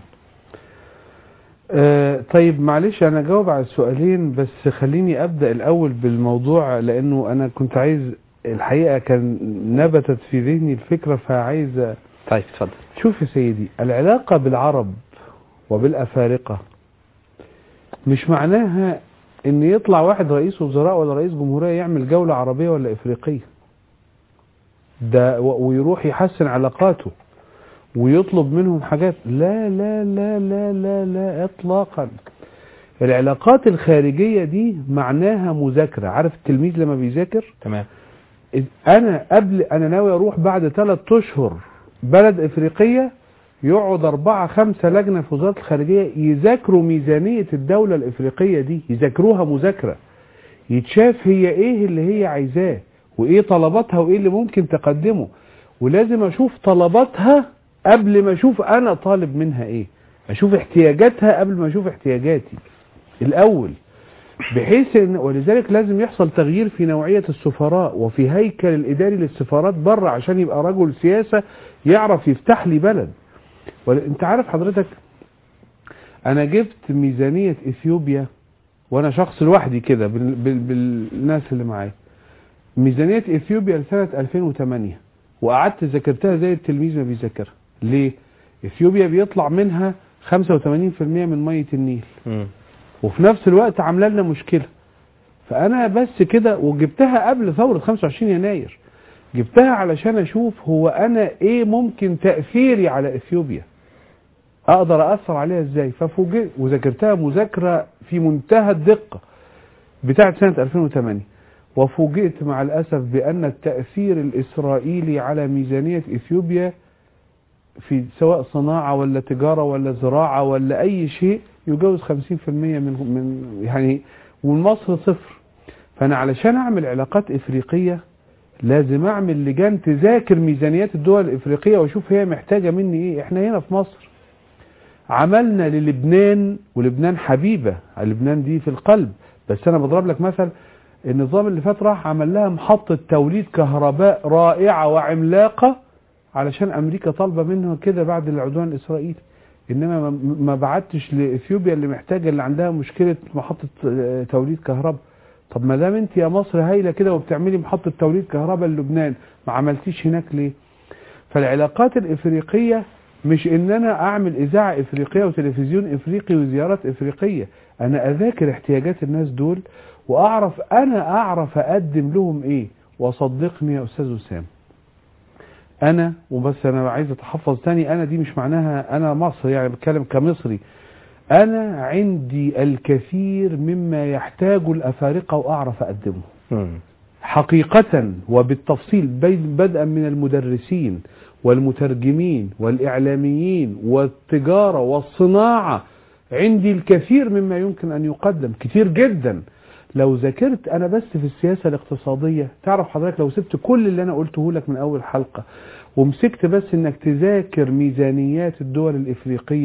آه طيب معلش انا اجاوب على السؤالين بس خليني ابدا الاول بالموضوع لانه انا كنت عايز الحقيقه كان نبتت في ذهني الفكره فعايز طيب اتفضل شوف يا سيدي العلاقه بالعرب وبالافارقه مش معناها ان يطلع واحد رئيس وزراء ولا رئيس جمهوريه يعمل جوله عربيه ولا افريقيه ده و- ويروح يحسن علاقاته ويطلب منهم حاجات لا لا لا لا لا لا اطلاقا العلاقات الخارجية دي معناها مذاكرة عارف التلميذ لما بيذاكر تمام انا قبل انا ناوي اروح بعد ثلاث اشهر بلد افريقية يقعد اربعة خمسة لجنة في وزارة الخارجية يذاكروا ميزانية الدولة الافريقية دي يذاكروها مذاكرة يتشاف هي ايه اللي هي عايزاه وايه طلباتها وايه اللي ممكن تقدمه ولازم اشوف طلباتها قبل ما اشوف انا طالب منها ايه اشوف احتياجاتها قبل ما اشوف احتياجاتي الاول بحيث ان ولذلك لازم يحصل تغيير في نوعية السفراء وفي هيكل الاداري للسفارات بره عشان يبقى رجل سياسة يعرف يفتح لي بلد وانت عارف حضرتك انا جبت ميزانية اثيوبيا وانا شخص لوحدي كده بال- بال- بالناس اللي معايا ميزانية اثيوبيا لسنة 2008 وقعدت ذاكرتها زي التلميذ ما بيذاكرها ليه اثيوبيا بيطلع منها 85% من مية النيل مم. وفي نفس الوقت عامله لنا مشكله فانا بس كده وجبتها قبل ثوره 25 يناير جبتها علشان اشوف هو انا ايه ممكن تاثيري على اثيوبيا اقدر اثر عليها ازاي ففوجئت وذاكرتها مذاكره في منتهى الدقه بتاعه سنه 2008 وفوجئت مع الاسف بان التاثير الاسرائيلي على ميزانيه اثيوبيا في سواء صناعة ولا تجارة ولا زراعة ولا أي شيء يجاوز 50% من من يعني ومصر صفر فأنا علشان أعمل علاقات إفريقية لازم أعمل لجان تذاكر ميزانيات الدول الإفريقية وأشوف هي محتاجة مني إيه إحنا هنا في مصر عملنا للبنان ولبنان حبيبة لبنان دي في القلب بس أنا بضرب لك مثل النظام اللي فات راح عمل لها محطة توليد كهرباء رائعة وعملاقة علشان امريكا طالبه منه كده بعد العدوان الاسرائيلي انما ما- ما بعتش لاثيوبيا اللي محتاجه اللي عندها مشكله محطه آه، توليد كهرباء طب ما دام انت يا مصر هايله كده وبتعملي محطه توليد كهرباء للبنان ما عملتيش هناك ليه فالعلاقات الافريقيه مش ان انا اعمل اذاعه افريقيه وتلفزيون افريقي وزيارات افريقيه انا اذاكر احتياجات الناس دول واعرف انا اعرف اقدم لهم ايه وصدقني يا استاذ وسام انا وبس انا عايز اتحفظ تاني انا دي مش معناها انا مصري يعني بتكلم كمصري انا عندي الكثير مما يحتاجه الافارقه واعرف اقدمه مم. حقيقة وبالتفصيل بين- بدءا من المدرسين والمترجمين والإعلاميين والتجارة والصناعة عندي الكثير مما يمكن أن يقدم كتير جدا لو ذاكرت أنا بس في السياسة الاقتصادية تعرف حضرتك لو سبت كل اللي أنا قلته لك من أول حلقة ومسكت بس إنك تذاكر ميزانيات الدول الإفريقية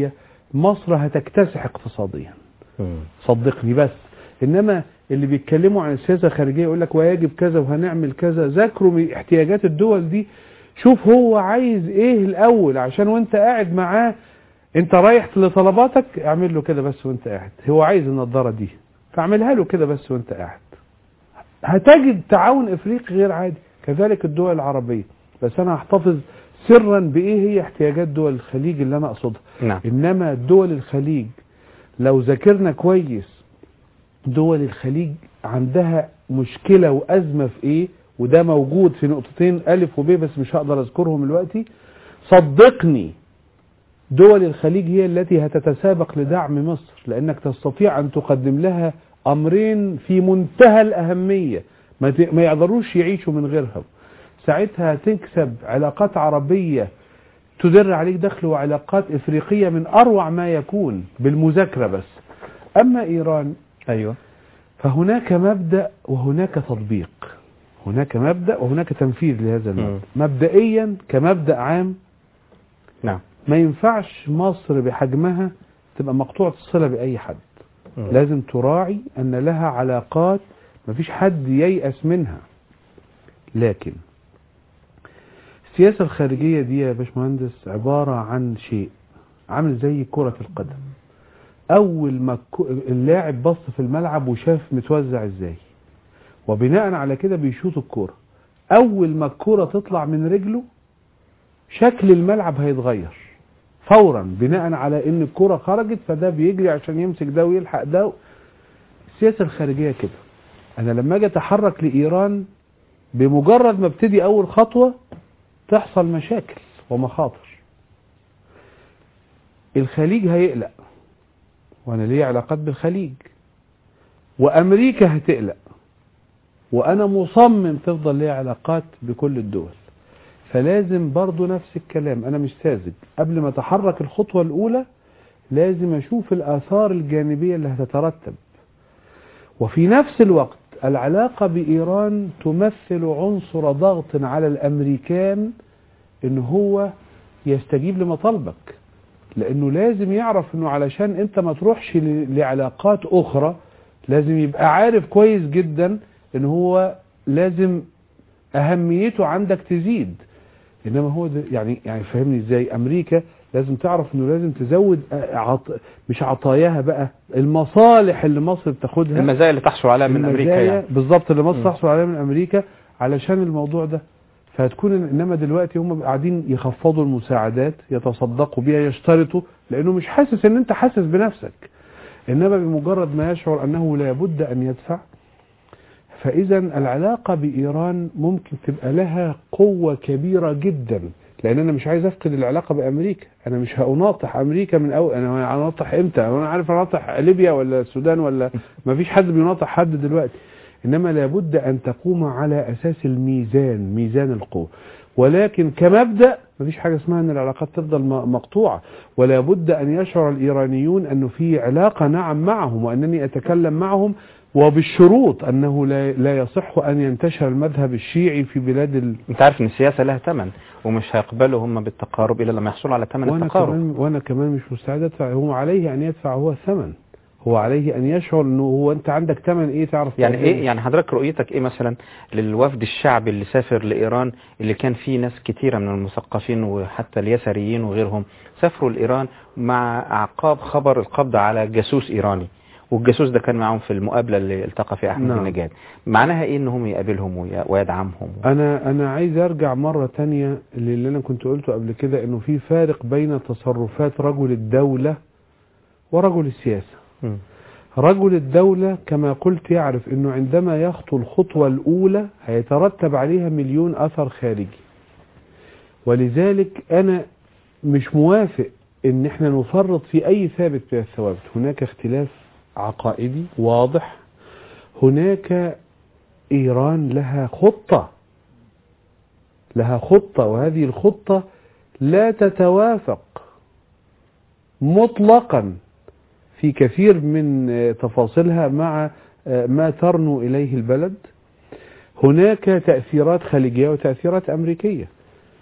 مصر هتكتسح اقتصاديا صدقني بس انما اللي بيتكلموا عن السياسه الخارجيه يقول لك ويجب كذا وهنعمل كذا ذاكروا من احتياجات الدول دي شوف هو عايز ايه الاول عشان وانت قاعد معاه انت رايح لطلباتك اعمل له كده بس وانت قاعد هو عايز النضاره دي فاعملها له كده بس وانت قاعد هتجد تعاون افريقي غير عادي كذلك الدول العربيه بس انا هحتفظ سرا بايه هي احتياجات دول الخليج اللي انا اقصدها نعم انما دول الخليج لو ذاكرنا كويس دول الخليج عندها مشكلة وأزمة في إيه وده موجود في نقطتين ألف وب بس مش هقدر أذكرهم دلوقتي صدقني دول الخليج هي التي هتتسابق لدعم مصر لأنك تستطيع أن تقدم لها أمرين في منتهى الأهمية ما ت- ما يقدروش يعيشوا من غيرها ساعتها تكسب علاقات عربية تدر عليك دخل وعلاقات إفريقية من أروع ما يكون بالمذاكرة بس أما إيران ايوه فهناك مبدأ وهناك تطبيق هناك مبدأ وهناك تنفيذ لهذا المبدأ مبدئيا كمبدأ عام نعم ما ينفعش مصر بحجمها تبقى مقطوعة الصلة بأي حد لازم تراعي أن لها علاقات مفيش حد ييأس منها لكن السياسة الخارجية دي يا باشمهندس عبارة عن شيء عامل زي كرة القدم أول ما الكو- اللاعب بص في الملعب وشاف متوزع ازاي وبناء على كده بيشوط الكرة أول ما الكرة تطلع من رجله شكل الملعب هيتغير فورا بناء على ان الكرة خرجت فده بيجري عشان يمسك ده ويلحق ده السياسة الخارجية كده انا لما اجي اتحرك لايران بمجرد ما ابتدي اول خطوة تحصل مشاكل ومخاطر الخليج هيقلق وانا ليا علاقات بالخليج وامريكا هتقلق وانا مصمم تفضل ليا علاقات بكل الدول فلازم برضو نفس الكلام انا مش ساذج قبل ما اتحرك الخطوة الاولى لازم اشوف الاثار الجانبية اللي هتترتب وفي نفس الوقت العلاقة بايران تمثل عنصر ضغط على الامريكان ان هو يستجيب لمطالبك لانه لازم يعرف انه علشان انت ما تروحش ل- لعلاقات اخرى لازم يبقى عارف كويس جدا ان هو لازم اهميته عندك تزيد انما هو ده يعني يعني فهمني ازاي امريكا لازم تعرف انه لازم تزود آه، عط... مش عطاياها بقى المصالح اللي مصر بتاخدها المزايا اللي تحصل عليها من امريكا المزايا يعني بالظبط اللي م. مصر تحصل عليها من امريكا علشان الموضوع ده فهتكون انما دلوقتي هم قاعدين يخفضوا المساعدات يتصدقوا بيها يشترطوا لانه مش حاسس ان انت حاسس بنفسك انما بمجرد ما يشعر انه لابد ان يدفع فاذا العلاقه بايران ممكن تبقى لها قوه كبيره جدا لان انا مش عايز افقد العلاقه بامريكا انا مش هناطح امريكا من أول انا هناطح امتى انا عارف اناطح ليبيا ولا السودان ولا ما فيش حد بيناطح حد دلوقتي انما لابد ان تقوم على اساس الميزان ميزان القوه ولكن كمبدا مفيش حاجه اسمها ان العلاقات تفضل م- مقطوعه ولا بد ان يشعر الايرانيون انه في علاقه نعم معهم وانني اتكلم معهم وبالشروط انه لا لا يصح ان ينتشر المذهب الشيعي في بلاد ال... انت عارف ان السياسة لها ثمن ومش هيقبلوا هم بالتقارب الا لما يحصلوا على ثمن وانا التقارب كمان وانا كمان مش مستعد ادفع هو عليه ان يدفع هو الثمن هو عليه ان يشعر انه هو انت عندك ثمن ايه تعرف يعني تعمله. ايه يعني حضرتك رؤيتك ايه مثلا للوفد الشعبي اللي سافر لايران اللي كان فيه ناس كتيرة من المثقفين وحتى اليساريين وغيرهم سافروا لايران مع اعقاب خبر القبض على جاسوس ايراني والجاسوس ده كان معاهم في المقابلة اللي التقى فيها احمد نعم. النجاد معناها ايه انهم يقابلهم وي- ويدعمهم انا انا عايز ارجع مرة تانية للي انا كنت قلته قبل كده انه في فارق بين تصرفات رجل الدولة ورجل السياسة مم. رجل الدولة كما قلت يعرف انه عندما يخطو الخطوة الاولى هيترتب عليها مليون اثر خارجي ولذلك انا مش موافق ان احنا نفرط في اي ثابت من الثوابت هناك اختلاف عقائدي واضح هناك ايران لها خطة لها خطة وهذه الخطة لا تتوافق مطلقا في كثير من آه، تفاصيلها مع آه، ما ترنو إليه البلد هناك تأثيرات خليجية وتأثيرات أمريكية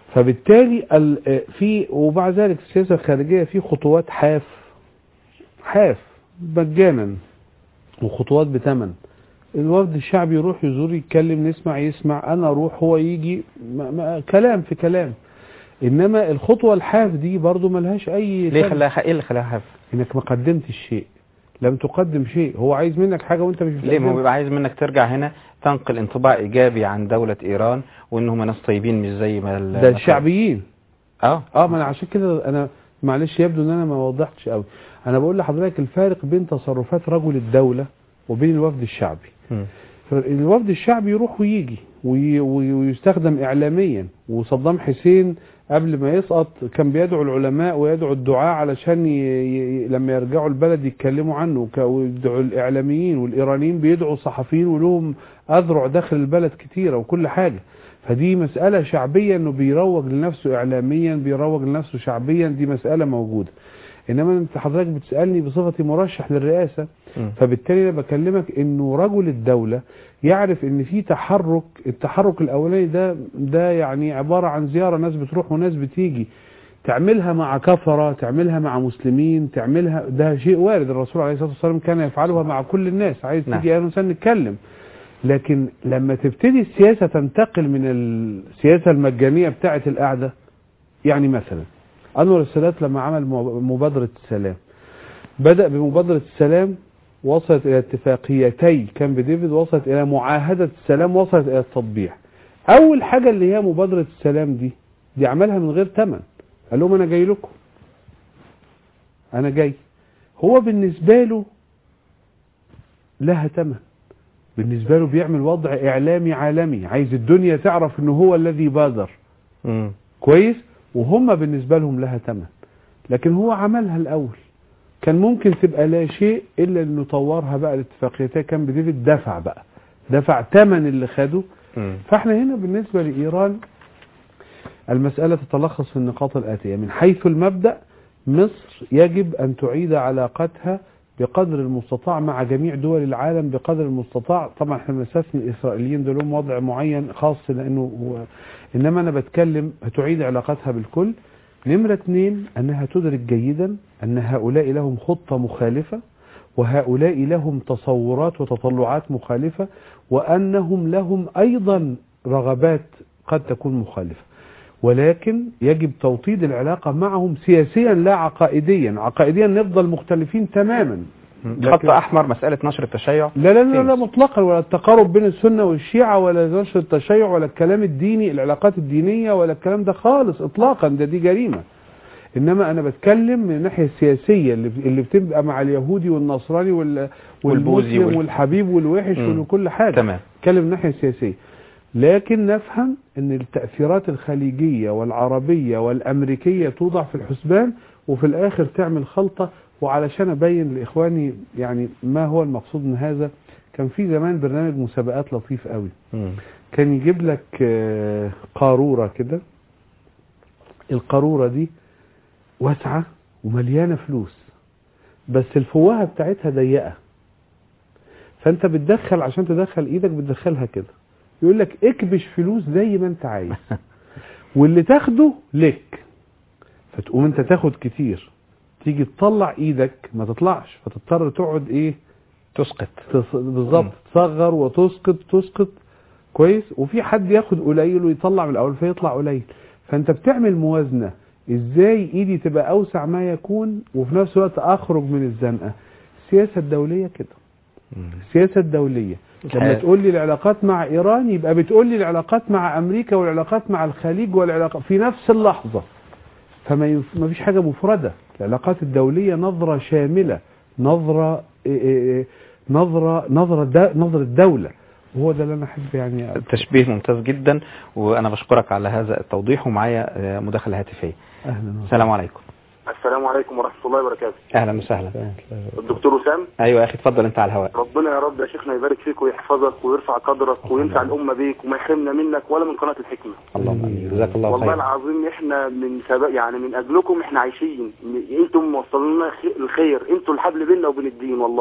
فبالتالي ال- آه، في ومع ذلك السياسة الخارجية في خطوات حاف حاف مجانا وخطوات بثمن الوفد الشعبي يروح يزور يتكلم نسمع يسمع انا اروح هو يجي ما ما كلام في كلام انما الخطوه الحاف دي برضو ملهاش اي ليه ثمن. خلاها ايه اللي خلاها حاف انك ما قدمتش شيء لم تقدم شيء هو عايز منك حاجه وانت مش ليه ما هو بتقدمها. بيبقى عايز منك ترجع هنا تنقل انطباع ايجابي عن دولة ايران وان هم ناس طيبين مش زي ما ال- ده مثلا- الشعبيين اه اه ما انا عشان كده انا معلش يبدو ان انا ما وضحتش قوي انا بقول لحضرتك الفارق بين تصرفات رجل الدوله وبين الوفد الشعبي مم. الوفد الشعبي يروح ويجي وي- وي- ويستخدم اعلاميا وصدام حسين قبل ما يسقط كان بيدعو العلماء ويدعو الدعاة علشان ي... ي... لما يرجعوا البلد يتكلموا عنه وك- ويدعوا الاعلاميين والايرانيين بيدعوا الصحفيين ولهم اذرع داخل البلد كتيره وكل حاجه فدي مسألة شعبية انه بيروج لنفسه اعلاميا بيروج لنفسه شعبيا دي مسألة موجودة انما انت حضرتك بتسألني بصفتي مرشح للرئاسة مم. فبالتالي انا بكلمك انه رجل الدولة يعرف ان في تحرك التحرك الاولاني ده ده يعني عبارة عن زيارة ناس بتروح وناس بتيجي تعملها مع كفرة تعملها مع مسلمين تعملها ده شيء وارد الرسول عليه الصلاة والسلام كان يفعلها مع كل الناس عايز نعم. تيجي اهلا وسهلا نتكلم لكن لما تبتدي السياسة تنتقل من السياسة المجانية بتاعة القعدة يعني مثلا أنور السادات لما عمل مبادرة السلام بدأ بمبادرة السلام وصلت إلى اتفاقيتي كامب ديفيد وصلت إلى معاهدة السلام وصلت إلى التطبيع أول حاجة اللي هي مبادرة السلام دي دي عملها من غير ثمن قال لهم أنا جاي لكم أنا جاي هو بالنسبة له لها ثمن بالنسبة له بيعمل وضع إعلامي عالمي عايز الدنيا تعرف إنه هو الذي بادر مم. كويس وهم بالنسبة لهم لها ثمن لكن هو عملها الأول كان ممكن تبقى لا شيء إلا إنه طورها بقى الاتفاقيتين كان بديفيد دفع بقى دفع ثمن اللي خده مم. فاحنا هنا بالنسبة لإيران المسألة تتلخص في النقاط الآتية من حيث المبدأ مصر يجب أن تعيد علاقتها بقدر المستطاع مع جميع دول العالم بقدر المستطاع طبعا احنا بنستثني الإسرائيليين دول لهم وضع معين خاص لأنه هو إنما أنا بتكلم هتعيد علاقتها بالكل نمرة اثنين أنها تدرك جيدا أن هؤلاء لهم خطة مخالفة وهؤلاء لهم تصورات وتطلعات مخالفة وأنهم لهم أيضا رغبات قد تكون مخالفة ولكن يجب توطيد العلاقة معهم سياسيا لا عقائديا عقائديا نفضل مختلفين تماما مم. خط احمر مسألة نشر التشيع لا لا لا, لا فين؟ مطلقا ولا التقارب بين السنة والشيعة ولا نشر التشيع ولا الكلام الديني العلاقات الدينية ولا الكلام ده خالص اطلاقا ده دي جريمة انما انا بتكلم من الناحية السياسية اللي اللي بتبقى مع اليهودي والنصراني وال والبوذي والمسلم وال- والحبيب والوحش مم. وكل حاجة تمام نتكلم من الناحية السياسية لكن نفهم ان التأثيرات الخليجية والعربية والامريكية توضع في الحسبان وفي الاخر تعمل خلطة وعلشان ابين لاخواني يعني ما هو المقصود من هذا كان في زمان برنامج مسابقات لطيف قوي مم. كان يجيب لك آه، قارورة كده القارورة دي واسعة ومليانة فلوس بس الفوهة بتاعتها ضيقة فانت بتدخل عشان تدخل ايدك بتدخلها كده يقول لك اكبش فلوس زي ما انت عايز واللي تاخده لك فتقوم انت تاخد كتير تيجي تطلع ايدك ما تطلعش فتضطر تقعد ايه تسقط تص- بالظبط تصغر وتسقط تسقط كويس وفي حد ياخد قليل ويطلع من الاول فيطلع قليل فانت بتعمل موازنه ازاي ايدي تبقى اوسع ما يكون وفي نفس الوقت اخرج من الزنقه السياسه الدوليه كده مم. السياسه الدوليه لما الحياة. تقول لي العلاقات مع ايران يبقى بتقول لي العلاقات مع امريكا والعلاقات مع الخليج والعلاقات في نفس اللحظه فما ينف... ما فيش حاجه مفرده العلاقات الدوليه نظره شامله نظره إيه إيه نظره نظره دا... نظره دوله وهو ده اللي انا احب يعني أ- تشبيه ممتاز جدا وانا بشكرك على هذا التوضيح ومعايا آه، مداخلة هاتفية اهلا وسهلا السلام عليكم السلام عليكم ورحمة الله وبركاته اهلا وسهلا الدكتور وسام ايوه يا اخي اتفضل انت على الهواء ربنا يا رب يا شيخنا يبارك فيك ويحفظك ويرفع قدرك وينفع الأمة بيك وما يحرمنا منك ولا من قناة الحكمة اللهم امين جزاك الله والله خير العظيم احنا من سبب يعني من اجلكم احنا عايشين م- انتم موصلين لنا خ- الخير انتوا الحبل بيننا وبين الدين والله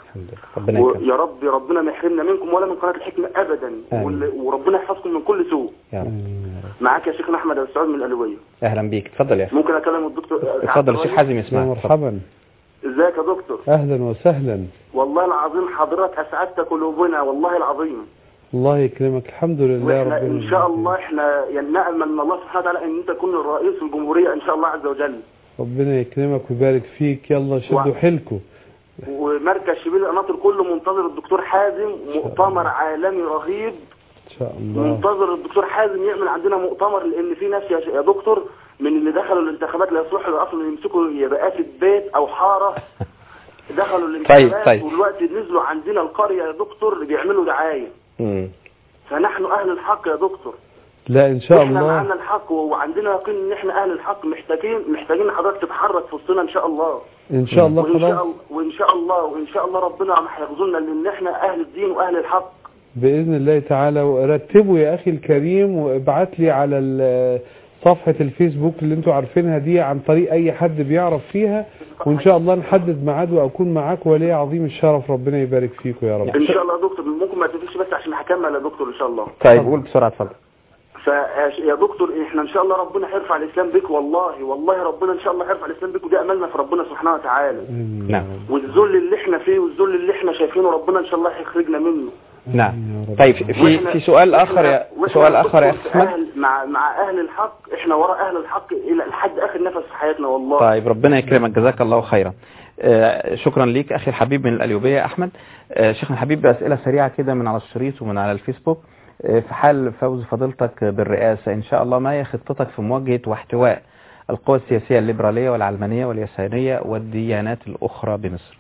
الحمد لله ربنا يكرمك ويا رب ربنا ما يحرمنا منكم ولا من قناه الحكمه ابدا آمين. وال- وربنا يحفظكم من كل سوء يا رب معاك يا شيخنا احمد السعود من الالويه اهلا بيك اتفضل يا اخي ممكن اكلم الدكتور اتفضل الشيخ حازم يا يسمعك اتفضل. مرحبا ازيك يا دكتور اهلا وسهلا والله العظيم حضرتك اسعدت قلوبنا والله العظيم الله يكرمك الحمد لله واحنا رب ان شاء الله احنا يعني نامل من الله سبحانه وتعالى ان انت تكون الرئيس الجمهوريه ان شاء الله عز وجل ربنا يكرمك ويبارك فيك يلا شدوا و- حيلكم ومركز شبيل القناطر كله منتظر الدكتور حازم مؤتمر عالمي رهيب ان شاء الله منتظر الدكتور حازم يعمل عندنا مؤتمر لان في ناس يا ش- يا دكتور من اللي دخلوا الانتخابات لا يصلحوا اصلا يمسكوا يبقى بيت او حاره دخلوا الانتخابات طيب. والوقت نزلوا عندنا القريه يا دكتور اللي بيعملوا دعايه مم. فنحن اهل الحق يا دكتور لا ان شاء احنا معانا الله الحق وعندنا يقين ان احنا اهل الحق محتاجين محتاجين حضرتك تتحرك في وسطنا ان شاء الله ان شاء الله وان شاء خلاص الله وان شاء الله وان شاء الله ربنا ما هيخذلنا لان احنا اهل الدين واهل الحق باذن الله تعالى ورتبوا يا اخي الكريم وابعت لي على ال- صفحة الفيسبوك اللي انتوا عارفينها دي عن طريق اي حد بيعرف فيها وان شاء الله نحدد ميعاد واكون معاك ولي عظيم الشرف ربنا يبارك فيكم يا رب ان شاء الله يا دكتور ممكن ما تقفلش بس عشان هكمل يا دكتور ان شاء الله طيب قول بسرعه اتفضل فيا دكتور احنا ان شاء الله ربنا هيرفع الاسلام بك والله والله ربنا ان شاء الله هيرفع الاسلام بك ودي املنا في ربنا سبحانه وتعالى نعم والذل اللي احنا فيه والذل اللي احنا شايفينه ربنا ان شاء الله هيخرجنا منه نعم طيب في وإحنا- في سؤال اخر يا وإحنا سؤال اخر يا دكتور اخي احمد أهل مع مع اهل الحق احنا وراء اهل الحق الى لحد اخر نفس في حياتنا والله طيب ربنا يكرمك جزاك الله خيرا آه، شكرا ليك اخي الحبيب من القليوبيه احمد آه، شيخنا الحبيب اسئله سريعه كده من على الشريط ومن على الفيسبوك آه، في حال فوز فضيلتك بالرئاسه ان شاء الله ما هي خطتك في مواجهه واحتواء القوى السياسيه الليبراليه والعلمانيه واليساريه والديانات الاخرى بمصر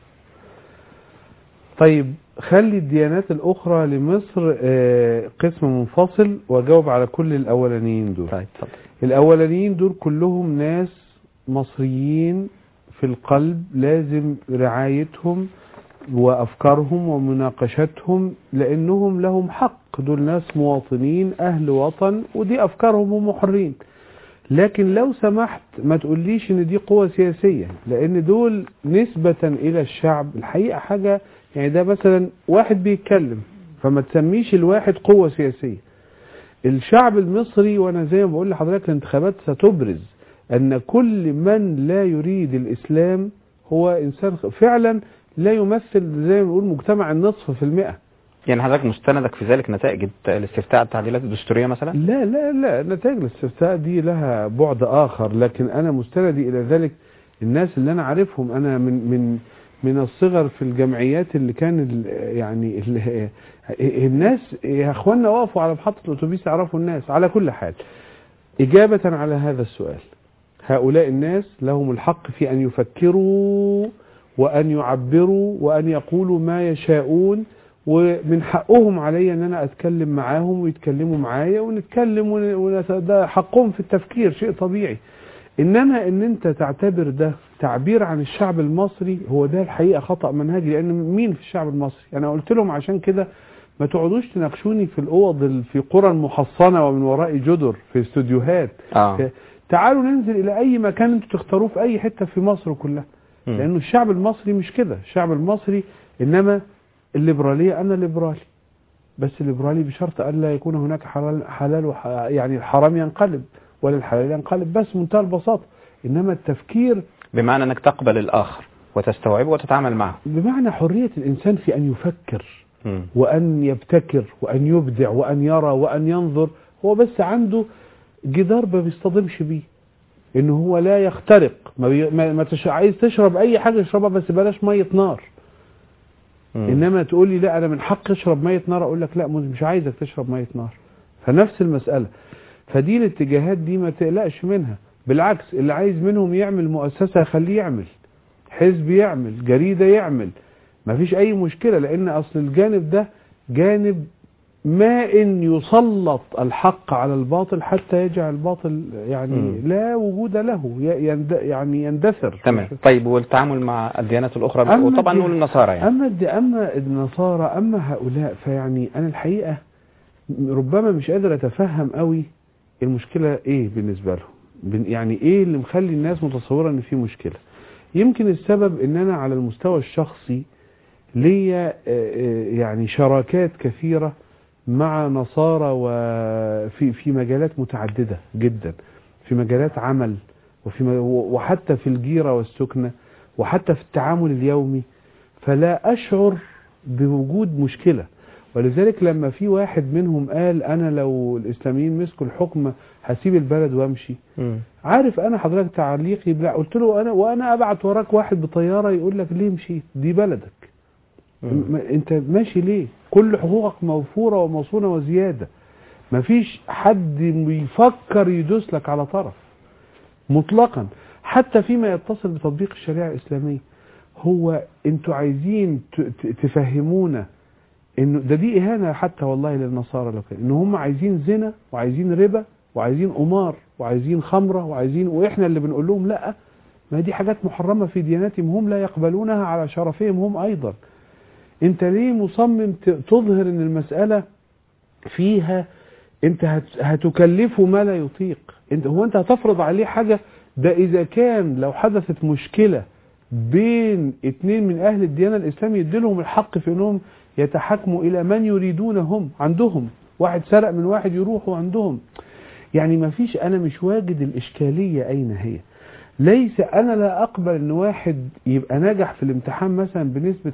طيب خلي الديانات الاخرى لمصر آه، قسم منفصل واجاوب على كل الاولانيين دول طيب اتفضل الأولانيين دول كلهم ناس مصريين في القلب لازم رعايتهم وأفكارهم ومناقشتهم لأنهم لهم حق دول ناس مواطنين أهل وطن ودي أفكارهم هم حرين لكن لو سمحت ما تقوليش ان دي قوة سياسية لان دول نسبة الى الشعب الحقيقة حاجة يعني ده مثلا واحد بيتكلم فما تسميش الواحد قوة سياسية الشعب المصري وانا زي ما بقول لحضرتك الانتخابات ستبرز ان كل من لا يريد الاسلام هو انسان خ- فعلا لا يمثل زي ما بنقول مجتمع النصف في المئة يعني حضرتك مستندك في ذلك نتائج الت- الاستفتاء التعديلات الدستوريه مثلا لا لا لا نتائج الاستفتاء دي لها بعد آخر لكن أنا مستندي إلى ذلك الناس اللي أنا عارفهم أنا من من من الصغر في الجمعيات اللي كان ال- يعني ال- الناس يا اخوانا وقفوا على محطة الأتوبيس يعرفوا الناس على كل حال إجابة على هذا السؤال هؤلاء الناس لهم الحق في أن يفكروا وأن يعبروا وأن يقولوا ما يشاءون ومن حقهم علي ان انا اتكلم معاهم ويتكلموا معايا ونتكلم ون- ونت- ده حقهم في التفكير شيء طبيعي انما ان انت تعتبر ده تعبير عن الشعب المصري هو ده الحقيقه خطا منهجي لان مين في الشعب المصري انا قلت لهم عشان كده ما تقعدوش تناقشوني في الاوض ال- في قرى محصنه ومن وراء جدر في استوديوهات اه تعالوا ننزل الى اي مكان انتوا تختاروه في اي حته في مصر كلها مم. لانه الشعب المصري مش كده الشعب المصري انما الليبراليه انا ليبرالي بس الليبرالي بشرط الا يكون هناك حلال حلال وح يعني الحرام ينقلب ولا الحلال ينقلب بس منتهى البساطه انما التفكير بمعنى انك تقبل الاخر وتستوعبه وتتعامل معه بمعنى حريه الانسان في ان يفكر مم. وأن يبتكر وأن يبدع وأن يرى وأن ينظر هو بس عنده جدار ما بيصطدمش بيه إن هو لا يخترق ما, بي... ما... ما تش... عايز تشرب أي حاجة اشربها بس بلاش مية نار مم. إنما تقول لي لا أنا من حق أشرب مية نار أقول لك لا مش عايزك تشرب مية نار فنفس المسألة فدي الاتجاهات دي ما تقلقش منها بالعكس اللي عايز منهم يعمل مؤسسة خليه يعمل حزب يعمل جريدة يعمل ما فيش اي مشكلة لان اصل الجانب ده جانب ما ان يسلط الحق على الباطل حتى يجعل الباطل يعني مم. لا وجود له ي- يند يعني يندثر تمام طيب والتعامل مع الديانات الاخرى أما وطبعا الدي- نقول النصارى يعني اما الد- اما النصارى اما هؤلاء فيعني انا الحقيقة ربما مش قادر اتفهم قوي المشكلة ايه بالنسبة لهم بن- يعني ايه اللي مخلي الناس متصورة ان في مشكلة يمكن السبب ان انا على المستوى الشخصي ليا آه، آه، يعني شراكات كثيرة مع نصارى وفي في مجالات متعددة جدا في مجالات عمل وفي م- وحتى في الجيرة والسكنة وحتى في التعامل اليومي فلا أشعر بوجود مشكلة ولذلك لما في واحد منهم قال أنا لو الإسلاميين مسكوا الحكم هسيب البلد وامشي عارف انا حضرتك تعليقي بلا قلت له انا وانا ابعت وراك واحد بطياره يقول لك ليه مشيت دي بلدك م- انت ماشي ليه كل حقوقك موفوره وموصونه وزياده مفيش حد بيفكر يدوس لك على طرف مطلقا حتى فيما يتصل بتطبيق الشريعه الاسلاميه هو انتوا عايزين ت- ت- تفهمونا انه ده دي اهانه حتى والله للنصارى لو كان ان هم عايزين زنا وعايزين ربا وعايزين قمار وعايزين خمره وعايزين واحنا اللي بنقول لهم لا ما دي حاجات محرمه في دياناتهم هم لا يقبلونها على شرفهم هم ايضا انت ليه مصمم ت- تظهر ان المساله فيها انت هت- هتكلفه ما لا يطيق انت هو انت هتفرض عليه حاجه ده اذا كان لو حدثت مشكله بين اتنين من اهل الديانه الاسلاميه يديلهم الحق في انهم يتحاكموا الى من يريدونهم عندهم واحد سرق من واحد يروحوا عندهم يعني ما فيش انا مش واجد الاشكاليه اين هي ليس انا لا اقبل ان واحد يبقى ناجح في الامتحان مثلا بنسبه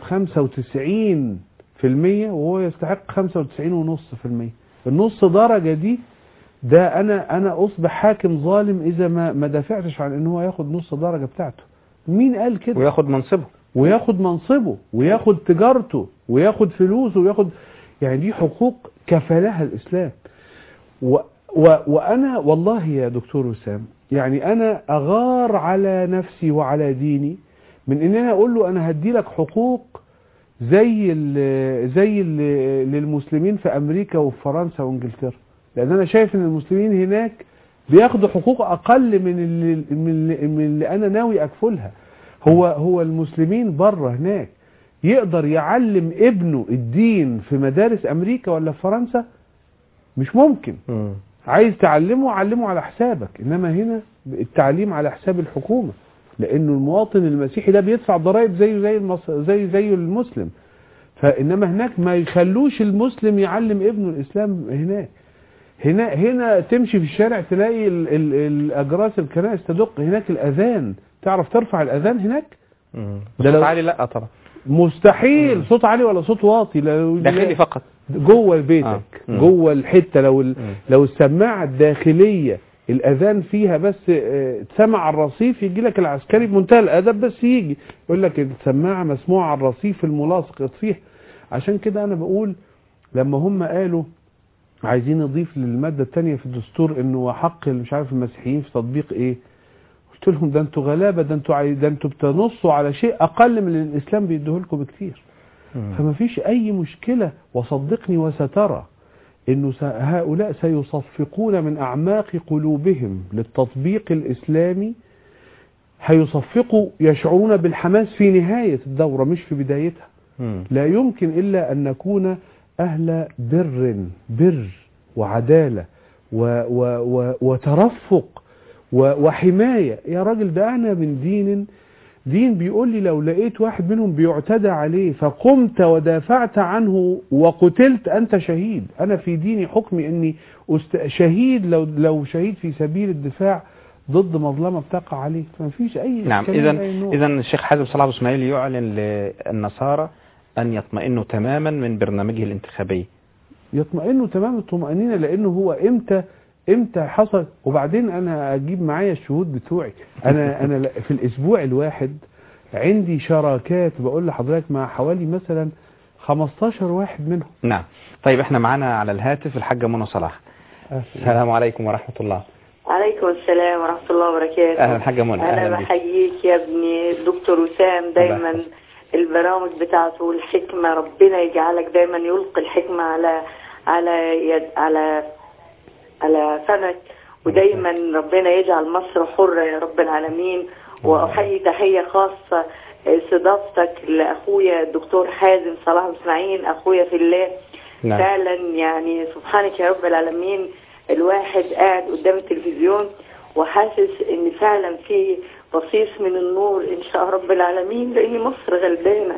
95% وهو يستحق 95.5% النص درجه دي ده انا انا اصبح حاكم ظالم اذا ما ما دافعتش عن ان هو ياخد نص درجه بتاعته مين قال كده وياخد منصبه وياخد منصبه وياخد تجارته وياخد فلوسه وياخد يعني دي حقوق كفلها الإسلام و و وأنا والله يا دكتور وسام يعني أنا أغار على نفسي وعلى ديني من إن أنا أقول له أنا هدي لك حقوق زي ال زي ال للمسلمين في أمريكا وفي فرنسا وإنجلترا لأن أنا شايف إن المسلمين هناك بياخدوا حقوق أقل من اللي من اللي, من اللي أنا ناوي أكفلها هو هو المسلمين بره هناك يقدر يعلم ابنه الدين في مدارس امريكا ولا في فرنسا مش ممكن عايز تعلمه علمه على حسابك انما هنا التعليم على حساب الحكومه لانه المواطن المسيحي ده بيدفع ضرائب زيه زي المص... زي زي المسلم فانما هناك ما يخلوش المسلم يعلم ابنه الاسلام هناك هنا هنا تمشي في الشارع تلاقي ال... ال... الاجراس الكنائس تدق هناك الاذان تعرف ترفع الاذان هناك ده لو- عالي لا طبعا مستحيل صوت عالي ولا صوت واطي لو داخلي فقط جوه بيتك آه. مم. جوه الحته لو ال... مم. لو السماعه الداخليه الاذان فيها بس آه، اتسمع على الرصيف يجي لك العسكري بمنتهى الادب بس يجي يقول لك السماعه مسموعه على الرصيف الملاصق اطفيها عشان كده انا بقول لما هم قالوا عايزين نضيف للماده الثانيه في الدستور انه حق مش عارف المسيحيين في تطبيق ايه قلت لهم ده انتوا غلابه ده انتوا عاي... ده انتوا بتنصوا على شيء اقل من اللي الاسلام بيديه لكم بكتير فما فيش اي مشكلة وصدقني وسترى انه س- هؤلاء سيصفقون من اعماق قلوبهم للتطبيق الاسلامي هيصفقوا يشعرون بالحماس في نهاية الدورة مش في بدايتها لا يمكن الا ان نكون اهل بر بر وعدالة و و و وترفق و وحماية يا راجل ده انا من دين دين بيقول لي لو لقيت واحد منهم بيعتدى عليه فقمت ودافعت عنه وقتلت انت شهيد انا في ديني حكمي اني أست... شهيد لو لو شهيد في سبيل الدفاع ضد مظلمه بتقع عليه فما فيش اي نعم إشكالية اذا بأي نوع. اذا الشيخ حازم صلاح أبو اسماعيل يعلن للنصارى ان يطمئنوا تماما من برنامجه الانتخابي يطمئنوا تمام الطمأنينة لأنه هو إمتى إمتى حصل وبعدين أنا أجيب معايا الشهود بتوعي أنا أنا ل- في الأسبوع الواحد عندي شراكات بقول لحضرتك مع حوالي مثلا 15 واحد منهم نعم طيب احنا معانا على الهاتف الحاجة منى صلاح السلام عليكم ورحمة الله عليكم السلام ورحمة الله وبركاته اهلا حاجة منى أنا اهلا بك بحييك يا ابني الدكتور وسام دايما يحفظك. البرامج بتاعته والحكمة ربنا يجعلك دايما يلقي الحكمة على على يد على على فمك ودايما ربنا يجعل مصر حرة يا رب العالمين وأحيي تحية خاصة استضافتك لأخويا الدكتور حازم صلاح إسماعيل أخويا في الله نعم فعلا يعني سبحانك يا رب العالمين الواحد قاعد قدام التلفزيون وحاسس ان فعلا في بصيص من النور ان شاء رب العالمين لان مصر غلبانه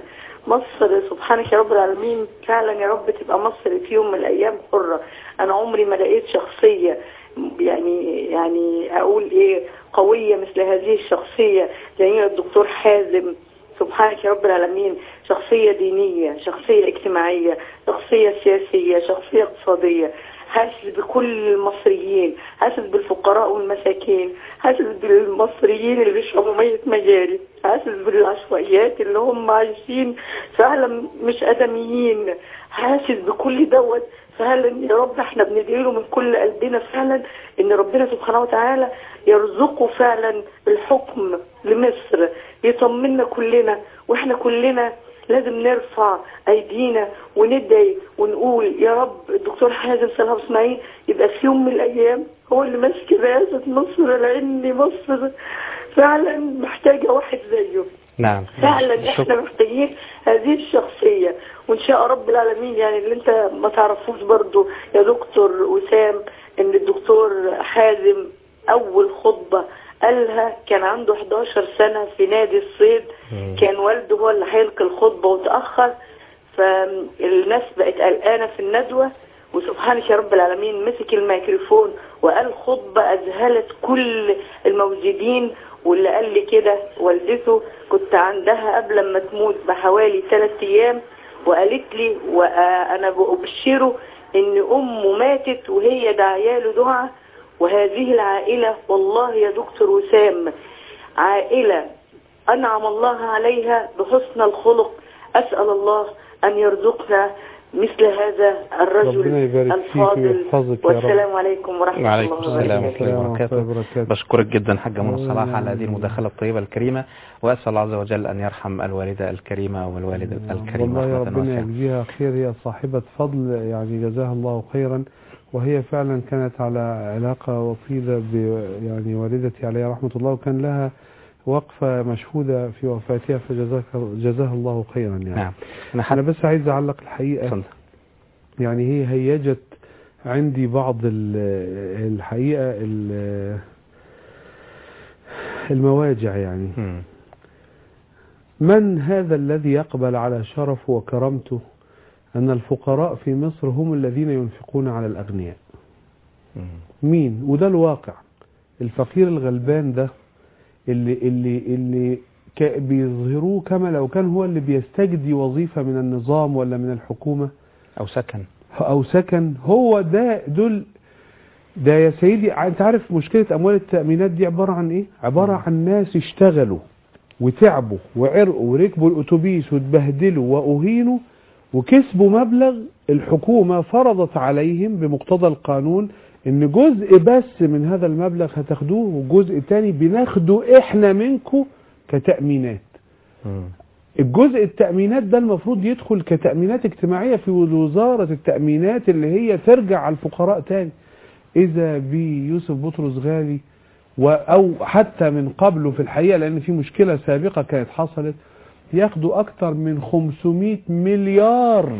مصر سبحانك يا رب العالمين فعلا يا رب تبقى مصر في يوم من الايام حرة انا عمري ما لقيت شخصية يعني يعني اقول ايه قوية مثل هذه الشخصية زي الدكتور حازم سبحانك يا رب العالمين شخصية دينية شخصية اجتماعية شخصية سياسية شخصية اقتصادية حاسس بكل المصريين حاسس بالفقراء والمساكين حاسس بالمصريين اللي بيشربوا مية مجاري حاسس بالعشوائيات اللي هم عايشين فعلا مش آدميين حاسس بكل دوت فعلا يا رب احنا بندعيله من كل قلبنا فعلا ان ربنا سبحانه وتعالى يرزقه فعلا الحكم لمصر يطمنا كلنا واحنا كلنا لازم نرفع ايدينا وندعي ونقول يا رب الدكتور حازم صلاح اسماعيل يبقى في يوم من الايام هو اللي ماسك رئاسة مصر لان مصر فعلا محتاجة واحد زيه نعم فعلا احنا محتاجين هذه الشخصية وان شاء رب العالمين يعني اللي انت ما تعرفوش برضو يا دكتور وسام ان الدكتور حازم اول خطبة قالها كان عنده 11 سنة في نادي الصيد كان والده هو اللي هيلقي الخطبة وتأخر فالناس بقت قلقانة في الندوة وسبحانك يا رب العالمين مسك الميكروفون وقال خطبة أذهلت كل الموجودين واللي قال لي كده والدته كنت عندها قبل ما تموت بحوالي ثلاث أيام وقالت لي وأنا بأبشره إن أمه ماتت وهي دعياله دعاء وهذه العائلة والله يا دكتور وسام عائلة أنعم الله عليها بحسن الخلق أسأل الله أن يرزقنا مثل هذا الرجل ربنا يبارك فيك الفاضل ويحفظك يا رب. والسلام عليكم ورحمة وعليكم الله السلام وبركاته ورحمة الله ورحمة الله وبركاته وبركاته. بشكرك جدا حاجة منى صلاح على هذه المداخلة الطيبة الكريمة وأسأل الله عز وجل أن يرحم الوالدة الكريمة والوالد الكريم والله يا رحمة ربنا واسعة يجزيها خير هي صاحبة فضل يعني جزاها الله خيرا وهي فعلا كانت على علاقة وطيدة ب يعني والدتي عليها رحمة الله وكان لها وقفة مشهودة في وفاتها فجزاك جزاها الله خيرا يعني نعم أنا أنا حتى بس عايز أعلق الحقيقة اتفضل. يعني هي هيجت عندي بعض ال- الحقيقة ال- المواجع يعني مم. من هذا الذي يقبل على شرفه وكرامته أن الفقراء في مصر هم الذين ينفقون على الأغنياء مم. مين وده الواقع الفقير الغلبان ده اللي اللي اللي ك- بيظهروه كما لو كان هو اللي بيستجدي وظيفة من النظام ولا من الحكومة أو سكن او سكن هو ده دول ده يا سيدي انت عارف مشكلة اموال التأمينات دي عبارة عن ايه عبارة عن ناس اشتغلوا وتعبوا وعرقوا وركبوا الاتوبيس واتبهدلوا واهينوا وكسبوا مبلغ الحكومة فرضت عليهم بمقتضى القانون ان جزء بس من هذا المبلغ هتاخدوه وجزء تاني بناخده احنا منكم كتأمينات مم. الجزء التأمينات ده المفروض يدخل كتأمينات اجتماعية في وزارة التأمينات اللي هي ترجع على الفقراء تاني إذا بيوسف بطرس غالي و أو حتى من قبله في الحقيقة لأن في مشكلة سابقة كانت حصلت ياخدوا أكتر من 500 مليار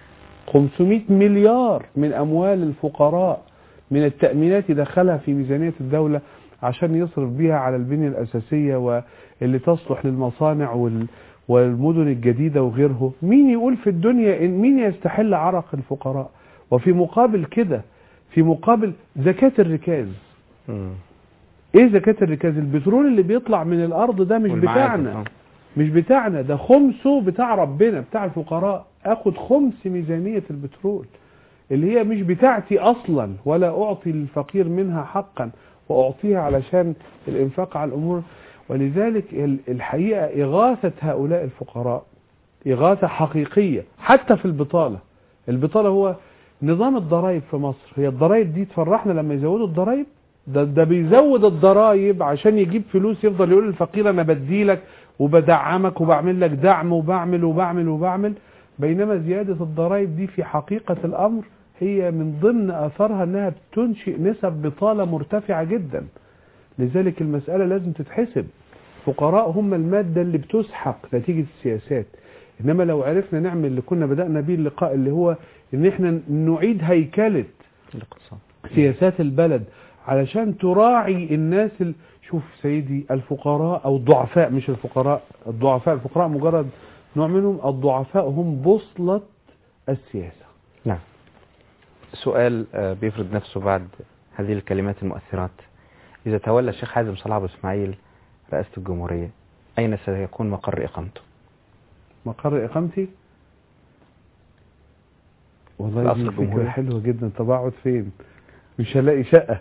500 مليار من أموال الفقراء من التأمينات يدخلها في ميزانية الدولة عشان يصرف بيها على البنية الأساسية واللي تصلح للمصانع وال والمدن الجديدة وغيره مين يقول في الدنيا إن مين يستحل عرق الفقراء وفي مقابل كده في مقابل زكاة الركاز مم. ايه زكاة الركاز البترول اللي بيطلع من الارض ده مش والمعادن، بتاعنا آه. مش بتاعنا ده خمسه بتاع ربنا بتاع الفقراء اخد خمس ميزانية البترول اللي هي مش بتاعتي اصلا ولا اعطي للفقير منها حقا واعطيها علشان الانفاق على الامور ولذلك ال- الحقيقة اغاثة هؤلاء الفقراء اغاثة حقيقية حتى في البطالة البطالة هو نظام الضرائب في مصر هي الضرائب دي تفرحنا لما يزودوا الضرائب ده ده بيزود الضرائب عشان يجيب فلوس يفضل يقول للفقير انا بديلك وبدعمك وبعمل لك دعم وبعمل وبعمل وبعمل بينما زيادة الضرائب دي في حقيقة الأمر هي من ضمن أثرها أنها بتنشئ نسب بطالة مرتفعة جدا لذلك المسألة لازم تتحسب فقراء هم المادة اللي بتسحق نتيجة السياسات إنما لو عرفنا نعمل اللي كنا بدأنا بيه اللقاء اللي هو إن إحنا نعيد هيكلة الاقتصاد سياسات البلد علشان تراعي الناس ال... شوف سيدي الفقراء او الضعفاء مش الفقراء الضعفاء الفقراء مجرد نوع منهم الضعفاء هم بوصلة السياسة نعم سؤال آه، بيفرض نفسه بعد هذه الكلمات المؤثرات إذا تولى الشيخ حازم صلاح أبو إسماعيل رئاسة الجمهورية أين سيكون مقر إقامته؟ مقر إقامتي والله الأصل دي فكرة الجمهورية. حلوة جدا طب أقعد فين مش هلاقي شقة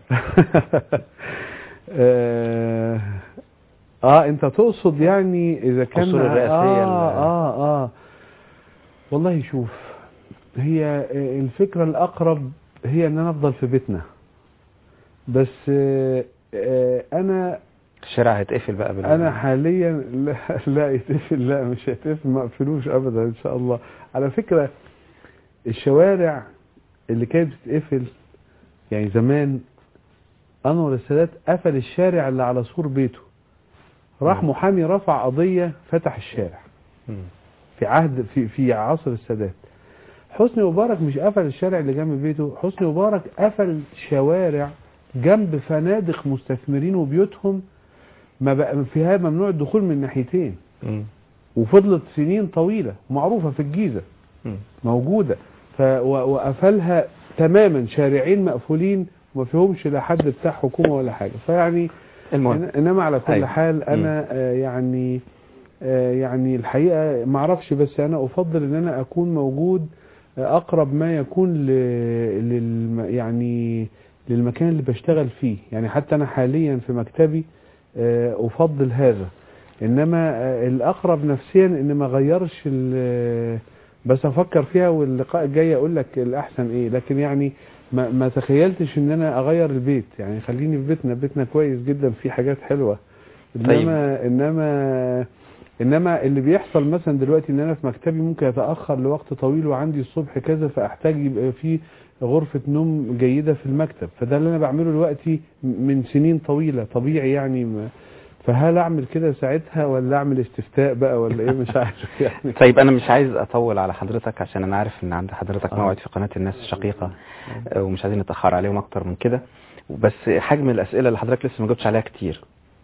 آه, اه انت تقصد يعني اذا كان القصور الرئاسية اه ال- اه اه والله شوف هي الفكرة الأقرب هي إن أنا أفضل في بيتنا بس آه آه أنا الشارع هيتقفل بقى بال... انا حاليا لا, لا يتقفل لا مش هيتقفل ما اقفلوش ابدا ان شاء الله على فكرة الشوارع اللي كانت بتتقفل يعني زمان انور السادات قفل الشارع اللي على سور بيته راح مم. محامي رفع قضية فتح الشارع مم. في عهد في في عصر السادات حسني مبارك مش قفل الشارع اللي جنب بيته حسني مبارك قفل شوارع جنب فنادق مستثمرين وبيوتهم ما بقى فيها ممنوع الدخول من ناحيتين مم. وفضلت سنين طويلة معروفة في الجيزة مم. موجودة ف و- وقفلها تماما شارعين مقفولين وما فيهمش لا حد بتاع حكومة ولا حاجة فيعني المهم إن- انما على كل أيوة. حال انا آه، يعني آه، يعني الحقيقة ما اعرفش بس انا افضل ان انا اكون موجود آه، اقرب ما يكون ل... للم... يعني للمكان اللي بشتغل فيه يعني حتى انا حاليا في مكتبي آه، افضل هذا انما آه، الاقرب نفسيا ان ما غيرش ال- بس افكر فيها واللقاء الجاي اقول لك الاحسن ايه لكن يعني ما, ما تخيلتش ان انا اغير البيت يعني خليني في بيتنا بيتنا كويس جدا فيه حاجات حلوة انما انما انما اللي بيحصل مثلا دلوقتي ان انا في مكتبي ممكن اتاخر لوقت طويل وعندي الصبح كذا فاحتاج يبقى في غرفة نوم جيدة في المكتب فده اللي انا بعمله دلوقتي من سنين طويلة طبيعي يعني ما فهل اعمل كده ساعتها ولا اعمل استفتاء بقى ولا ايه مش عارف يعني طيب انا مش عايز اطول على حضرتك عشان انا عارف ان عند حضرتك آه. موعد في قناة الناس الشقيقة آه، ومش عايزين نتأخر عليهم اكتر من كده بس حجم الاسئلة اللي حضرتك لسه ما جاوبتش عليها كتير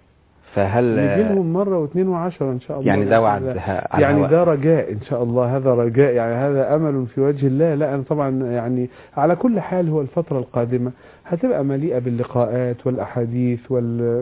فهل نجي لهم مرة واثنين وعشرة ان شاء الله يعني ده وعد بإذن الله. ه- على يعني الهواء. ده رجاء ان شاء الله هذا رجاء يعني هذا امل في وجه الله لا انا طبعا يعني على كل حال هو الفترة القادمة هتبقى مليئة باللقاءات والاحاديث وال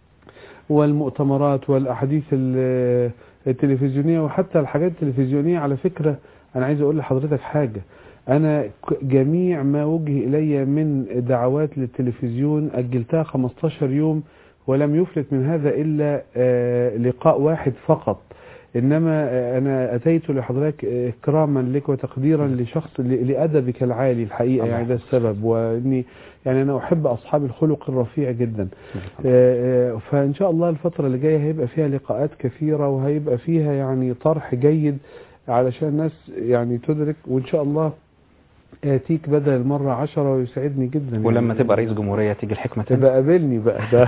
والمؤتمرات والاحاديث ال- التلفزيونية وحتى الحاجات التلفزيونية على فكرة انا عايز اقول لحضرتك حاجة انا ك- جميع ما وجه الي من دعوات للتلفزيون اجلتها 15 يوم ولم يفلت من هذا إلا آه، لقاء واحد فقط إنما آه، أنا أتيت لحضرتك آه، إكراما لك وتقديرا لشخص ل- لأدبك العالي الحقيقة الله يعني ده السبب وإني يعني أنا أحب أصحاب الخلق الرفيع جدا آه، آه، فإن شاء الله الفترة اللي جاية هيبقى فيها لقاءات كثيرة وهيبقى فيها يعني طرح جيد علشان الناس يعني تدرك وإن شاء الله آتيك بدل المرة عشرة ويسعدني جدا ولما يعني. تبقى رئيس جمهورية تيجي الحكمة تاني تبقى قابلني بقى ده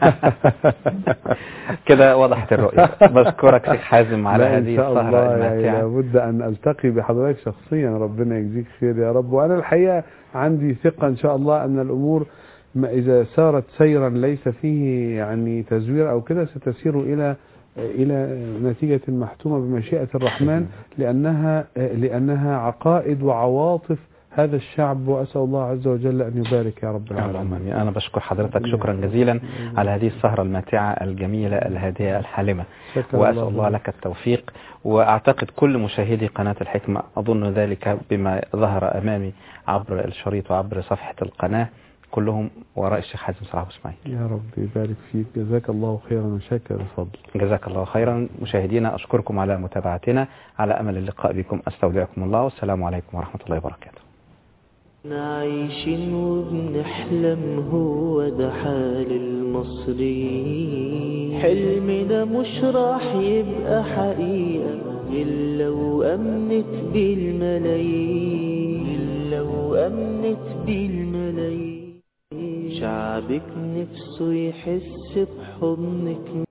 كده وضحت الرؤية بشكرك شيخ حازم على لا، هذه إن شاء السهرة الله يعني الماتعة لابد أن ألتقي بحضرتك شخصيا ربنا يجزيك خير يا رب وأنا الحقيقة عندي ثقة إن شاء الله أن الأمور ما إذا سارت سيرا ليس فيه يعني تزوير أو كده ستسير إلى إلى نتيجة محتومة بمشيئة الرحمن لأنها لأنها عقائد وعواطف هذا الشعب وأسأل الله عز وجل أن يبارك يا رب اللهم العالمين آمين. أنا بشكر حضرتك شكرا جزيلا على هذه السهرة الماتعة الجميلة الهادية الحالمة شكرا وأسأل الله لك التوفيق وأعتقد كل مشاهدي قناة الحكمة أظن ذلك بما ظهر أمامي عبر الشريط وعبر صفحة القناة كلهم وراء الشيخ حازم صلاح أبو إسماعيل يا رب يبارك فيك جزاك الله خيرا وشكر الفضل جزاك الله خيرا مشاهدينا أشكركم على متابعتنا على أمل اللقاء بكم أستودعكم الله والسلام عليكم ورحمة الله وبركاته عايشين وبنحلم هو ده حال المصريين حلم ده مش راح يبقى حقيقة إلا وأمنت بالملايين إلا وأمنت بالملايين شعبك نفسه يحس بحضنك